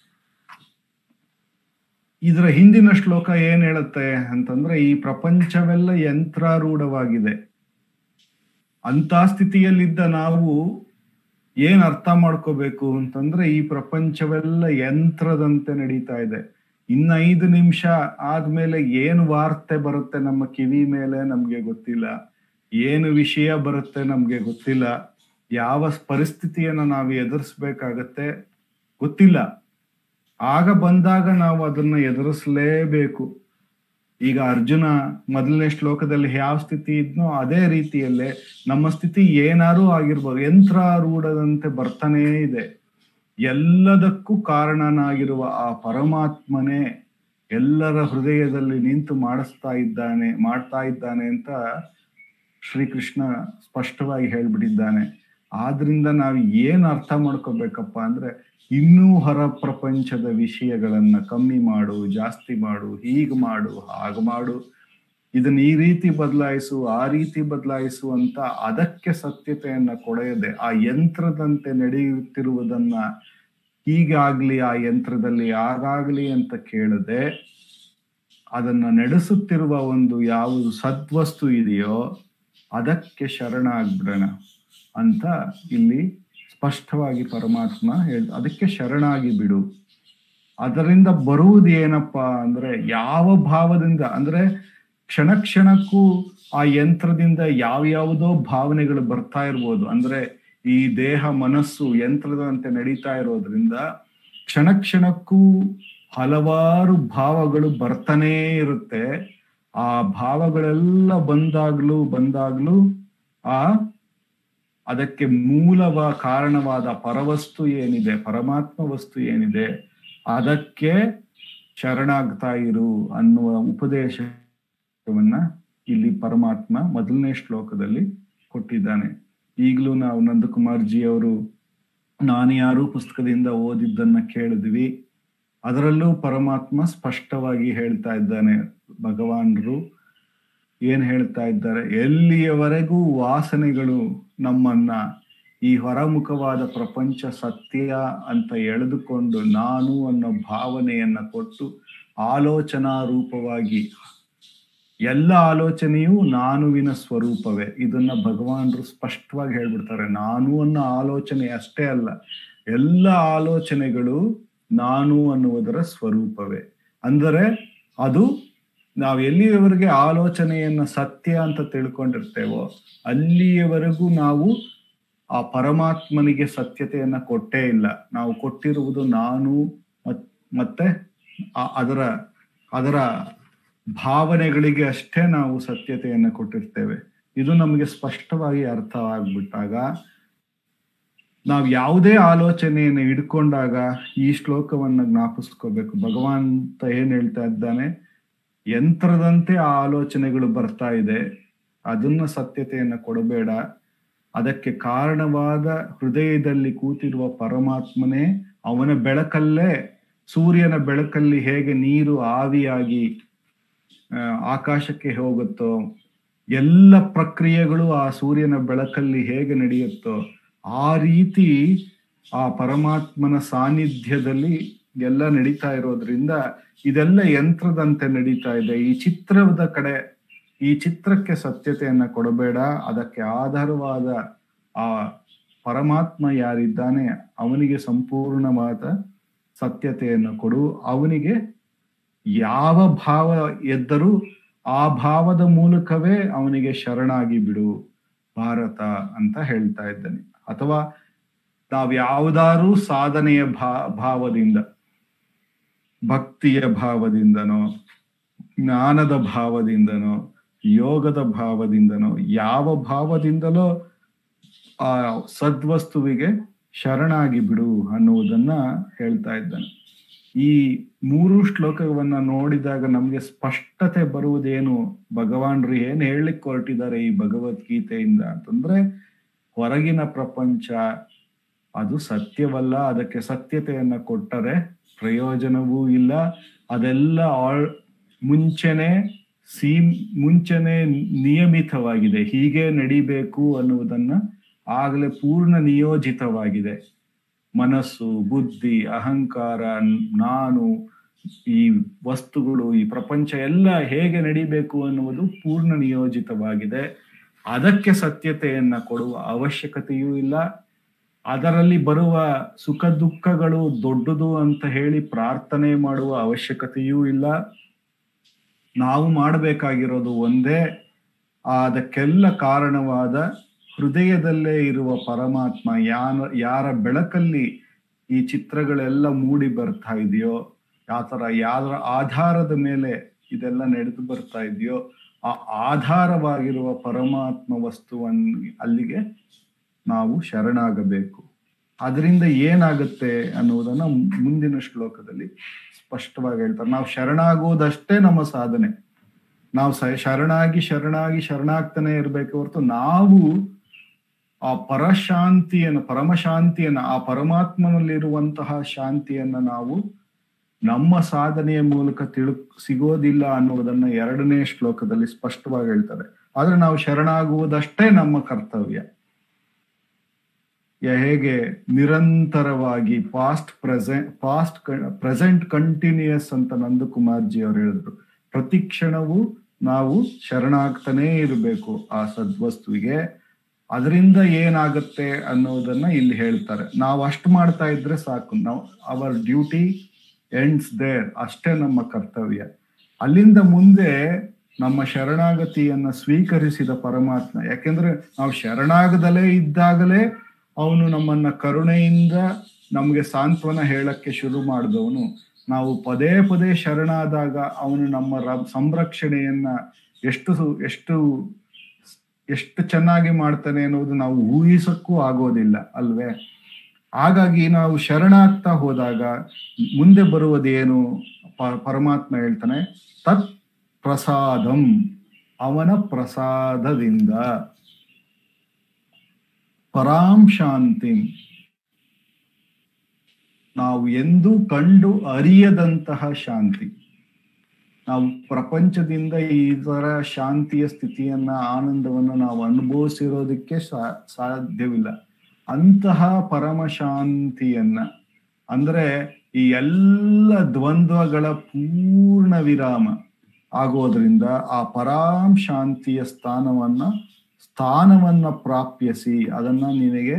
ಇದರ ಹಿಂದಿನ ಶ್ಲೋಕ ಏನ್ ಹೇಳುತ್ತೆ ಅಂತಂದ್ರೆ ಈ ಪ್ರಪಂಚವೆಲ್ಲ ಯಂತ್ರಾರೂಢವಾಗಿದೆ ಅಂತ ಸ್ಥಿತಿಯಲ್ಲಿದ್ದ ನಾವು ಏನ್ ಅರ್ಥ ಮಾಡ್ಕೋಬೇಕು ಅಂತಂದ್ರೆ ಈ ಪ್ರಪಂಚವೆಲ್ಲ ಯಂತ್ರದಂತೆ ನಡೀತಾ ಇದೆ ಇನ್ನ ಐದು ನಿಮಿಷ ಆದ್ಮೇಲೆ ಏನು ವಾರ್ತೆ ಬರುತ್ತೆ ನಮ್ಮ ಕಿವಿ ಮೇಲೆ ನಮ್ಗೆ ಗೊತ್ತಿಲ್ಲ ಏನು ವಿಷಯ ಬರುತ್ತೆ ನಮ್ಗೆ ಗೊತ್ತಿಲ್ಲ ಯಾವ ಪರಿಸ್ಥಿತಿಯನ್ನ ನಾವು ಎದುರಿಸ್ಬೇಕಾಗತ್ತೆ ಗೊತ್ತಿಲ್ಲ ಆಗ ಬಂದಾಗ ನಾವು ಅದನ್ನ ಎದುರಿಸಲೇಬೇಕು ಈಗ ಅರ್ಜುನ ಮೊದಲನೇ ಶ್ಲೋಕದಲ್ಲಿ ಯಾವ ಸ್ಥಿತಿ ಇದ್ನೋ ಅದೇ ರೀತಿಯಲ್ಲೇ ನಮ್ಮ ಸ್ಥಿತಿ ಏನಾರೂ ಆಗಿರ್ಬೋದು ಯಂತ್ರಾರೂಢದಂತೆ ಬರ್ತಾನೇ ಇದೆ ಎಲ್ಲದಕ್ಕೂ ಕಾರಣನಾಗಿರುವ ಆ ಪರಮಾತ್ಮನೇ ಎಲ್ಲರ ಹೃದಯದಲ್ಲಿ ನಿಂತು ಮಾಡಿಸ್ತಾ ಇದ್ದಾನೆ ಮಾಡ್ತಾ ಇದ್ದಾನೆ ಅಂತ ಶ್ರೀಕೃಷ್ಣ ಸ್ಪಷ್ಟವಾಗಿ ಹೇಳ್ಬಿಟ್ಟಿದ್ದಾನೆ ಆದ್ರಿಂದ ನಾವು ಏನ್ ಅರ್ಥ ಮಾಡ್ಕೋಬೇಕಪ್ಪ ಅಂದ್ರೆ ಇನ್ನೂ ಹೊರ ಪ್ರಪಂಚದ ವಿಷಯಗಳನ್ನ ಕಮ್ಮಿ ಮಾಡು ಜಾಸ್ತಿ ಮಾಡು ಹೀಗ್ ಮಾಡು ಹಾಗೆ ಮಾಡು ಇದನ್ನ ಈ ರೀತಿ ಬದಲಾಯಿಸು ಆ ರೀತಿ ಬದಲಾಯಿಸು ಅಂತ ಅದಕ್ಕೆ ಸತ್ಯತೆಯನ್ನ ಕೊಡೆಯದೆ ಆ ಯಂತ್ರದಂತೆ ನಡೆಯುತ್ತಿರುವುದನ್ನ ಹೀಗಾಗ್ಲಿ ಆ ಯಂತ್ರದಲ್ಲಿ ಆಗಾಗ್ಲಿ ಅಂತ ಕೇಳದೆ ಅದನ್ನ ನಡೆಸುತ್ತಿರುವ ಒಂದು ಯಾವುದು ಸದ್ವಸ್ತು ಇದೆಯೋ ಅದಕ್ಕೆ ಶರಣ ಆಗ್ಬಿಡೋಣ ಅಂತ ಇಲ್ಲಿ ಸ್ಪಷ್ಟವಾಗಿ ಪರಮಾತ್ಮ ಹೇಳ್ ಅದಕ್ಕೆ ಶರಣಾಗಿ ಬಿಡು ಅದರಿಂದ ಬರುವುದು ಏನಪ್ಪಾ ಅಂದ್ರೆ ಯಾವ ಭಾವದಿಂದ ಅಂದ್ರೆ ಕ್ಷಣ ಕ್ಷಣಕ್ಕೂ ಆ ಯಂತ್ರದಿಂದ ಯಾವ್ಯಾವುದೋ ಭಾವನೆಗಳು ಬರ್ತಾ ಇರ್ಬೋದು ಅಂದ್ರೆ ಈ ದೇಹ ಮನಸ್ಸು ಯಂತ್ರದಂತೆ ನಡೀತಾ ಇರೋದ್ರಿಂದ ಕ್ಷಣ ಕ್ಷಣಕ್ಕೂ ಹಲವಾರು ಭಾವಗಳು ಬರ್ತಾನೇ ಇರುತ್ತೆ ಆ ಭಾವಗಳೆಲ್ಲ ಬಂದಾಗ್ಲೂ ಬಂದಾಗ್ಲೂ ಆ ಅದಕ್ಕೆ ಮೂಲವ ಕಾರಣವಾದ ಪರವಸ್ತು ಏನಿದೆ ಪರಮಾತ್ಮ ವಸ್ತು ಏನಿದೆ ಅದಕ್ಕೆ ಶರಣಾಗ್ತಾ ಇರು ಅನ್ನುವ ಉಪದೇಶವನ್ನ ಇಲ್ಲಿ ಪರಮಾತ್ಮ ಮೊದಲನೇ ಶ್ಲೋಕದಲ್ಲಿ ಕೊಟ್ಟಿದ್ದಾನೆ ಈಗಲೂ ನಾವು ನಂದಕುಮಾರ್ ಜಿ ಅವರು ನಾನು ಯಾರು ಪುಸ್ತಕದಿಂದ ಓದಿದ್ದನ್ನ ಕೇಳಿದ್ವಿ ಅದರಲ್ಲೂ ಪರಮಾತ್ಮ ಸ್ಪಷ್ಟವಾಗಿ ಹೇಳ್ತಾ ಇದ್ದಾನೆ ಭಗವಾನರು ಏನ್ ಹೇಳ್ತಾ ಇದ್ದಾರೆ ಎಲ್ಲಿಯವರೆಗೂ ವಾಸನೆಗಳು ನಮ್ಮನ್ನ ಈ ಹೊರಮುಖವಾದ ಪ್ರಪಂಚ ಸತ್ಯ ಅಂತ ಎಳೆದುಕೊಂಡು ನಾನು ಅನ್ನೋ ಭಾವನೆಯನ್ನ ಕೊಟ್ಟು ಆಲೋಚನಾ ರೂಪವಾಗಿ ಎಲ್ಲ ಆಲೋಚನೆಯೂ ನಾನುವಿನ ಸ್ವರೂಪವೇ ಇದನ್ನ ಭಗವಾನರು ಸ್ಪಷ್ಟವಾಗಿ ಹೇಳ್ಬಿಡ್ತಾರೆ ನಾನು ಅನ್ನೋ ಆಲೋಚನೆ ಅಷ್ಟೇ ಅಲ್ಲ ಎಲ್ಲ ಆಲೋಚನೆಗಳು ನಾನು ಅನ್ನುವುದರ ಸ್ವರೂಪವೇ ಅಂದರೆ ಅದು ನಾವು ಎಲ್ಲಿಯವರೆಗೆ ಆಲೋಚನೆಯನ್ನ ಸತ್ಯ ಅಂತ ತಿಳ್ಕೊಂಡಿರ್ತೇವೋ ಅಲ್ಲಿಯವರೆಗೂ ನಾವು ಆ ಪರಮಾತ್ಮನಿಗೆ ಸತ್ಯತೆಯನ್ನ ಕೊಟ್ಟೇ ಇಲ್ಲ ನಾವು ಕೊಟ್ಟಿರುವುದು ನಾನು ಮತ್ತೆ ಅದರ ಅದರ ಭಾವನೆಗಳಿಗೆ ಅಷ್ಟೇ ನಾವು ಸತ್ಯತೆಯನ್ನ ಕೊಟ್ಟಿರ್ತೇವೆ ಇದು ನಮಗೆ ಸ್ಪಷ್ಟವಾಗಿ ಅರ್ಥ ಆಗ್ಬಿಟ್ಟಾಗ ನಾವು ಯಾವುದೇ ಆಲೋಚನೆಯನ್ನು ಹಿಡ್ಕೊಂಡಾಗ ಈ ಶ್ಲೋಕವನ್ನ ಜ್ಞಾಪಿಸ್ಕೋಬೇಕು ಭಗವಂತ ಏನ್ ಹೇಳ್ತಾ ಇದ್ದಾನೆ ಯಂತ್ರದಂತೆ ಆ ಆಲೋಚನೆಗಳು ಬರ್ತಾ ಇದೆ ಅದನ್ನ ಸತ್ಯತೆಯನ್ನ ಕೊಡಬೇಡ ಅದಕ್ಕೆ ಕಾರಣವಾದ ಹೃದಯದಲ್ಲಿ ಕೂತಿರುವ ಪರಮಾತ್ಮನೇ ಅವನ ಬೆಳಕಲ್ಲೇ ಸೂರ್ಯನ ಬೆಳಕಲ್ಲಿ ಹೇಗೆ ನೀರು ಆವಿಯಾಗಿ ಆಕಾಶಕ್ಕೆ ಹೋಗುತ್ತೋ ಎಲ್ಲ ಪ್ರಕ್ರಿಯೆಗಳು ಆ ಸೂರ್ಯನ ಬೆಳಕಲ್ಲಿ ಹೇಗೆ ನಡೆಯುತ್ತೋ ಆ ರೀತಿ ಆ ಪರಮಾತ್ಮನ ಸಾನ್ನಿಧ್ಯದಲ್ಲಿ ಎಲ್ಲ ನಡೀತಾ ಇರೋದ್ರಿಂದ ಇದೆಲ್ಲ ಯಂತ್ರದಂತೆ ನಡೀತಾ ಇದೆ ಈ ಚಿತ್ರದ ಕಡೆ ಈ ಚಿತ್ರಕ್ಕೆ ಸತ್ಯತೆಯನ್ನ ಕೊಡಬೇಡ ಅದಕ್ಕೆ ಆಧಾರವಾದ ಆ ಪರಮಾತ್ಮ ಯಾರಿದ್ದಾನೆ ಅವನಿಗೆ ಸಂಪೂರ್ಣವಾದ ಸತ್ಯತೆಯನ್ನು ಕೊಡು ಅವನಿಗೆ ಯಾವ ಭಾವ ಎದ್ದರೂ ಆ ಭಾವದ ಮೂಲಕವೇ ಅವನಿಗೆ ಶರಣಾಗಿ ಬಿಡು ಭಾರತ ಅಂತ ಹೇಳ್ತಾ ಇದ್ದಾನೆ ಅಥವಾ ನಾವ್ ಯಾವ್ದಾರೂ ಸಾಧನೆಯ ಭಾ ಭಾವದಿಂದ ಭಕ್ತಿಯ ಭಾವದಿಂದನೋ ಜ್ಞಾನದ ಭಾವದಿಂದನೋ ಯೋಗದ ಭಾವದಿಂದನೋ ಯಾವ ಭಾವದಿಂದಲೋ ಆ ಸದ್ವಸ್ತುವಿಗೆ ಶರಣಾಗಿ ಬಿಡು ಅನ್ನುವುದನ್ನ ಹೇಳ್ತಾ ಇದ್ದಾನೆ ಈ ಮೂರು ಶ್ಲೋಕವನ್ನ ನೋಡಿದಾಗ ನಮ್ಗೆ ಸ್ಪಷ್ಟತೆ ಬರುವುದೇನು ಭಗವಾನ್ರು ಏನ್ ಹೇಳಲಿಕ್ಕೆ ಹೊರಟಿದ್ದಾರೆ ಈ ಭಗವದ್ಗೀತೆಯಿಂದ ಅಂತಂದ್ರೆ ಹೊರಗಿನ ಪ್ರಪಂಚ ಅದು ಸತ್ಯವಲ್ಲ ಅದಕ್ಕೆ ಸತ್ಯತೆಯನ್ನ ಕೊಟ್ಟರೆ ಪ್ರಯೋಜನವೂ ಇಲ್ಲ ಅದೆಲ್ಲ ಆಳ್ ಮುಂಚೆನೆ ಸೀಮ್ ಮುಂಚೆನೆ ನಿಯಮಿತವಾಗಿದೆ ಹೀಗೆ ನಡಿಬೇಕು ಅನ್ನುವುದನ್ನ ಆಗಲೇ ಪೂರ್ಣ ನಿಯೋಜಿತವಾಗಿದೆ ಮನಸ್ಸು ಬುದ್ಧಿ ಅಹಂಕಾರ ನಾನು ಈ ವಸ್ತುಗಳು ಈ ಪ್ರಪಂಚ ಎಲ್ಲ ಹೇಗೆ ನಡಿಬೇಕು ಅನ್ನುವುದು ಪೂರ್ಣ ನಿಯೋಜಿತವಾಗಿದೆ ಅದಕ್ಕೆ ಸತ್ಯತೆಯನ್ನ ಕೊಡುವ ಅವಶ್ಯಕತೆಯೂ ಇಲ್ಲ ಅದರಲ್ಲಿ ಬರುವ ಸುಖ ದುಃಖಗಳು ದೊಡ್ಡದು ಅಂತ ಹೇಳಿ ಪ್ರಾರ್ಥನೆ ಮಾಡುವ ಅವಶ್ಯಕತೆಯೂ ಇಲ್ಲ ನಾವು ಮಾಡಬೇಕಾಗಿರೋದು ಒಂದೇ ಅದಕ್ಕೆಲ್ಲ ಕಾರಣವಾದ ಹೃದಯದಲ್ಲೇ ಇರುವ ಪರಮಾತ್ಮ ಯಾರ ಯಾರ ಬೆಳಕಲ್ಲಿ ಈ ಚಿತ್ರಗಳೆಲ್ಲ ಮೂಡಿ ಬರ್ತಾ ಇದೆಯೋ ಯಾತರ ಯಾರ ಆಧಾರದ ಮೇಲೆ ಇದೆಲ್ಲ ನಡೆದು ಬರ್ತಾ ಇದೆಯೋ ಆ ಆಧಾರವಾಗಿರುವ ಪರಮಾತ್ಮ ವಸ್ತುವನ್ನು ಅಲ್ಲಿಗೆ ನಾವು ಶರಣಾಗಬೇಕು ಅದರಿಂದ ಏನಾಗುತ್ತೆ ಅನ್ನುವುದನ್ನ ಮುಂದಿನ ಶ್ಲೋಕದಲ್ಲಿ ಸ್ಪಷ್ಟವಾಗಿ ಹೇಳ್ತಾರೆ ನಾವು ಶರಣಾಗುವುದಷ್ಟೇ ನಮ್ಮ ಸಾಧನೆ ನಾವು ಸ ಶರಣಾಗಿ ಶರಣಾಗಿ ಶರಣಾಗ್ತಾನೆ ಇರ್ಬೇಕು ಹೊರತು ನಾವು ಆ ಪರಶಾಂತಿಯನ್ನು ಪರಮಶಾಂತಿಯನ್ನ ಆ ಪರಮಾತ್ಮನಲ್ಲಿರುವಂತಹ ಶಾಂತಿಯನ್ನ ನಾವು ನಮ್ಮ ಸಾಧನೆಯ ಮೂಲಕ ತಿಳು ಸಿಗೋದಿಲ್ಲ ಅನ್ನುವುದನ್ನ ಎರಡನೇ ಶ್ಲೋಕದಲ್ಲಿ ಸ್ಪಷ್ಟವಾಗಿ ಹೇಳ್ತಾರೆ ಆದ್ರೆ ನಾವು ಶರಣಾಗುವುದಷ್ಟೇ ನಮ್ಮ ಕರ್ತವ್ಯ ಯ- ಹೇಗೆ ನಿರಂತರವಾಗಿ past present past present continuous ಅಂತ ನಂದಕುಮಾರ್ಜಿ ಅವರು ಹೇಳಿದ್ರು ಪ್ರತಿ ಕ್ಷಣವೂ ನಾವು ಶರಣಾಗ್ತಾನೇ ಇರಬೇಕು ಆ ಸದ್ವಸ್ತುವಿಗೆ ಅದರಿಂದ ಏನಾಗುತ್ತೆ ಅನ್ನೋದನ್ನ ಇಲ್ಲಿ ಹೇಳ್ತಾರೆ ನಾವು ಅಷ್ಟು ಮಾಡ್ತಾ ಇದ್ರೆ ಸಾಕು ನಾವು ಅವರ್ ಡ್ಯೂಟಿ ಎಂಡ್ಸ್ ದೇರ್ ಅಷ್ಟೇ ನಮ್ಮ ಕರ್ತವ್ಯ ಅಲ್ಲಿಂದ ಮುಂದೆ ನಮ್ಮ ಶರಣಾಗತಿಯನ್ನ ಸ್ವೀಕರಿಸಿದ ಪರಮಾತ್ಮ ಯಾಕೆಂದ್ರೆ ನಾವು ಶರಣಾಗದಲೇ ಇದ್ದಾಗಲೇ ಅವನು ನಮ್ಮನ್ನ ಕರುಣೆಯಿಂದ ನಮಗೆ ಸಾಂತ್ವನ ಹೇಳಕ್ಕೆ ಶುರು ಮಾಡಿದವನು ನಾವು ಪದೇ ಪದೇ ಶರಣಾದಾಗ ಅವನು ನಮ್ಮ ರ- ಸಂರಕ್ಷಣೆಯನ್ನ ಎಷ್ಟು ಸು- ಎಷ್ಟು ಎಷ್ಟು ಚೆನ್ನಾಗಿ ಮಾಡ್ತಾನೆ ಅನ್ನೋದು ನಾವು ಊಹಿಸಕ್ಕೂ ಆಗೋದಿಲ್ಲ ಅಲ್ವೇ ಹಾಗಾಗಿ ನಾವು ಶರಣಾಗ್ತಾ ಹೋದಾಗ ಮುಂದೆ ಬರುವುದೇನು ಪ- ಪರಮಾತ್ಮ ಹೇಳ್ತಾನೆ ತತ್ ಪ್ರಸಾದಂ ಅವನ ಪ್ರಸಾದದಿಂದ ಪರಾಂ ಶಾಂತಿ ನಾವು ಎಂದೂ ಕಂಡು ಅರಿಯದಂತಹ ಶಾಂತಿ ನಾವು ಪ್ರಪಂಚದಿಂದ ಈ ತರ ಶಾಂತಿಯ ಸ್ಥಿತಿಯನ್ನ ಆನಂದವನ್ನು ನಾವು ಅನುಭವಿಸಿರೋದಕ್ಕೆ ಸಾ- ಸಾಧ್ಯವಿಲ್ಲ ಅಂತಹ ಪರಮ ಶಾಂತಿಯನ್ನ ಅಂದ್ರೆ ಈ ಎಲ್ಲ ದ್ವಂದ್ವಗಳ ಪೂರ್ಣ ವಿರಾಮ ಆಗೋದ್ರಿಂದ ಆ ಪರಾಂ ಶಾಂತಿಯ ಸ್ಥಾನವನ್ನ ಸ್ಥಾನವನ್ನ ಪ್ರಾಪ್ಯಸಿ ಅದನ್ನ ನಿನಗೆ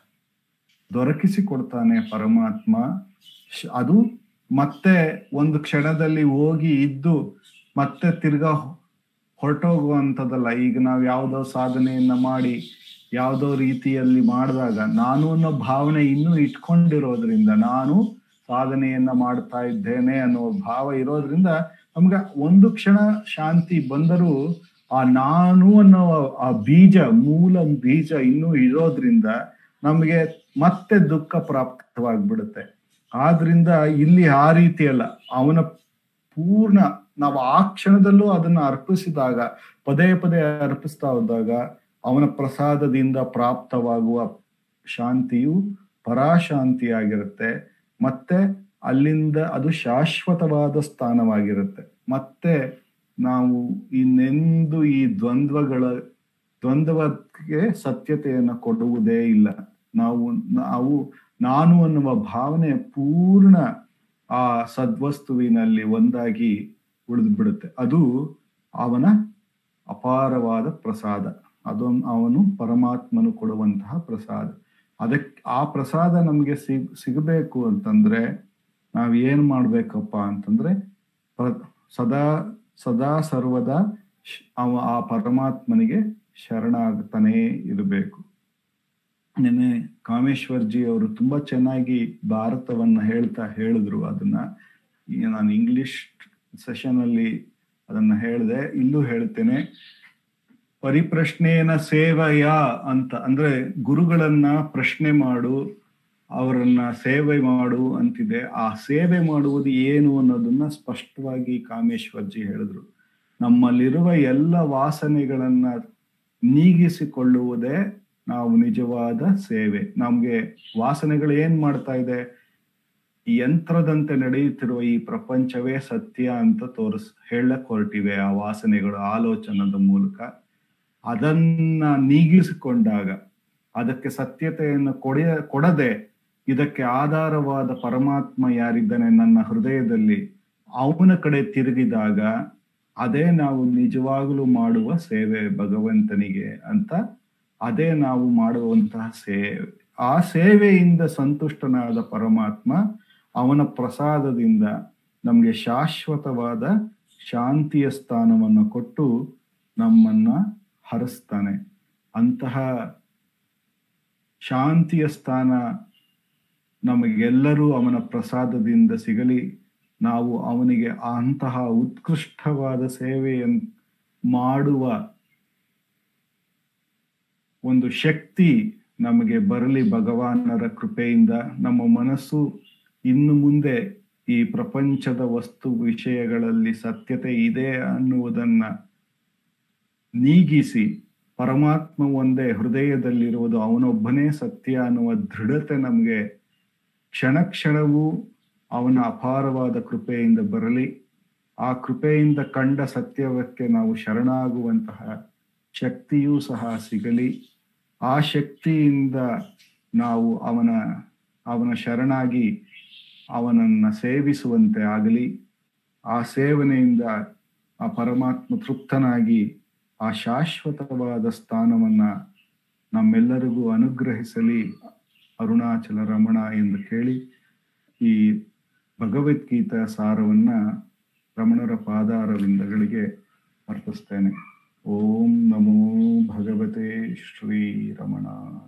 ದೊರಕಿಸಿ ಕೊಡ್ತಾನೆ ಪರಮಾತ್ಮ ಶ್- ಅದು ಮತ್ತೆ ಒಂದು ಕ್ಷಣದಲ್ಲಿ ಹೋಗಿ ಇದ್ದು ಮತ್ತೆ ತಿರ್ಗಾ ಹೊರಟೋಗುವಂಥದ್ದಲ್ಲ ಈಗ ನಾವು ಯಾವುದೋ ಸಾಧನೆಯನ್ನ ಮಾಡಿ ಯಾವುದೋ ರೀತಿಯಲ್ಲಿ ಮಾಡಿದಾಗ ನಾನು ಅನ್ನೋ ಭಾವನೆ ಇನ್ನೂ ಇಟ್ಕೊಂಡಿರೋದ್ರಿಂದ ನಾನು ಸಾಧನೆಯನ್ನ ಮಾಡ್ತಾ ಇದ್ದೇನೆ ಅನ್ನೋ ಭಾವ ಇರೋದ್ರಿಂದ ನಮ್ಗೆ ಒಂದು ಕ್ಷಣ ಶಾಂತಿ ಬಂದರೂ ಆ ನಾನು ಅನ್ನೋ ಆ ಬೀಜ ಮೂಲ ಬೀಜ ಇನ್ನೂ ಇರೋದ್ರಿಂದ ನಮಗೆ ಮತ್ತೆ ದುಃಖ ಪ್ರಾಪ್ತವಾಗ್ಬಿಡುತ್ತೆ ಆದ್ರಿಂದ ಇಲ್ಲಿ ಆ ರೀತಿ ಅಲ್ಲ ಅವನ ಪೂರ್ಣ ನಾವು ಆ ಕ್ಷಣದಲ್ಲೂ ಅದನ್ನ ಅರ್ಪಿಸಿದಾಗ ಪದೇ ಪದೇ ಅರ್ಪಿಸ್ತಾ ಹೋದಾಗ ಅವನ ಪ್ರಸಾದದಿಂದ ಪ್ರಾಪ್ತವಾಗುವ ಶಾಂತಿಯು ಪರಾಶಾಂತಿಯಾಗಿರುತ್ತೆ ಮತ್ತೆ ಅಲ್ಲಿಂದ ಅದು ಶಾಶ್ವತವಾದ ಸ್ಥಾನವಾಗಿರುತ್ತೆ ಮತ್ತೆ ನಾವು ಇನ್ನೆಂದು ಈ ದ್ವಂದ್ವಗಳ ದ್ವಂದ್ವಕ್ಕೆ ಸತ್ಯತೆಯನ್ನು ಕೊಡುವುದೇ ಇಲ್ಲ ನಾವು ನಾವು ನಾನು ಅನ್ನುವ ಭಾವನೆ ಪೂರ್ಣ ಆ ಸದ್ವಸ್ತುವಿನಲ್ಲಿ ಒಂದಾಗಿ ಉಳಿದು ಬಿಡುತ್ತೆ ಅದು ಅವನ ಅಪಾರವಾದ ಪ್ರಸಾದ ಅದೊಂದು ಅವನು ಪರಮಾತ್ಮನು ಕೊಡುವಂತಹ ಪ್ರಸಾದ ಅದಕ್ಕೆ ಆ ಪ್ರಸಾದ ನಮಗೆ ಸಿಗ್ ಸಿಗಬೇಕು ಅಂತಂದ್ರೆ ನಾವ್ ಏನ್ ಮಾಡ್ಬೇಕಪ್ಪ ಅಂತಂದ್ರೆ ಪ್ರ- ಸದಾ ಸದಾ ಸರ್ವದಾ ಶ್- ಅವ ಆ ಪರಮಾತ್ಮನಿಗೆ ಶರಣಾಗ್ತಾನೇ ಇರಬೇಕು ನೆನ್ನೆ ಕಾಮೇಶ್ವರ್ಜಿ ಅವರು ತುಂಬಾ ಚೆನ್ನಾಗಿ ಭಾರತವನ್ನ ಹೇಳ್ತಾ ಹೇಳಿದ್ರು ಅದನ್ನ ಈಗ ನಾನು ಇಂಗ್ಲಿಷ್ ಸೆಷನ್ ಅಲ್ಲಿ ಅದನ್ನ ಹೇಳಿದೆ ಇಲ್ಲೂ ಹೇಳ್ತೇನೆ ಪರಿಪ್ರಶ್ನೇನ ಸೇವೆಯ ಅಂತ ಅಂದ್ರೆ ಗುರುಗಳನ್ನ ಪ್ರಶ್ನೆ ಮಾಡು ಅವರನ್ನ ಸೇವೆ ಮಾಡು ಅಂತಿದೆ ಆ ಸೇವೆ ಮಾಡುವುದು ಏನು ಅನ್ನೋದನ್ನ ಸ್ಪಷ್ಟವಾಗಿ ಕಾಮೇಶ್ವರ್ಜಿ ಹೇಳಿದ್ರು ನಮ್ಮಲ್ಲಿರುವ ಎಲ್ಲ ವಾಸನೆಗಳನ್ನ ನೀಗಿಸಿಕೊಳ್ಳುವುದೇ ನಾವು ನಿಜವಾದ ಸೇವೆ ನಮ್ಗೆ ವಾಸನೆಗಳು ಏನ್ ಮಾಡ್ತಾ ಇದೆ ಈ ಯಂತ್ರದಂತೆ ನಡೆಯುತ್ತಿರುವ ಈ ಪ್ರಪಂಚವೇ ಸತ್ಯ ಅಂತ ತೋರಿಸ್ ಹೇಳಕ್ ಹೊರಟಿವೆ ಆ ವಾಸನೆಗಳು ಆಲೋಚನದ ಮೂಲಕ ಅದನ್ನ ನೀಗಿಸಿಕೊಂಡಾಗ ಅದಕ್ಕೆ ಸತ್ಯತೆಯನ್ನು ಕೊಡೆಯ ಕೊಡದೆ ಇದಕ್ಕೆ ಆಧಾರವಾದ ಪರಮಾತ್ಮ ಯಾರಿದ್ದಾನೆ ನನ್ನ ಹೃದಯದಲ್ಲಿ ಅವನ ಕಡೆ ತಿರುಗಿದಾಗ ಅದೇ ನಾವು ನಿಜವಾಗಲೂ ಮಾಡುವ ಸೇವೆ ಭಗವಂತನಿಗೆ ಅಂತ ಅದೇ ನಾವು ಮಾಡುವಂತಹ ಸೇವೆ ಆ ಸೇವೆಯಿಂದ ಸಂತುಷ್ಟನಾದ ಪರಮಾತ್ಮ ಅವನ ಪ್ರಸಾದದಿಂದ ನಮಗೆ ಶಾಶ್ವತವಾದ ಶಾಂತಿಯ ಸ್ಥಾನವನ್ನು ಕೊಟ್ಟು ನಮ್ಮನ್ನ ಹರಿಸ್ತಾನೆ ಅಂತಹ ಶಾಂತಿಯ ಸ್ಥಾನ ನಮಗೆಲ್ಲರೂ ಅವನ ಪ್ರಸಾದದಿಂದ ಸಿಗಲಿ ನಾವು ಅವನಿಗೆ ಅಂತಹ ಉತ್ಕೃಷ್ಟವಾದ ಸೇವೆಯನ್ನು ಮಾಡುವ ಒಂದು ಶಕ್ತಿ ನಮಗೆ ಬರಲಿ ಭಗವಾನರ ಕೃಪೆಯಿಂದ ನಮ್ಮ ಮನಸ್ಸು ಇನ್ನು ಮುಂದೆ ಈ ಪ್ರಪಂಚದ ವಸ್ತು ವಿಷಯಗಳಲ್ಲಿ ಸತ್ಯತೆ ಇದೆ ಅನ್ನುವುದನ್ನ ನೀಗಿಸಿ ಪರಮಾತ್ಮ ಒಂದೇ ಹೃದಯದಲ್ಲಿರುವುದು ಅವನೊಬ್ಬನೇ ಸತ್ಯ ಅನ್ನುವ ದೃಢತೆ ನಮಗೆ ಕ್ಷಣ ಕ್ಷಣವೂ ಅವನ ಅಪಾರವಾದ ಕೃಪೆಯಿಂದ ಬರಲಿ ಆ ಕೃಪೆಯಿಂದ ಕಂಡ ಸತ್ಯವಕ್ಕೆ ನಾವು ಶರಣಾಗುವಂತಹ ಶಕ್ತಿಯೂ ಸಹ ಸಿಗಲಿ ಆ ಶಕ್ತಿಯಿಂದ ನಾವು ಅವನ ಅವನ ಶರಣಾಗಿ ಅವನನ್ನ ಸೇವಿಸುವಂತೆ ಆಗಲಿ ಆ ಸೇವನೆಯಿಂದ ಆ ಪರಮಾತ್ಮ ತೃಪ್ತನಾಗಿ ಆ ಶಾಶ್ವತವಾದ ಸ್ಥಾನವನ್ನ ನಮ್ಮೆಲ್ಲರಿಗೂ ಅನುಗ್ರಹಿಸಲಿ ಅರುಣಾಚಲ ರಮಣ ಎಂದು ಕೇಳಿ ಈ ಭಗವದ್ಗೀತಾ ಸಾರವನ್ನ ರಮಣರ ಪಾದಾರವಿಂದಗಳಿಗೆ ಅರ್ಪಿಸ್ತೇನೆ ಓಂ ನಮೋ ಭಗವತೆ ಶ್ರೀ ರಮಣ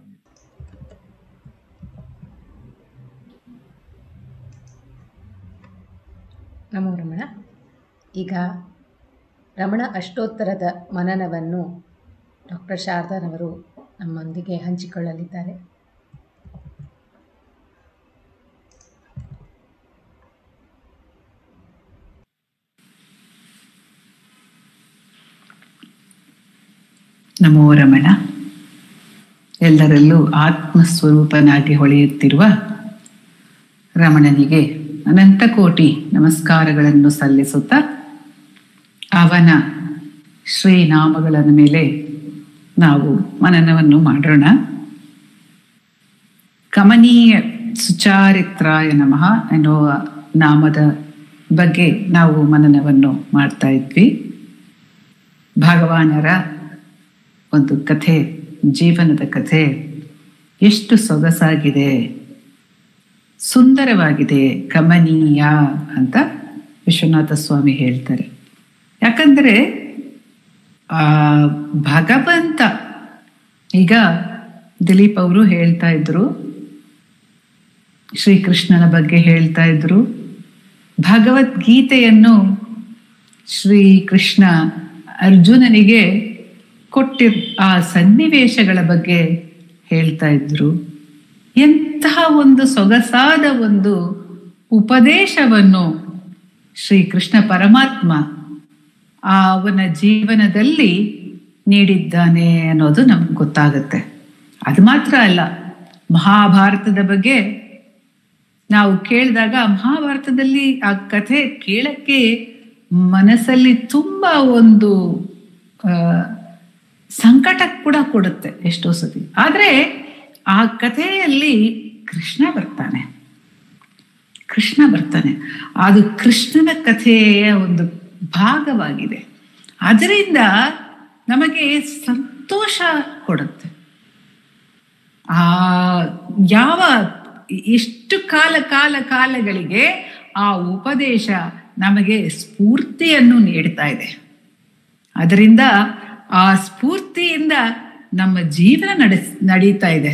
ನಮೋ ರಮಣ ಈಗ ರಮಣ ಅಷ್ಟೋತ್ತರದ ಮನನವನ್ನು ಡಾಕ್ಟರ್ ಶಾರದಾರವರು ನಮ್ಮೊಂದಿಗೆ ಹಂಚಿಕೊಳ್ಳಲಿದ್ದಾರೆ ನಮೋ ರಮಣ ಎಲ್ಲರಲ್ಲೂ ಆತ್ಮಸ್ವರೂಪನಾಗಿ ಹೊಳೆಯುತ್ತಿರುವ ರಮಣನಿಗೆ ಅನಂತ ಕೋಟಿ ನಮಸ್ಕಾರಗಳನ್ನು ಸಲ್ಲಿಸುತ್ತಾ ಅವನ ಶ್ರೀನಾಮಗಳ ಮೇಲೆ ನಾವು ಮನನವನ್ನು ಮಾಡೋಣ ಕಮನೀಯ ಸುಚಾರಿತ್ರಾಯ ನಮಃ ಎನ್ನುವ ನಾಮದ ಬಗ್ಗೆ ನಾವು ಮನನವನ್ನು ಮಾಡ್ತಾ ಇದ್ವಿ ಭಗವಾನರ ಒಂದು ಕಥೆ ಜೀವನದ ಕಥೆ ಎಷ್ಟು ಸೊಗಸಾಗಿದೆ ಸುಂದರವಾಗಿದೆ ಕಮನೀಯ ಅಂತ ವಿಶ್ವನಾಥ ಸ್ವಾಮಿ ಹೇಳ್ತಾರೆ ಯಾಕಂದ್ರೆ ಆ ಭಗವಂತ ಈಗ ದಿಲೀಪ್ ಅವರು ಹೇಳ್ತಾ ಇದ್ರು ಶ್ರೀಕೃಷ್ಣನ ಬಗ್ಗೆ ಹೇಳ್ತಾ ಇದ್ರು ಭಗವದ್ಗೀತೆಯನ್ನು ಶ್ರೀಕೃಷ್ಣ ಅರ್ಜುನನಿಗೆ ಕೊಟ್ಟಿರ್ ಆ ಸನ್ನಿವೇಶಗಳ ಬಗ್ಗೆ ಹೇಳ್ತಾ ಇದ್ರು ಎಂತಹ ಒಂದು ಸೊಗಸಾದ ಒಂದು ಉಪದೇಶವನ್ನು ಶ್ರೀಕೃಷ್ಣ ಪರಮಾತ್ಮ ಆ ಅವನ ಜೀವನದಲ್ಲಿ ನೀಡಿದ್ದಾನೆ ಅನ್ನೋದು ನಮ್ಗೆ ಗೊತ್ತಾಗುತ್ತೆ ಅದು ಮಾತ್ರ ಅಲ್ಲ ಮಹಾಭಾರತದ ಬಗ್ಗೆ ನಾವು ಕೇಳಿದಾಗ ಮಹಾಭಾರತದಲ್ಲಿ ಆ ಕಥೆ ಕೇಳಕ್ಕೆ ಮನಸ್ಸಲ್ಲಿ ತುಂಬಾ ಒಂದು ಆ, ಸಂಕಟ ಕೂಡ ಕೊಡುತ್ತೆ ಎಷ್ಟೋ ಸತಿ ಆದ್ರೆ ಆ ಕಥೆಯಲ್ಲಿ ಕೃಷ್ಣ ಬರ್ತಾನೆ ಕೃಷ್ಣ ಬರ್ತಾನೆ ಅದು ಕೃಷ್ಣನ ಕಥೆಯ ಒಂದು ಭಾಗವಾಗಿದೆ ಅದರಿಂದ ನಮಗೆ ಸಂತೋಷ ಕೊಡುತ್ತೆ ಆ ಯಾವ ಎಷ್ಟು ಕಾಲ ಕಾಲ ಕಾಲಗಳಿಗೆ ಆ ಉಪದೇಶ ನಮಗೆ ಸ್ಫೂರ್ತಿಯನ್ನು ನೀಡ್ತಾ ಇದೆ ಅದರಿಂದ ಆ ಸ್ಫೂರ್ತಿಯಿಂದ ನಮ್ಮ ಜೀವನ ನಡೆಸ್ ನಡೀತಾ ಇದೆ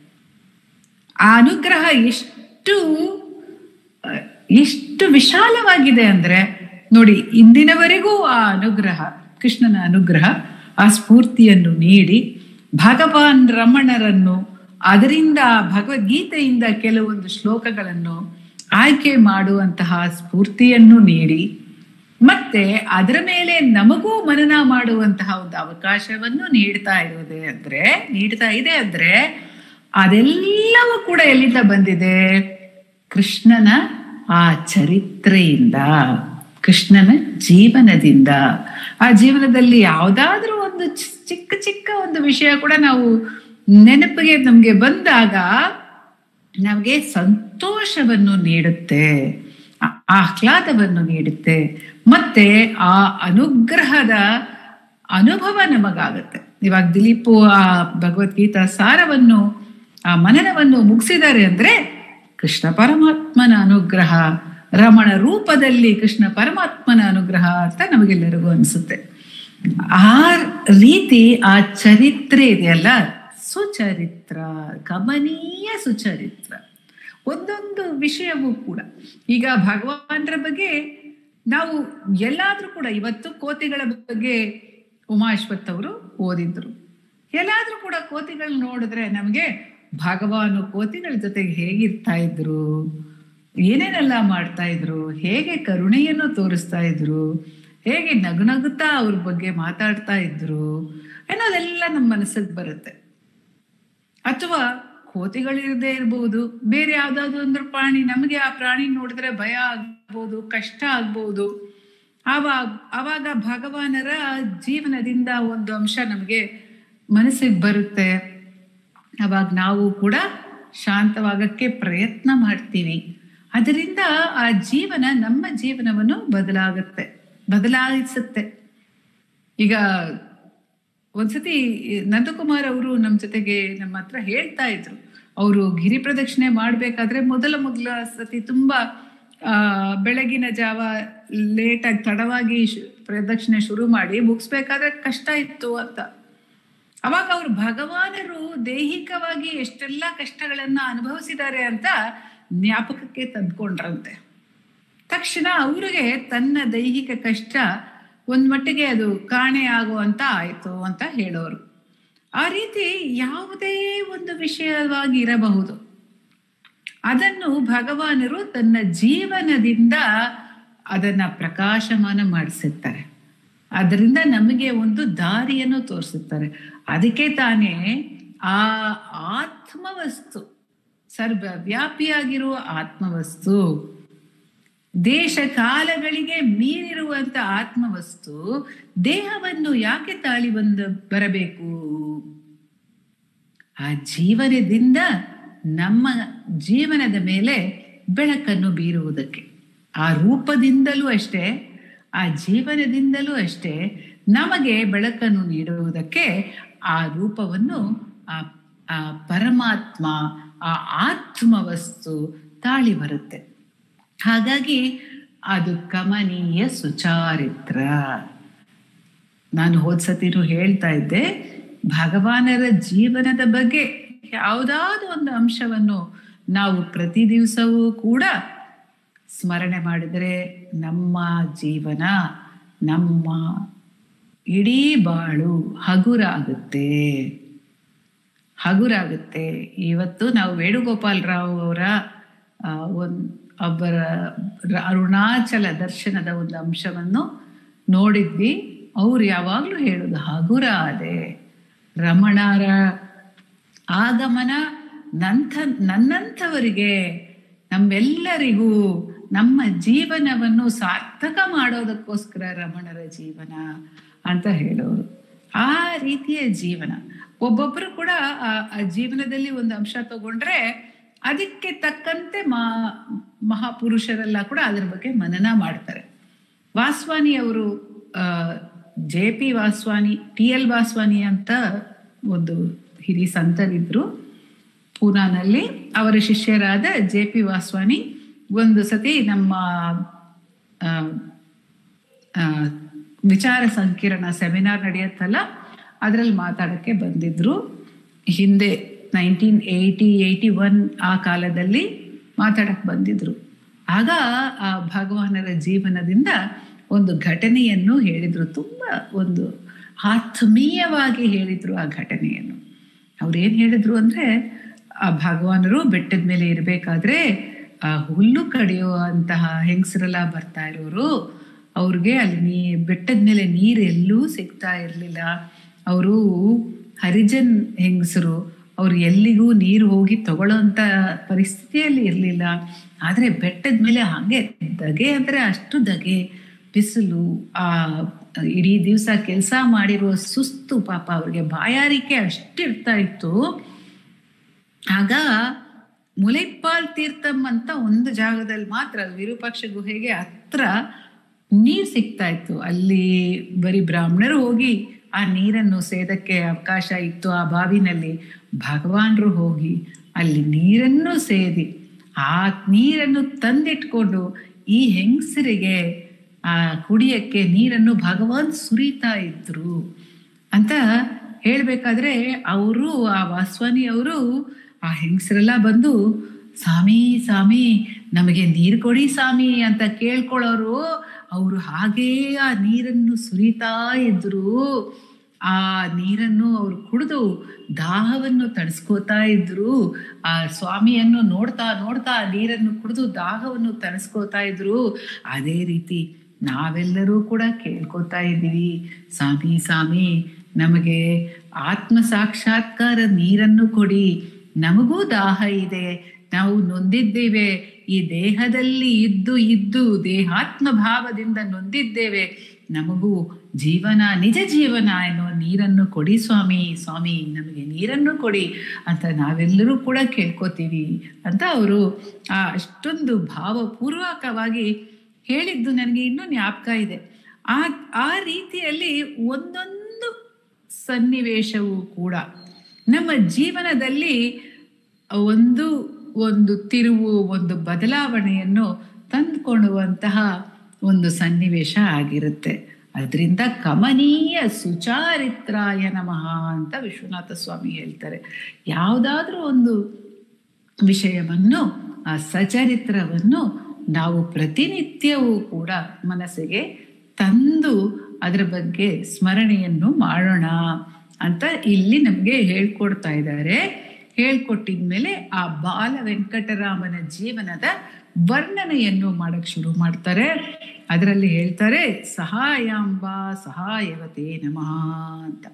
ಆ ಅನುಗ್ರಹ ಎಷ್ಟು ಅಹ್, ಎಷ್ಟು ವಿಶಾಲವಾಗಿದೆ ಅಂದ್ರೆ ನೋಡಿ ಇಂದಿನವರೆಗೂ ಆ ಅನುಗ್ರಹ ಕೃಷ್ಣನ ಅನುಗ್ರಹ ಆ ಸ್ಫೂರ್ತಿಯನ್ನು ನೀಡಿ ಭಗವಾನ್ ರಮಣರನ್ನು ಅದರಿಂದ ಭಗವದ್ಗೀತೆಯಿಂದ ಕೆಲವೊಂದು ಶ್ಲೋಕಗಳನ್ನು ಆಯ್ಕೆ ಮಾಡುವಂತಹ ಸ್ಫೂರ್ತಿಯನ್ನು ನೀಡಿ ಮತ್ತೆ ಅದರ ಮೇಲೆ ನಮಗೂ ಮನನ ಮಾಡುವಂತಹ ಒಂದು ಅವಕಾಶವನ್ನು ನೀಡ್ತಾ ಇರುವುದೇ ಅಂದ್ರೆ ನೀಡ್ತಾ ಇದೆ ಅಂದ್ರೆ ಅದೆಲ್ಲವೂ ಕೂಡ ಎಲ್ಲಿಂದ ಬಂದಿದೆ ಕೃಷ್ಣನ ಆ ಚರಿತ್ರೆಯಿಂದ ಕೃಷ್ಣನ ಜೀವನದಿಂದ ಆ ಜೀವನದಲ್ಲಿ ಯಾವುದಾದ್ರೂ ಒಂದು ಚಿ- ಚಿಕ್ಕ ಚಿಕ್ಕ ಒಂದು ವಿಷಯ ಕೂಡ ನಾವು ನೆನಪಿಗೆ ನಮ್ಗೆ ಬಂದಾಗ ನಮಗೆ ಸಂತೋಷವನ್ನು ನೀಡುತ್ತೆ ಆ- ಆಹ್ಲಾದವನ್ನು ನೀಡುತ್ತೆ ಮತ್ತೆ ಆ ಅನುಗ್ರಹದ ಅನುಭವ ನಮಗಾಗುತ್ತೆ ಇವಾಗ ದಿಲೀಪು ಆ ಭಗವದ್ಗೀತಾ ಸಾರವನ್ನು ಆ ಮನನವನ್ನು ಮುಗಿಸಿದ್ದಾರೆ ಅಂದ್ರೆ ಕೃಷ್ಣ ಪರಮಾತ್ಮನ ಅನುಗ್ರಹ ರಮಣ ರೂಪದಲ್ಲಿ ಕೃಷ್ಣ ಪರಮಾತ್ಮನ ಅನುಗ್ರಹ ಅಂತ ನಮಗೆಲ್ಲರಿಗೂ ಅನಿಸುತ್ತೆ ಆ ರೀತಿ ಆ ಚರಿತ್ರೆ ಇದೆಯಲ್ಲ ಸುಚರಿತ್ರ ಗಮನೀಯ ಸುಚರಿತ್ರ ಒಂದೊಂದು ವಿಷಯವೂ ಕೂಡ ಈಗ ಭಗವಾನರ ಬಗ್ಗೆ ನಾವು ಎಲ್ಲಾದ್ರೂ ಕೂಡ ಇವತ್ತು ಕೋತಿಗಳ ಬಗ್ಗೆ ಉಮಾಶ್ವತ್ ಅವರು ಓದಿದ್ರು ಎಲ್ಲಾದ್ರೂ ಕೂಡ ಕೋತಿಗಳು ನೋಡಿದ್ರೆ ನಮಗೆ ಭಗವಾನು ಕೋತಿಗಳ ಜೊತೆಗೆ ಹೇಗಿರ್ತಾ ಇದ್ರು ಏನೇನೆಲ್ಲ ಮಾಡ್ತಾ ಇದ್ರು ಹೇಗೆ ಕರುಣೆಯನ್ನು ತೋರಿಸ್ತಾ ಇದ್ರು ಹೇಗೆ ನಗುನಗುತ್ತಾ ಅವ್ರ ಬಗ್ಗೆ ಮಾತಾಡ್ತಾ ಇದ್ರು ಅನ್ನೋದೆಲ್ಲ ನಮ್ಮ ಮನಸ್ಸಿಗೆ ಬರುತ್ತೆ ಅಥವಾ ಕೋತಿಗಳಿರದೇ ಇರ್ಬೋದು ಬೇರೆ ಯಾವ್ದಾದ್ರು ಒಂದು ಪ್ರಾಣಿ ನಮಗೆ ಆ ಪ್ರಾಣಿ ನೋಡಿದ್ರೆ ಭಯ ಆಗ್ಬೋದು ಕಷ್ಟ ಆಗ್ಬೋದು ಆವಾಗ ಆವಾಗ ಭಗವಾನರ ಜೀವನದಿಂದ ಒಂದು ಅಂಶ ನಮಗೆ ಮನಸ್ಸಿಗೆ ಬರುತ್ತೆ ಅವಾಗ ನಾವು ಕೂಡ ಶಾಂತವಾಗಕ್ಕೆ ಪ್ರಯತ್ನ ಮಾಡ್ತೀವಿ ಅದರಿಂದ ಆ ಜೀವನ ನಮ್ಮ ಜೀವನವನ್ನು ಬದಲಾಗುತ್ತೆ ಬದಲಾಯಿಸುತ್ತೆ ಈಗ ಒಂದ್ಸತಿ ನಂದಕುಮಾರ್ ಅವರು ನಮ್ಮ ಜೊತೆಗೆ ನಮ್ಮ ಹತ್ರ ಹೇಳ್ತಾ ಇದ್ರು ಅವರು ಗಿರಿ ಪ್ರದಕ್ಷಿಣೆ ಮಾಡ್ಬೇಕಾದ್ರೆ ಮೊದಲ ಮೊದಲ ಸತಿ ತುಂಬಾ ಆ ಬೆಳಗಿನ ಜಾವ ಲೇಟಾಗಿ ತಡವಾಗಿ ಶು- ಪ್ರದಕ್ಷಿಣೆ ಶುರು ಮಾಡಿ ಮುಗಿಸ್ಬೇಕಾದ್ರೆ ಕಷ್ಟ ಇತ್ತು ಅಂತ ಅವಾಗ ಅವರು ಭಗವಾನರು ದೈಹಿಕವಾಗಿ ಎಷ್ಟೆಲ್ಲ ಕಷ್ಟಗಳನ್ನ ಅನುಭವಿಸಿದ್ದಾರೆ ಅಂತ ಜ್ಞಾಪಕಕ್ಕೆ ತಂದ್ಕೊಂಡ್ರಂತೆ ತಕ್ಷಣ ಅವರಿಗೆ ತನ್ನ ದೈಹಿಕ ಕಷ್ಟ ಒಂದ್ ಮಟ್ಟಿಗೆ ಅದು ಕಾಣೆ ಆಗುವಂತ ಆಯ್ತು ಅಂತ ಹೇಳೋರು ಆ ರೀತಿ ಯಾವುದೇ ಒಂದು ವಿಷಯವಾಗಿ ಇರಬಹುದು ಅದನ್ನು ಭಗವಾನರು ತನ್ನ ಜೀವನದಿಂದ ಅದನ್ನ ಪ್ರಕಾಶಮಾನ ಮಾಡಿಸಿರ್ತಾರೆ ಅದರಿಂದ ನಮಗೆ ಒಂದು ದಾರಿಯನ್ನು ತೋರಿಸುತ್ತಾರೆ ಅದಕ್ಕೆ ತಾನೇ ಆ ಆತ್ಮವಸ್ತು ಸರ್ವವ್ಯಾಪಿಯಾಗಿರುವ ಆತ್ಮವಸ್ತು ದೇಶ ಕಾಲಗಳಿಗೆ ಮೀರಿರುವಂತ ಆತ್ಮವಸ್ತು ದೇಹವನ್ನು ಯಾಕೆ ತಾಳಿ ಬಂದು ಬರಬೇಕು ಆ ಜೀವನದಿಂದ ನಮ್ಮ ಜೀವನದ ಮೇಲೆ ಬೆಳಕನ್ನು ಬೀರುವುದಕ್ಕೆ ಆ ರೂಪದಿಂದಲೂ ಅಷ್ಟೇ ಆ ಜೀವನದಿಂದಲೂ ಅಷ್ಟೇ ನಮಗೆ ಬೆಳಕನ್ನು ನೀಡುವುದಕ್ಕೆ ಆ ರೂಪವನ್ನು ಆ ಆ ಪರಮಾತ್ಮ ಆ ಆತ್ಮವಸ್ತು ತಾಳಿ ಬರುತ್ತೆ ಹಾಗಾಗಿ ಅದು ಕಮನೀಯ ಸುಚಾರಿತ್ರ ನಾನು ಹೋದ್ಸತಿನೂ ಹೇಳ್ತಾ ಇದ್ದೆ ಭಗವಾನರ ಜೀವನದ ಬಗ್ಗೆ ಯಾವುದಾದ್ರು ಒಂದು ಅಂಶವನ್ನು ನಾವು ಪ್ರತಿ ದಿವಸವೂ ಕೂಡ ಸ್ಮರಣೆ ಮಾಡಿದರೆ ನಮ್ಮ ಜೀವನ ನಮ್ಮ ಇಡೀ ಬಾಳು ಹಗುರಾಗುತ್ತೆ ಹಗುರಾಗುತ್ತೆ ಇವತ್ತು ನಾವು ವೇಣುಗೋಪಾಲ್ ರಾವ್ ಅವರ ಆ, ಒಂದ್ ಅವರ ರ- ಅರುಣಾಚಲ ದರ್ಶನದ ಒಂದು ಅಂಶವನ್ನು ನೋಡಿದ್ವಿ ಅವ್ರು ಯಾವಾಗಲೂ ಹೇಳೋದು ಹಗುರಾದೆ ರಮಣರ ಆಗಮನ ನಂಥ ನನ್ನಂಥವರಿಗೆ ನಮ್ಮೆಲ್ಲರಿಗೂ ನಮ್ಮ ಜೀವನವನ್ನು ಸಾರ್ಥಕ ಮಾಡೋದಕ್ಕೋಸ್ಕರ ರಮಣರ ಜೀವನ ಅಂತ ಹೇಳೋರು ಆ ರೀತಿಯ ಜೀವನ ಒಬ್ಬೊಬ್ಬರು ಕೂಡ ಆ ಆ ಜೀವನದಲ್ಲಿ ಒಂದು ಅಂಶ ತಗೊಂಡ್ರೆ ಅದಕ್ಕೆ ತಕ್ಕಂತೆ ಮಾ ಮಹಾಪುರುಷರೆಲ್ಲ ಕೂಡ ಅದ್ರ ಬಗ್ಗೆ ಮನನ ಮಾಡ್ತಾರೆ ವಾಸ್ವಾನಿ ಅವರು J P Vaswani T L Vaswani ಅಂತ ಒಂದು ಹಿರಿ ಸಂತರಿದ್ರು ಪೂನಾನಲ್ಲಿ ಅವರ ಶಿಷ್ಯರಾದ ಜೆ ಪಿ ವಾಸ್ವಾನಿ ಒಂದು ಸತಿ ನಮ್ಮ ಆ, ಆ, ವಿಚಾರ ಸಂಕಿರಣ ಸೆಮಿನಾರ್ ನಡೆಯುತ್ತಲ್ಲ ಅದರಲ್ಲಿ ಮಾತಾಡಕ್ಕೆ ಬಂದಿದ್ರು ಹಿಂದೆ ನೈನ್ಟೀನ್ ಏಯ್ಟಿ ಏಯ್ಟಿ ಒನ್ ಆ ಕಾಲದಲ್ಲಿ ಮಾತಾಡಕ್ಕೆ ಬಂದಿದ್ರು ಆಗ ಆ ಭಗವಾನರ ಜೀವನದಿಂದ ಒಂದು ಘಟನೆಯನ್ನು ಹೇಳಿದ್ರು ತುಂಬ ಒಂದು ಆತ್ಮೀಯವಾಗಿ ಹೇಳಿದ್ರು ಆ ಘಟನೆಯನ್ನು ಅವ್ರು ಏನು ಹೇಳಿದ್ರು ಅಂದ್ರೆ ಆ ಭಗವಾನರು ಬೆಟ್ಟದ ಮೇಲೆ ಇರಬೇಕಾದ್ರೆ ಆ ಹುಲ್ಲು ಕಡಿಯುವಂತಹ ಹೆಂಗಸರೆಲ್ಲ ಬರ್ತಾ ಇರೋರು ಅವ್ರಿಗೆ ಅಲ್ಲಿ ನೀ ಬೆಟ್ಟದ ಮೇಲೆ ನೀರು ಎಲ್ಲೂ ಸಿಗ್ತಾ ಇರಲಿಲ್ಲ ಅವರು ಹರಿಜನ್ ಹೆಂಗಸರು ಅವ್ರು ಎಲ್ಲಿಗೂ ನೀರು ಹೋಗಿ ತಗೊಳ್ಳೋಂಥ ಪರಿಸ್ಥಿತಿಯಲ್ಲಿ ಇರಲಿಲ್ಲ ಆದರೆ ಬೆಟ್ಟದ ಮೇಲೆ ಹಾಗೆ ದಗೆ ಅಂದರೆ ಅಷ್ಟು ದಗೆ ಬಿಸಿಲು ಆ ಇಡೀ ದಿವಸ ಕೆಲಸ ಮಾಡಿರುವ ಸುಸ್ತು ಪಾಪ ಅವ್ರಿಗೆ ಬಾಯಾರಿಕೆ ಅಷ್ಟಿರ್ತಾ ಇತ್ತು ಆಗ ಮುಲೈಪಾಲ್ ತೀರ್ಥಂ ಅಂತ ಒಂದು ಜಾಗದಲ್ಲಿ ಮಾತ್ರ ವಿರೂಪಾಕ್ಷ ಗುಹೆಗೆ ಹತ್ರ ನೀರು ಸಿಗ್ತಾ ಇತ್ತು ಅಲ್ಲಿ ಬರೀ ಬ್ರಾಹ್ಮಣರು ಹೋಗಿ ಆ ನೀರನ್ನು ಸೇದಕ್ಕೆ ಅವಕಾಶ ಇತ್ತು ಆ ಬಾವಿನಲ್ಲಿ ಭಗವಾನರು ಹೋಗಿ ಅಲ್ಲಿ ನೀರನ್ನು ಸೇದಿ ಆ ನೀರನ್ನು ತಂದಿಟ್ಕೊಂಡು ಈ ಹೆಂಗಸರಿಗೆ ಆ ಕುಡಿಯಕ್ಕೆ ನೀರನ್ನು ಭಗವಾನ್ ಸುರಿತಾ ಇದ್ರು ಅಂತ ಹೇಳ್ಬೇಕಾದ್ರೆ ಅವರು ಆ ವಾಸ್ವಾನಿ ಅವರು ಆ ಹೆಂಗಸರೆಲ್ಲ ಬಂದು ಸ್ವಾಮಿ ಸ್ವಾಮಿ ನಮಗೆ ನೀರು ಕೊಡಿ ಸ್ವಾಮಿ ಅಂತ ಕೇಳ್ಕೊಳ್ಳೋರು ಅವರು ಹಾಗೇ ಆ ನೀರನ್ನು ಸುರಿತಾ ಇದ್ರು ಆ ನೀರನ್ನು ಅವರು ಕುಡಿದು ದಾಹವನ್ನು ತಣಿಸ್ಕೋತಾ ಇದ್ರು ಆ ಸ್ವಾಮಿಯನ್ನು ನೋಡ್ತಾ ನೋಡ್ತಾ ಆ ನೀರನ್ನು ಕುಡಿದು ದಾಹವನ್ನು ತಣಿಸ್ಕೋತಾ ಇದ್ರು ಅದೇ ರೀತಿ ನಾವೆಲ್ಲರೂ ಕೂಡ ಕೇಳ್ಕೊತಾ ಇದ್ದೀವಿ ಸ್ವಾಮಿ ಸ್ವಾಮಿ ನಮಗೆ ಆತ್ಮ ಸಾಕ್ಷಾತ್ಕಾರ ನೀರನ್ನು ಕೊಡಿ ನಮಗೂ ದಾಹ ಇದೆ ನಾವು ನೊಂದಿದ್ದೇವೆ ಈ ದೇಹದಲ್ಲಿ ಇದ್ದು ಇದ್ದು ದೇಹಾತ್ಮ ಭಾವದಿಂದ ನೊಂದಿದ್ದೇವೆ ನಮಗೂ ಜೀವನ ನಿಜ ಜೀವನ ಎನ್ನುವ ನೀರನ್ನು ಕೊಡಿ ಸ್ವಾಮಿ ಸ್ವಾಮಿ ನಮಗೆ ನೀರನ್ನು ಕೊಡಿ ಅಂತ ನಾವೆಲ್ಲರೂ ಕೂಡ ಕೇಳ್ಕೊತೀವಿ ಅಂತ ಅವರು ಆ ಅಷ್ಟೊಂದು ಭಾವಪೂರ್ವಕವಾಗಿ ಹೇಳಿದ್ದು ನನಗೆ ಇನ್ನೂ ಜ್ಞಾಪಕ ಇದೆ ಆ ಆ ರೀತಿಯಲ್ಲಿ ಒಂದೊಂದು ಸನ್ನಿವೇಶವೂ ಕೂಡ ನಮ್ಮ ಜೀವನದಲ್ಲಿ ಒಂದು ಒಂದು ತಿರುವು ಒಂದು ಬದಲಾವಣೆಯನ್ನು ತಂದುಕೊಳ್ಳುವಂತಹ ಒಂದು ಸನ್ನಿವೇಶ ಆಗಿರುತ್ತೆ ಅದರಿಂದ ಕಮನೀಯ ಸುಚಾರಿತ್ರಾಯ ನಮಃ ಅಂತ ವಿಶ್ವನಾಥ ಸ್ವಾಮಿ ಹೇಳ್ತಾರೆ ಯಾವುದಾದ್ರೂ ಒಂದು ವಿಷಯವನ್ನು ಆ ಸಚರಿತ್ರವನ್ನು ನಾವು ಪ್ರತಿನಿತ್ಯವೂ ಕೂಡ ಮನಸ್ಸಿಗೆ ತಂದು ಅದರ ಬಗ್ಗೆ ಸ್ಮರಣೆಯನ್ನು ಮಾಡೋಣ ಅಂತ ಇಲ್ಲಿ ನಮಗೆ ಹೇಳ್ಕೊಡ್ತಾ ಇದ್ದಾರೆ ಹೇಳ್ಕೊಟ್ಟಿದ್ಮೇಲೆ ಆ ಬಾಲ ವೆಂಕಟರಾಮನ ಜೀವನದ ವರ್ಣನೆಯನ್ನು ಮಾಡಕ್ ಶುರು ಮಾಡ್ತಾರೆ ಅದರಲ್ಲಿ ಹೇಳ್ತಾರೆ ಸಹಾಯಾಂಬ ಸಹಾಯವತೆ ನಮಃ ಅಂತ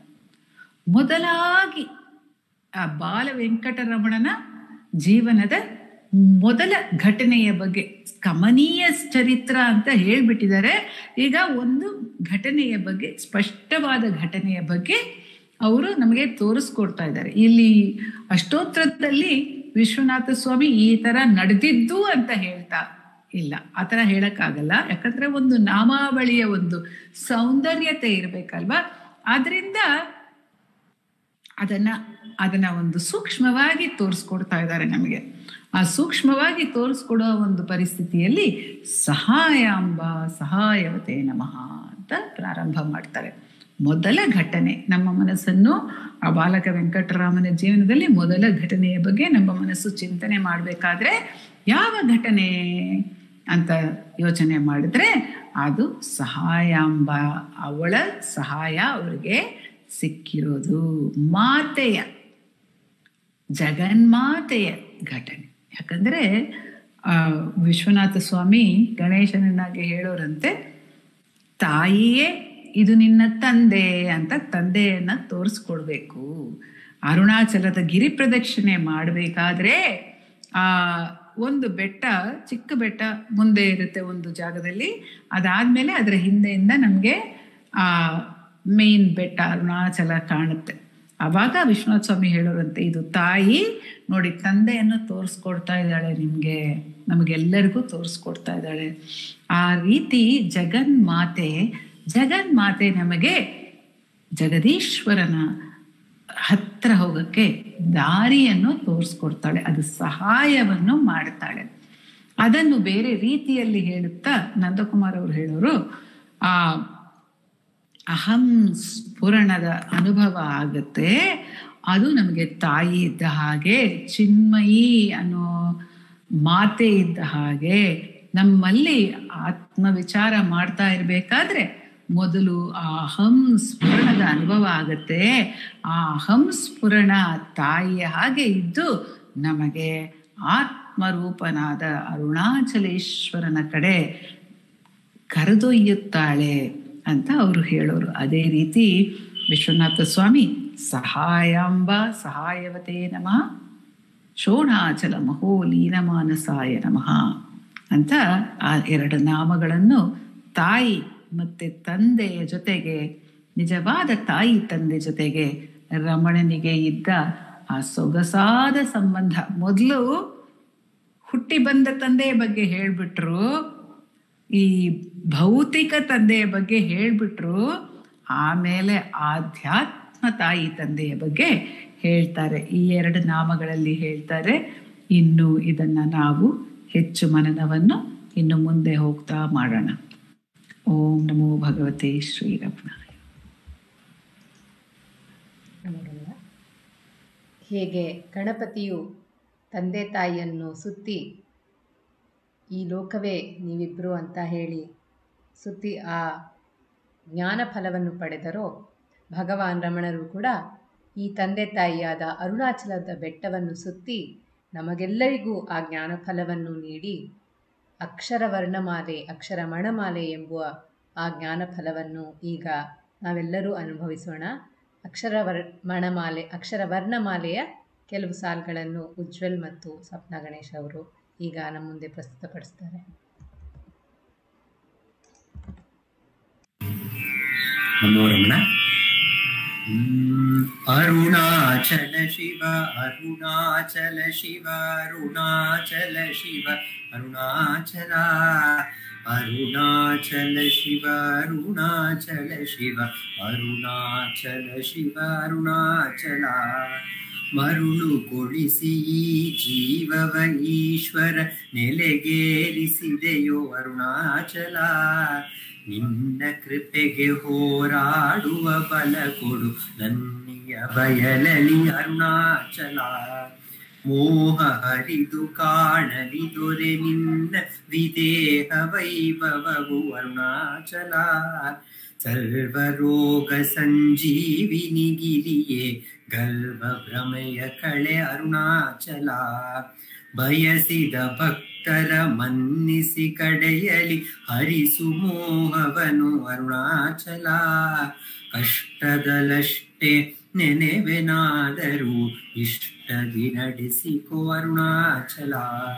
ಮೊದಲಾಗಿ ಆ ಬಾಲ ವೆಂಕಟರಮಣನ ಜೀವನದ ಮೊದಲ ಘಟನೆಯ ಬಗ್ಗೆ ಕಮನೀಯ ಚರಿತ್ರ ಅಂತ ಹೇಳ್ಬಿಟ್ಟಿದ್ದಾರೆ ಈಗ ಒಂದು ಘಟನೆಯ ಬಗ್ಗೆ ಸ್ಪಷ್ಟವಾದ ಘಟನೆಯ ಬಗ್ಗೆ ಅವರು ನಮಗೆ ತೋರಿಸ್ಕೊಡ್ತಾ ಇದ್ದಾರೆ ಇಲ್ಲಿ ಅಷ್ಟೋತ್ರದಲ್ಲಿ ವಿಶ್ವನಾಥ ಸ್ವಾಮಿ ಈ ತರ ನಡೆದಿದ್ದು ಅಂತ ಹೇಳ್ತಾ ಇಲ್ಲ ಆ ಥರ ಹೇಳಕ್ಕಾಗಲ್ಲ ಯಾಕಂದ್ರೆ ಒಂದು ನಾಮಾವಳಿಯ ಒಂದು ಸೌಂದರ್ಯತೆ ಇರಬೇಕಲ್ವಾ ಆದ್ರಿಂದ ಅದನ್ನ ಅದನ್ನ ಒಂದು ಸೂಕ್ಷ್ಮವಾಗಿ ತೋರಿಸ್ಕೊಡ್ತಾ ಇದ್ದಾರೆ ನಮಗೆ ಆ ಸೂಕ್ಷ್ಮವಾಗಿ ತೋರಿಸ್ಕೊಡೋ ಒಂದು ಪರಿಸ್ಥಿತಿಯಲ್ಲಿ ಸಹಾಯಾಂಬ ಸಹಾಯವತೆ ನಮಃ ಅಂತ ಪ್ರಾರಂಭ ಮಾಡ್ತಾರೆ ಮೊದಲ ಘಟನೆ ನಮ್ಮ ಮನಸ್ಸನ್ನು ಆ ಬಾಲಕ ವೆಂಕಟರಾಮನ ಜೀವನದಲ್ಲಿ ಮೊದಲ ಘಟನೆಯ ಬಗ್ಗೆ ನಮ್ಮ ಮನಸ್ಸು ಚಿಂತನೆ ಮಾಡಬೇಕಾದ್ರೆ ಯಾವ ಘಟನೆ ಅಂತ ಯೋಚನೆ ಮಾಡಿದ್ರೆ ಅದು ಸಹಾಯಾಂಬ ಅವಳ ಸಹಾಯ ಅವರಿಗೆ ಸಿಕ್ಕಿರೋದು ಮಾತೆಯ ಜಗನ್ಮಾತೆಯ ಘಟನೆ ಯಾಕಂದ್ರೆ ಆ ವಿಶ್ವನಾಥ ಸ್ವಾಮಿ ಗಣೇಶನನ್ನಾಗಿ ಹೇಳೋರಂತೆ ತಾಯಿಯೇ ಇದು ನಿನ್ನ ತಂದೆ ಅಂತ ತಂದೆಯನ್ನ ತೋರಿಸ್ಕೊಡ್ಬೇಕು ಅರುಣಾಚಲದ ಗಿರಿ ಪ್ರದಕ್ಷಿಣೆ ಮಾಡಬೇಕಾದ್ರೆ ಆ ಒಂದು ಬೆಟ್ಟ ಚಿಕ್ಕ ಬೆಟ್ಟ ಮುಂದೆ ಇರುತ್ತೆ ಒಂದು ಜಾಗದಲ್ಲಿ ಅದಾದ್ಮೇಲೆ ಅದರ ಹಿಂದೆಯಿಂದ ನಮಗೆ ಆ ಮೇನ್ ಬೆಟ್ಟ ಅರುಣಾಚಲ ಕಾಣುತ್ತೆ ಆವಾಗ ವಿಶ್ವನಾಥ ಸ್ವಾಮಿ ಹೇಳೋರಂತೆ ಇದು ತಾಯಿ ನೋಡಿ ತಂದೆಯನ್ನು ತೋರಿಸ್ಕೊಡ್ತಾ ಇದ್ದಾಳೆ ನಿಮಗೆ ನಮಗೆಲ್ಲರಿಗೂ ತೋರಿಸ್ಕೊಡ್ತಾ ಇದ್ದಾಳೆ ಆ ರೀತಿ ಜಗನ್ಮಾತೆ ಜಗನ್ಮಾತೆ ನಮಗೆ ಜಗದೀಶ್ವರನ ಹತ್ರ ಹೋಗಕ್ಕೆ ದಾರಿಯನ್ನು ತೋರಿಸ್ಕೊಡ್ತಾಳೆ ಅದು ಸಹಾಯವನ್ನು ಮಾಡ್ತಾಳೆ ಅದನ್ನು ಬೇರೆ ರೀತಿಯಲ್ಲಿ ಹೇಳುತ್ತಾ ನಂದಕುಮಾರ್ ಅವರು ಹೇಳೋರು ಆ ಅಹಂ ಸ್ಫುರಣದ ಅನುಭವ ಆಗುತ್ತೆ ಅದು ನಮಗೆ ತಾಯಿ ಇದ್ದ ಹಾಗೆ ಚಿನ್ಮಯಿ ಅನ್ನೋ ಮಾತೆ ಇದ್ದ ಹಾಗೆ ನಮ್ಮಲ್ಲಿ ಆತ್ಮ ವಿಚಾರ ಮಾಡ್ತಾ ಇರಬೇಕಾದ್ರೆ ಮೊದಲು ಆ ಅಹಂ ಸ್ಫುರಣದ ಅನುಭವ ಆಗುತ್ತೆ ಆ ಅಹಂ ಸ್ಫುರಣ ತಾಯಿಯ ಹಾಗೆ ಇದ್ದು ನಮಗೆ ಆತ್ಮರೂಪನಾದ ಅರುಣಾಚಲೇಶ್ವರನ ಕಡೆ ಕರೆದೊಯ್ಯುತ್ತಾಳೆ ಅಂತ ಅವರು ಹೇಳೋರು ಅದೇ ರೀತಿ ವಿಶ್ವನಾಥ ಸ್ವಾಮಿ ಸಹಾಯಾಂಬ ಸಹಾಯವತೆ ನಮಃ ಶೋಣಾಚಲ ಮಹೋ ಲೀನಮಾನಸಾಯ ನಮಃ ಅಂತ ಆ ಎರಡು ನಾಮಗಳನ್ನು ತಾಯಿ ಮತ್ತೆ ತಂದೆಯ ಜೊತೆಗೆ ನಿಜವಾದ ತಾಯಿ ತಂದೆ ಜೊತೆಗೆ ರಮಣನಿಗೆ ಇದ್ದ ಆ ಸೊಗಸಾದ ಸಂಬಂಧ ಮೊದಲು ಹುಟ್ಟಿ ಬಂದ ತಂದೆಯ ಬಗ್ಗೆ ಹೇಳ್ಬಿಟ್ರು ಈ ಭೌತಿಕ ತಂದೆಯ ಬಗ್ಗೆ ಹೇಳ್ಬಿಟ್ರು ಆಮೇಲೆ ಆಧ್ಯಾತ್ಮ ತಾಯಿ ತಂದೆಯ ಬಗ್ಗೆ ಹೇಳ್ತಾರೆ ಈ ಎರಡು ನಾಮಗಳಲ್ಲಿ ಹೇಳ್ತಾರೆ ಇನ್ನು ಇದನ್ನ ನಾವು ಹೆಚ್ಚು ಮನನವನ್ನು ಇನ್ನು ಮುಂದೆ ಹೋಗ್ತಾ ಮಾಡೋಣ ಓಂ ನಮೋ ಭಗವತೆ ಶ್ರೀರಮಣ ನೋಡೋಣ ಹೇಗೆ ಗಣಪತಿಯು ತಂದೆ ತಾಯಿಯನ್ನು ಸುತ್ತಿ ಈ ಲೋಕವೇ ನೀವಿಬ್ಬರು ಅಂತ ಹೇಳಿ ಸುತ್ತಿ ಆ ಜ್ಞಾನ ಫಲವನ್ನು ಪಡೆದರೋ ಭಗವಾನ್ ರಮಣರು ಕೂಡ ಈ ತಂದೆ ತಾಯಿಯಾದ ಅರುಣಾಚಲದ ಬೆಟ್ಟವನ್ನು ಸುತ್ತಿ ನಮಗೆಲ್ಲರಿಗೂ ಆ ಜ್ಞಾನ ಫಲವನ್ನು ನೀಡಿ ಅಕ್ಷರ ವರ್ಣಮಾಲೆ ಅಕ್ಷರ ಮಣಮಾಲೆ ಎಂಬುವ ಆ ಜ್ಞಾನ ಫಲವನ್ನು ಈಗ ನಾವೆಲ್ಲರೂ ಅನುಭವಿಸೋಣ ಅಕ್ಷರ ವರ್ ಮಣಮಾಲೆ ಅಕ್ಷರ ವರ್ಣಮಾಲೆಯ ಕೆಲವು ಸಾಲುಗಳನ್ನು ಉಜ್ವಲ್ ಮತ್ತು ಸ್ವಪ್ನ ಗಣೇಶ್ ಅವರು ಈಗ ನಮ್ಮ ಮುಂದೆ ಪ್ರಸ್ತುತಪಡಿಸ್ತಾರೆ ನಮೋ ರಮಣ ಹ್ಮ್. ಅರುಣಾಚಲ ಶಿವ ಅರುಣಾಚಲ ಶಿವ ಅರುಣಾಚಲ ಶಿವ ಅರುಣಾಚಲ ಅರುಣಾಚಲ ಶಿವ ಅರುಣಾಚಲ ಶಿವ ಅರುಣಾಚಲ ಶಿವ ಅರುಣಾಚಲ ಮರುಳು ಕೊಳಿಸಿ ಈ ಜೀವವ ಈಶ್ವರ ನೆಲೆಗೇರಿಸಿದೆಯೋ ಅರುಣಾಚಲ ನಿನ್ನ ಕೃಪೆಗೆ ಹೋರಾಡುವ ಬಲ ಕೊಡು ನನ್ನಿಯ ಬಯಲಲಿ ಅರುಣಾಚಲ ಮೋಹ ಹರಿದು ಕಾಣಲಿ ದೊರೆ ನಿನ್ನ ವಿದೇಹ ವೈಭವವು ಅರುಣಾಚಲ ಸರ್ವರೋಗ ಸಂಜೀವಿನಿಗಿರಿಯೇ ಗಲ್ವ ಭ್ರಮೆಯ ಕಳೆ ಅರುಣಾಚಲ ಬಯಸಿದ ಭಕ್ತರ ಮನ್ನಿಸಿ ಕಡೆಯಲಿ ಹರಿಸು ಮೋಹವನು ಅರುಣಾಚಲ ಕಷ್ಟದಲಷ್ಟೇ ನೆನೆವೆನಾದರೂ ಇಷ್ಟದಿ ನಡೆಸಿಕೋ ಅರುಣಾಚಲ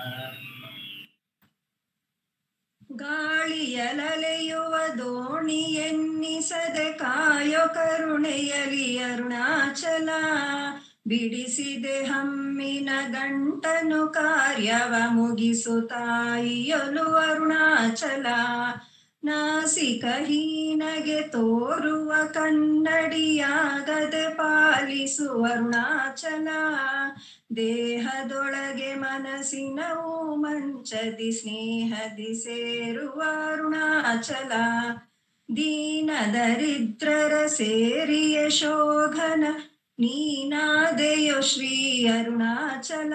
ಗಾಳಿಯಲಲೆಯುವ ದೋಣಿ ಎನ್ನಿಸದೆ ಕಾಯೋ ಕರುಣೆಯಲಿ ಅರುಣಾಚಲ ಬಿಡಿಸಿದೆ ಹಮ್ಮಿನ ಗಂಟನು ಕಾರ್ಯವ ಮುಗಿಸು ತಾಯಿಯೊಲು ಅರುಣಾಚಲ ನಾಸಿಕ ಹೀನಗೆ ತೋರುವ ಕನ್ನಡಿಯಾಗದೆ ಪಾಲಿಸು ಅರುಣಾಚಲ ದೇಹದೊಳಗೆ ಮನಸ್ಸಿನವು ಮಂಚದಿ ಸ್ನೇಹದಿ ಸೇರುವ ಅರುಣಾಚಲ ದೀನ ದರಿದ್ರರ ಸೇರಿಯ ಶೋಘನ ನೀನಾದೆಯೋ ಶ್ರೀ ಅರುಣಾಚಲ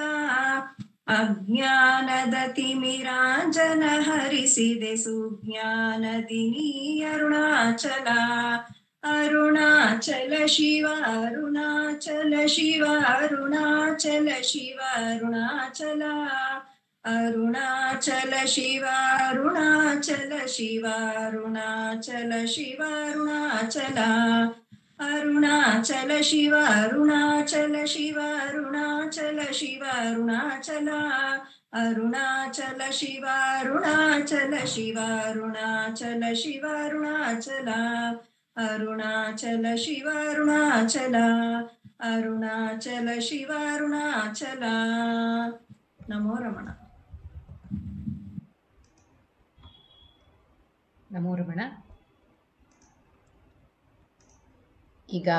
ಅಜ್ಞಾನದ ತಿಮಿರಾಂಜನ ಹರಿಸಿದೆ ಸುಜ್ಞಾನದಿ ನೀ ಅರುಣಾಚಲ ಅರುಣಾಚಲ ಶಿವ ಅರುಣಾಚಲ ಶಿವ ಅರುಣಾಚಲ ಶಿವ ಅರುಣಾಚಲ ಅರುಣಾಚಲ ಶಿವ ಅರುಣಾಚಲ ಶಿವ ಅರುಣಾಚಲ ಶಿವ ಅರುಣಾಚಲ ಅರುಣಾಚಲ ಶಿವ ಅರುಣಾಚಲ ಶಿವ ಅರುಣಾಚಲ ಶಿವ ಅರುಣಾಚಲ ಅರುಣಾಚಲ ಶಿವ ಅರುಣಾಚಲ ಶಿವ ಅರುಣಾಚಲ ಶಿವ ಅರುಣಾಚಲ ಅರುಣಾಚಲ ಶಿವ ಅರುಣಾಚಲ ಅರುಣಾಚಲ ಶಿವ ಅರುಣಾಚಲ ನಮೋ ರಮಣ ನಮೋ ರಮಣ ಈಗ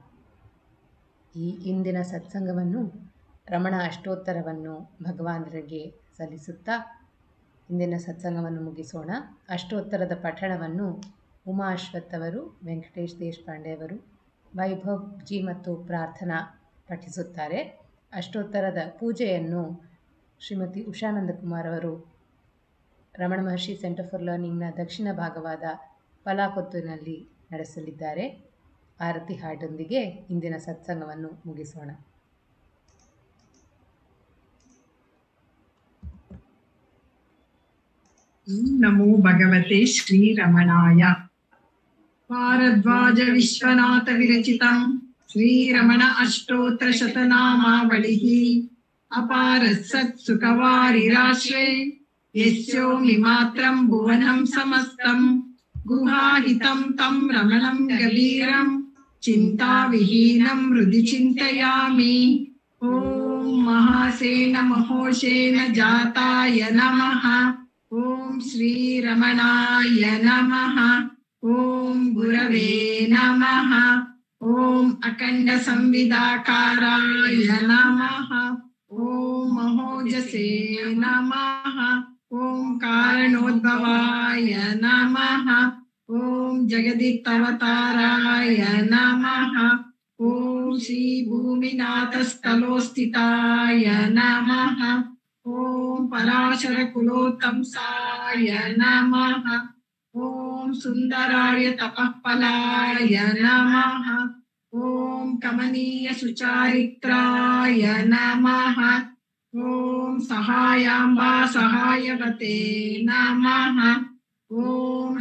ಈ ಇಂದಿನ ಸತ್ಸಂಗವನ್ನು ರಮಣ ಅಷ್ಟೋತ್ತರವನ್ನು ಭಗವಾನರಿಗೆ ಸಲ್ಲಿಸುತ್ತಾ ಇಂದಿನ ಸತ್ಸಂಗವನ್ನು ಮುಗಿಸೋಣ ಅಷ್ಟೋತ್ತರದ ಪಠಣವನ್ನು ಉಮಾ ಅಶ್ವಥ್ ಅವರು ವೆಂಕಟೇಶ್ ದೇಶಪಾಂಡೆ ಅವರು ವೈಭವ್ ಜಿ ಮತ್ತು ಪ್ರಾರ್ಥನಾ ಪಠಿಸುತ್ತಾರೆ ಅಷ್ಟೋತ್ತರದ ಪೂಜೆಯನ್ನು ಶ್ರೀಮತಿ ಉಷಾನಂದ ಕುಮಾರ್ ಅವರು ರಮಣ ಮಹರ್ಷಿ ಸೆಂಟರ್ ಫಾರ್ ಲರ್ನಿಂಗ್ನ ದಕ್ಷಿಣ ಭಾಗವಾದ ಪಲಾಕೊತ್ತುನಲ್ಲಿ ನಡೆಸಲಿದ್ದಾರೆ ಆರತಿ ಹಾಡೊಂದಿಗೆ ಇಂದಿನ ಸತ್ಸಂಗವನ್ನು ಮುಗಿಸೋಣ ನಮೋ ಭಗವತೆ ಶ್ರೀರಮಣಾಯ ಭಾರದ್ವಾಜ ವಿಶ್ವನಾಥ ವಿರಚಿತಂ ಶ್ರೀರಮಣ ಅಷ್ಟೋತ್ರ ಶತನಾಮಾವಳಿಃ ಅಪಾರ ಸತ್ ಸುಖವಾರಿರಾಶ್ರೇ ಯಸ್ಯೋಮಿ ಮಾತ್ರಂ ಭುವನಂ ಸಮಸ್ತಂ ಗುಹಾಹಿತಂ ತಂ ರಮಣಂ ಗಭೀರಂ ಚಿಂತಾವಿಹೀನಂ ಹೃದि ಚಿಂತಯಾಮಿ ಓಂ ಮಹಾಸೇನ ಮಹೋಷೇನ ಜಾತಾಯ ನಮಃ ಓಂ ಶ್ರೀರಮಣಾಯ ನಮಃ ಓಂ ಗುರವೇ ನಮಃ ಓಂ ಅಖಂಡ ಸಂವಿಧಾಕಾರಾಯ ನಮಃ ಓಂ ಮಹೋಜಸೇ ನಮಃ ಓಂ ಕಾರಣೋದ್ಭವಾಯ ನಮಃ ಓಂ ಜಗದಿತ್ತವತಾರಾಯ ನಮಃ ಓಂ ॐ श्री भूमिनाथस्थलोस्थिताय नमः ॐ पराशरकुलोत्तंसाय नमः ॐ सुन्दराय तपःफलाय नमः ॐ कमनीयसुचारित्राय नमः ॐ सहायाम्बा सहायवते नमः ॐ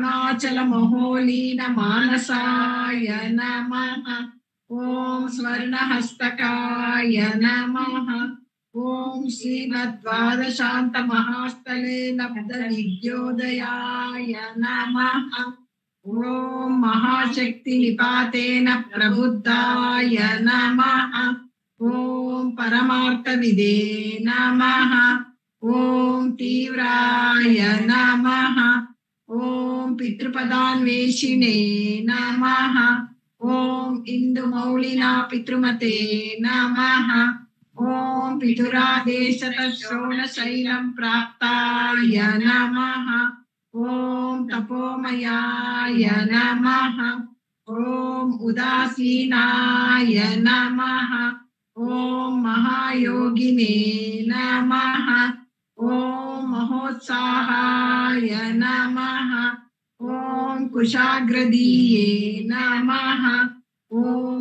शोणाचलमहोलीनमानसाय नमः ॐ स्वर्णहस्तकाय नमः ॐ श्रीमद्वादशान्तमहास्थले लब्धविद्योदयाय नमः ॐ महाशक्तिनिपातेन प्रबुद्धाय नमः ॐ परमार्थविदे नमः ॐ तीव्राय नमः ॐ पितृपदान्वेषिणे नमः ॐ इन्दुमौलिना पितृमते नमः ॐ पितुरादेशतश्रवणशैलं प्राप्ताय नमः ॐ तपोमयाय नमः ॐ उदासीनाय नमः ॐ महायोगिने नमः ॐ महोत्साहाय नमः ॐ कुशाग्रदीये नमः ॐ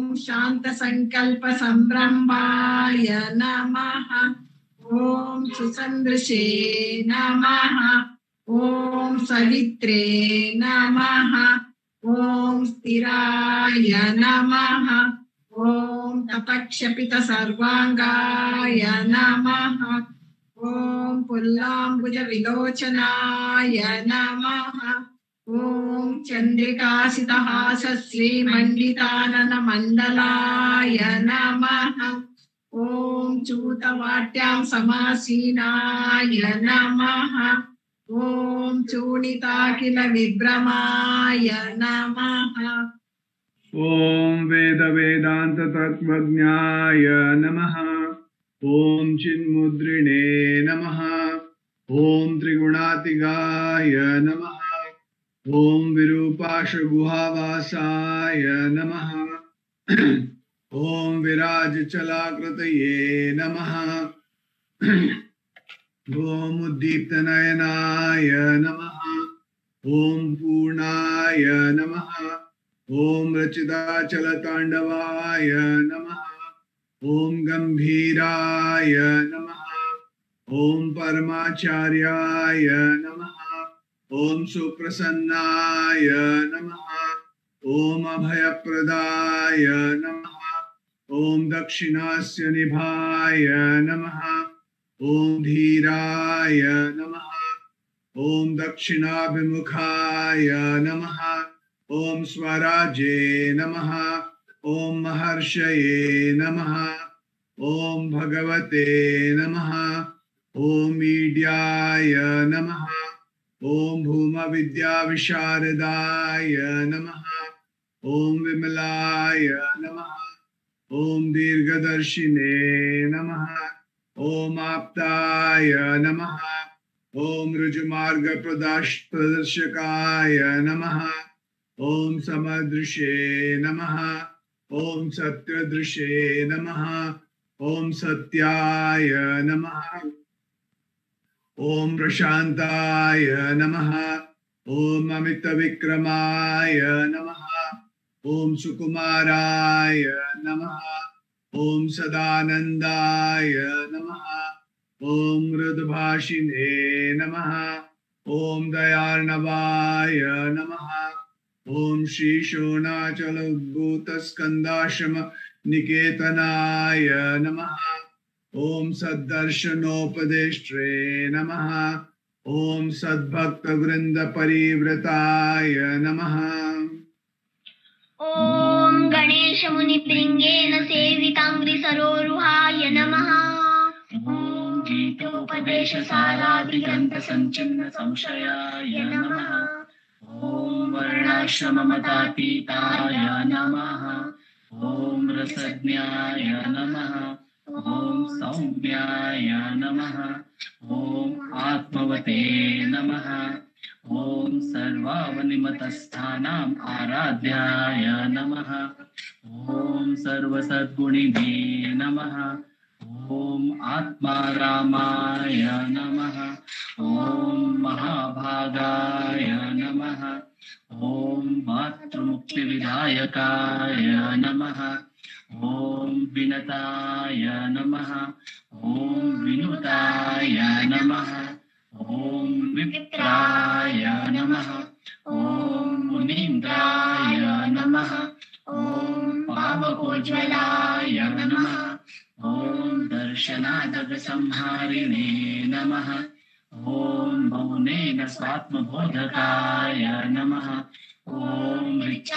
शान्तसङ्कल्पसम्भ्रम्भाय नमः ॐ सुसन्दृशे नमः ॐ सवित्रे नमः ॐ स्थिराय नमः ॐ तपक्षपितसर्वाङ्गाय नमः ॐ पुल्लाम्बुजविलोचनाय नमः ॐ चन्द्रिकासितहासश्रीमण्डिताननमण्डलाय नमः ॐ चूतवाट्यां समासीनाय नमः ॐ चूणिताखिलविभ्रमाय नमः ॐ वेदवेदान्ततत्त्वज्ञाय नमः ॐ चिन्मुद्रिणे नमः ॐ त्रिगुणातिगाय नमः ॐ विरूपाशगुहावासाय नमः ॐ विराजचलाकृतये नमः ॐ उद्दीप्तनयनाय नमः ॐ पूर्णाय नमः ॐ रचिताचलताण्डवाय नमः ॐ गम्भीराय नमः ॐ परमाचार्याय नमः ॐ सुप्रसन्नाय नमः ॐ अभयप्रदाय नमः ॐ दक्षिणास्य निभाय नमः ॐ धीराय नमः ॐ दक्षिणाभिमुखाय नमः ॐ स्वराजे नमः ॐ महर्षये नमः ॐ भगवते नमः ॐ मीड्याय नमः ॐ भूमविद्याविशारदाय नमः ॐ विमलाय नमः ॐ दीर्घदर्शिने नमः ॐ आप्ताय नमः ॐ ऋजुमार्गप्रदर्शकाय नमः ॐ समदृशे नमः ॐ सत्यदृशे नमः ॐ सत्याय नमः ॐ प्रशान्ताय नमः ॐ अमितविक्रमाय नमः ॐ सुकुमाराय नमः ॐ सदानन्दाय नमः ॐ मृदुभाषिणे नमः ॐ दयार्णवाय नमः ॐ श्रीशोणाचलोद्भूतस्कन्दाश्रम निकेतनाय नमः ॐ सद्दर्शनोपदेष्ट्रे नमः ॐ सद्भक्तवृन्दपरिव्रताय नमः ॐ गणेशमुनिभृङ्गेन सेविताङ्घ्रिसरोरुहाय नमः ॐ गीतोपदेशसारादिग्रन्थसञ्चिन्न संशयाय नमः ॐ वर्णाश्रममतातीताय नमः ॐ रसज्ञाय नमः ॐ सौम्याय नमः ॐ आत्मवते नमः ॐ सर्वावनिमतस्थानाम् आराध्याय नमः ॐ सर्वसद्गुणिने नमः ॐ आत्मारामाय नमः ॐ महाभागाय नमः ॐ मातृमुक्तिविधायकाय नमः ॐ विनताय नमः ॐ विनुताय नमः ॐ विप्राय नमः ॐ मुनीन्द्राय नमः ॐ पावकोज्ज्वलाय नमः ॐ दर्शनादगसंहारिणे नमः ॐ मौनेन स्वात्मबोधकाय नमः ॐ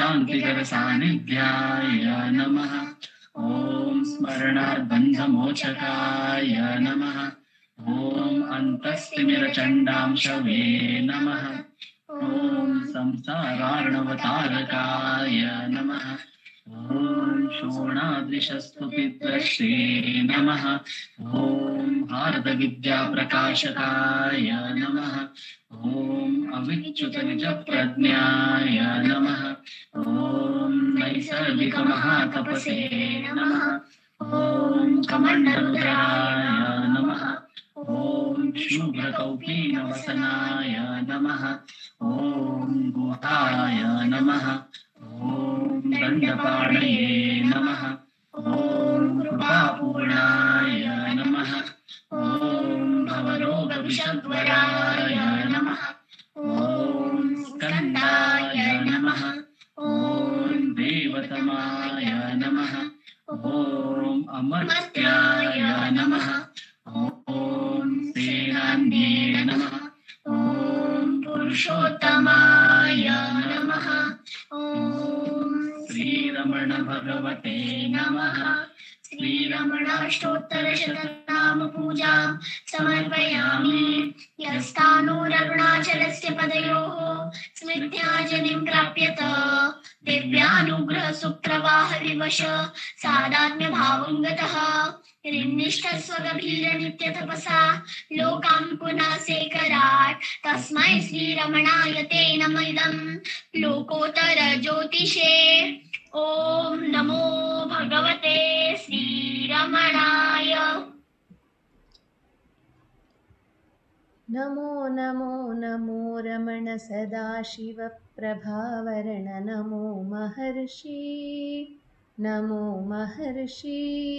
ऋक्षान्तिकरसान्निध्याय नमः ॐ स्मरणार्बन्धमोचकाय नमः ॐ अन्तस्तिमिरचण्डांशवे नमः ॐ संसारार्णवतारकाय नमः ॐ शोणादृशस्तुतिद्रष्टे नमः ॐ भारतविद्याप्रकाशकाय नमः ॐ अविच्युतनिजप्रज्ञाय नमः ॐ नैसर्गिकमहातपसे नमः ॐ कमण्डरुद्राय नमः ॐ शुभ्रकौपीनवसनाय नमः ॐ गुहाय नमः ॐ दण्डपाणये नमः ॐ कृपापूर्णाय नमः ॐ भवरोगविषद्वराय नमः ॐ स्कन्दाय नमः ॐ देवतमाय नमः ॐ अमर्त्याय नमः ॐ सेनान्ये नमः ॐ पुरुषोत्तमाय नमः ॐ श्रीरमण भगवते नमः श्रीरमणाष्टोत्तरशतनाम पूजां समर्पयामि यस्तानूररुणाचलस्य पदयोः स्मृत्याजनिं प्राप्यत दिव्यानुग्रहसुप्रवाहविवश सादात्म्यभावं गतः नित्यतपसा लोकान् पुनः सेकराट् तस्मै श्रीरमणाय ते नमिदं लोकोत्तर ज्योतिषे ॐ नमो भगवते श्रीरमणाय नमो नमो नमो रमण सदाशिवप्रभावरण नमो महर्षि नमो महर्षि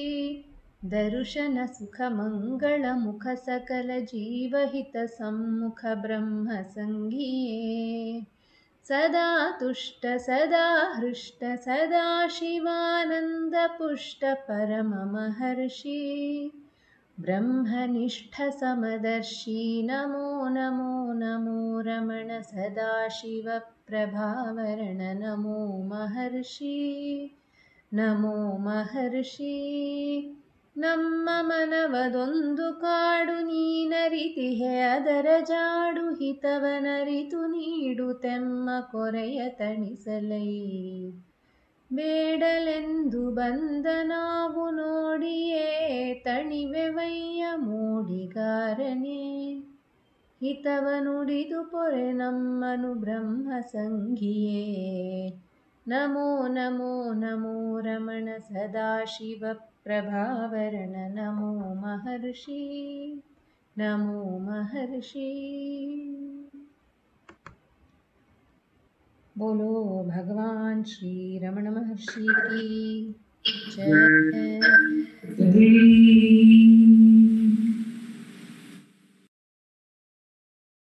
दर्शनसुखमङ्गलमुखसकलजीवहितसम्मुखब्रह्मसङ्गीये सदा तुष्ट सदा हृष्ट सदा शिवानन्दपुष्ट परममहर्षि ब्रह्मनिष्ठसमदर्शी नमो नमो नमो रमण सदाशिवप्रभावरण नमो महर्षि ನಮೋ ಮಹರ್ಷಿ ನಮ್ಮ ಮನವದೊಂದು ಕಾಡು ನೀನರಿತಿಹೆ ಅದರ ಜಾಡು ಹಿತವನರಿತು ನೀಡು ತೆಮ್ಮ ಕೊರೆಯ ತಣಿಸಲೈ ಬೇಡಲೆಂದು ಬಂದ ನಾವು ನೋಡಿಯೇ ತಣಿವೆವಯ್ಯ ಮೂಡಿಗಾರನೆ ಹಿತವ ನುಡಿದು ಪೊರೆ ನಮ್ಮನು ಬ್ರಹ್ಮ ಸಂಘಿಯೇ ನಮೋ ನಮೋ ನಮೋ ರಮಣ ಸದಾಶಿವಪ್ರಭಾವರಣ ನಮೋ ಮಹರ್ಷಿ ನಮೋ ಮಹರ್ಷಿ बोलो भगवान श्री रमण महर्षि की जय जय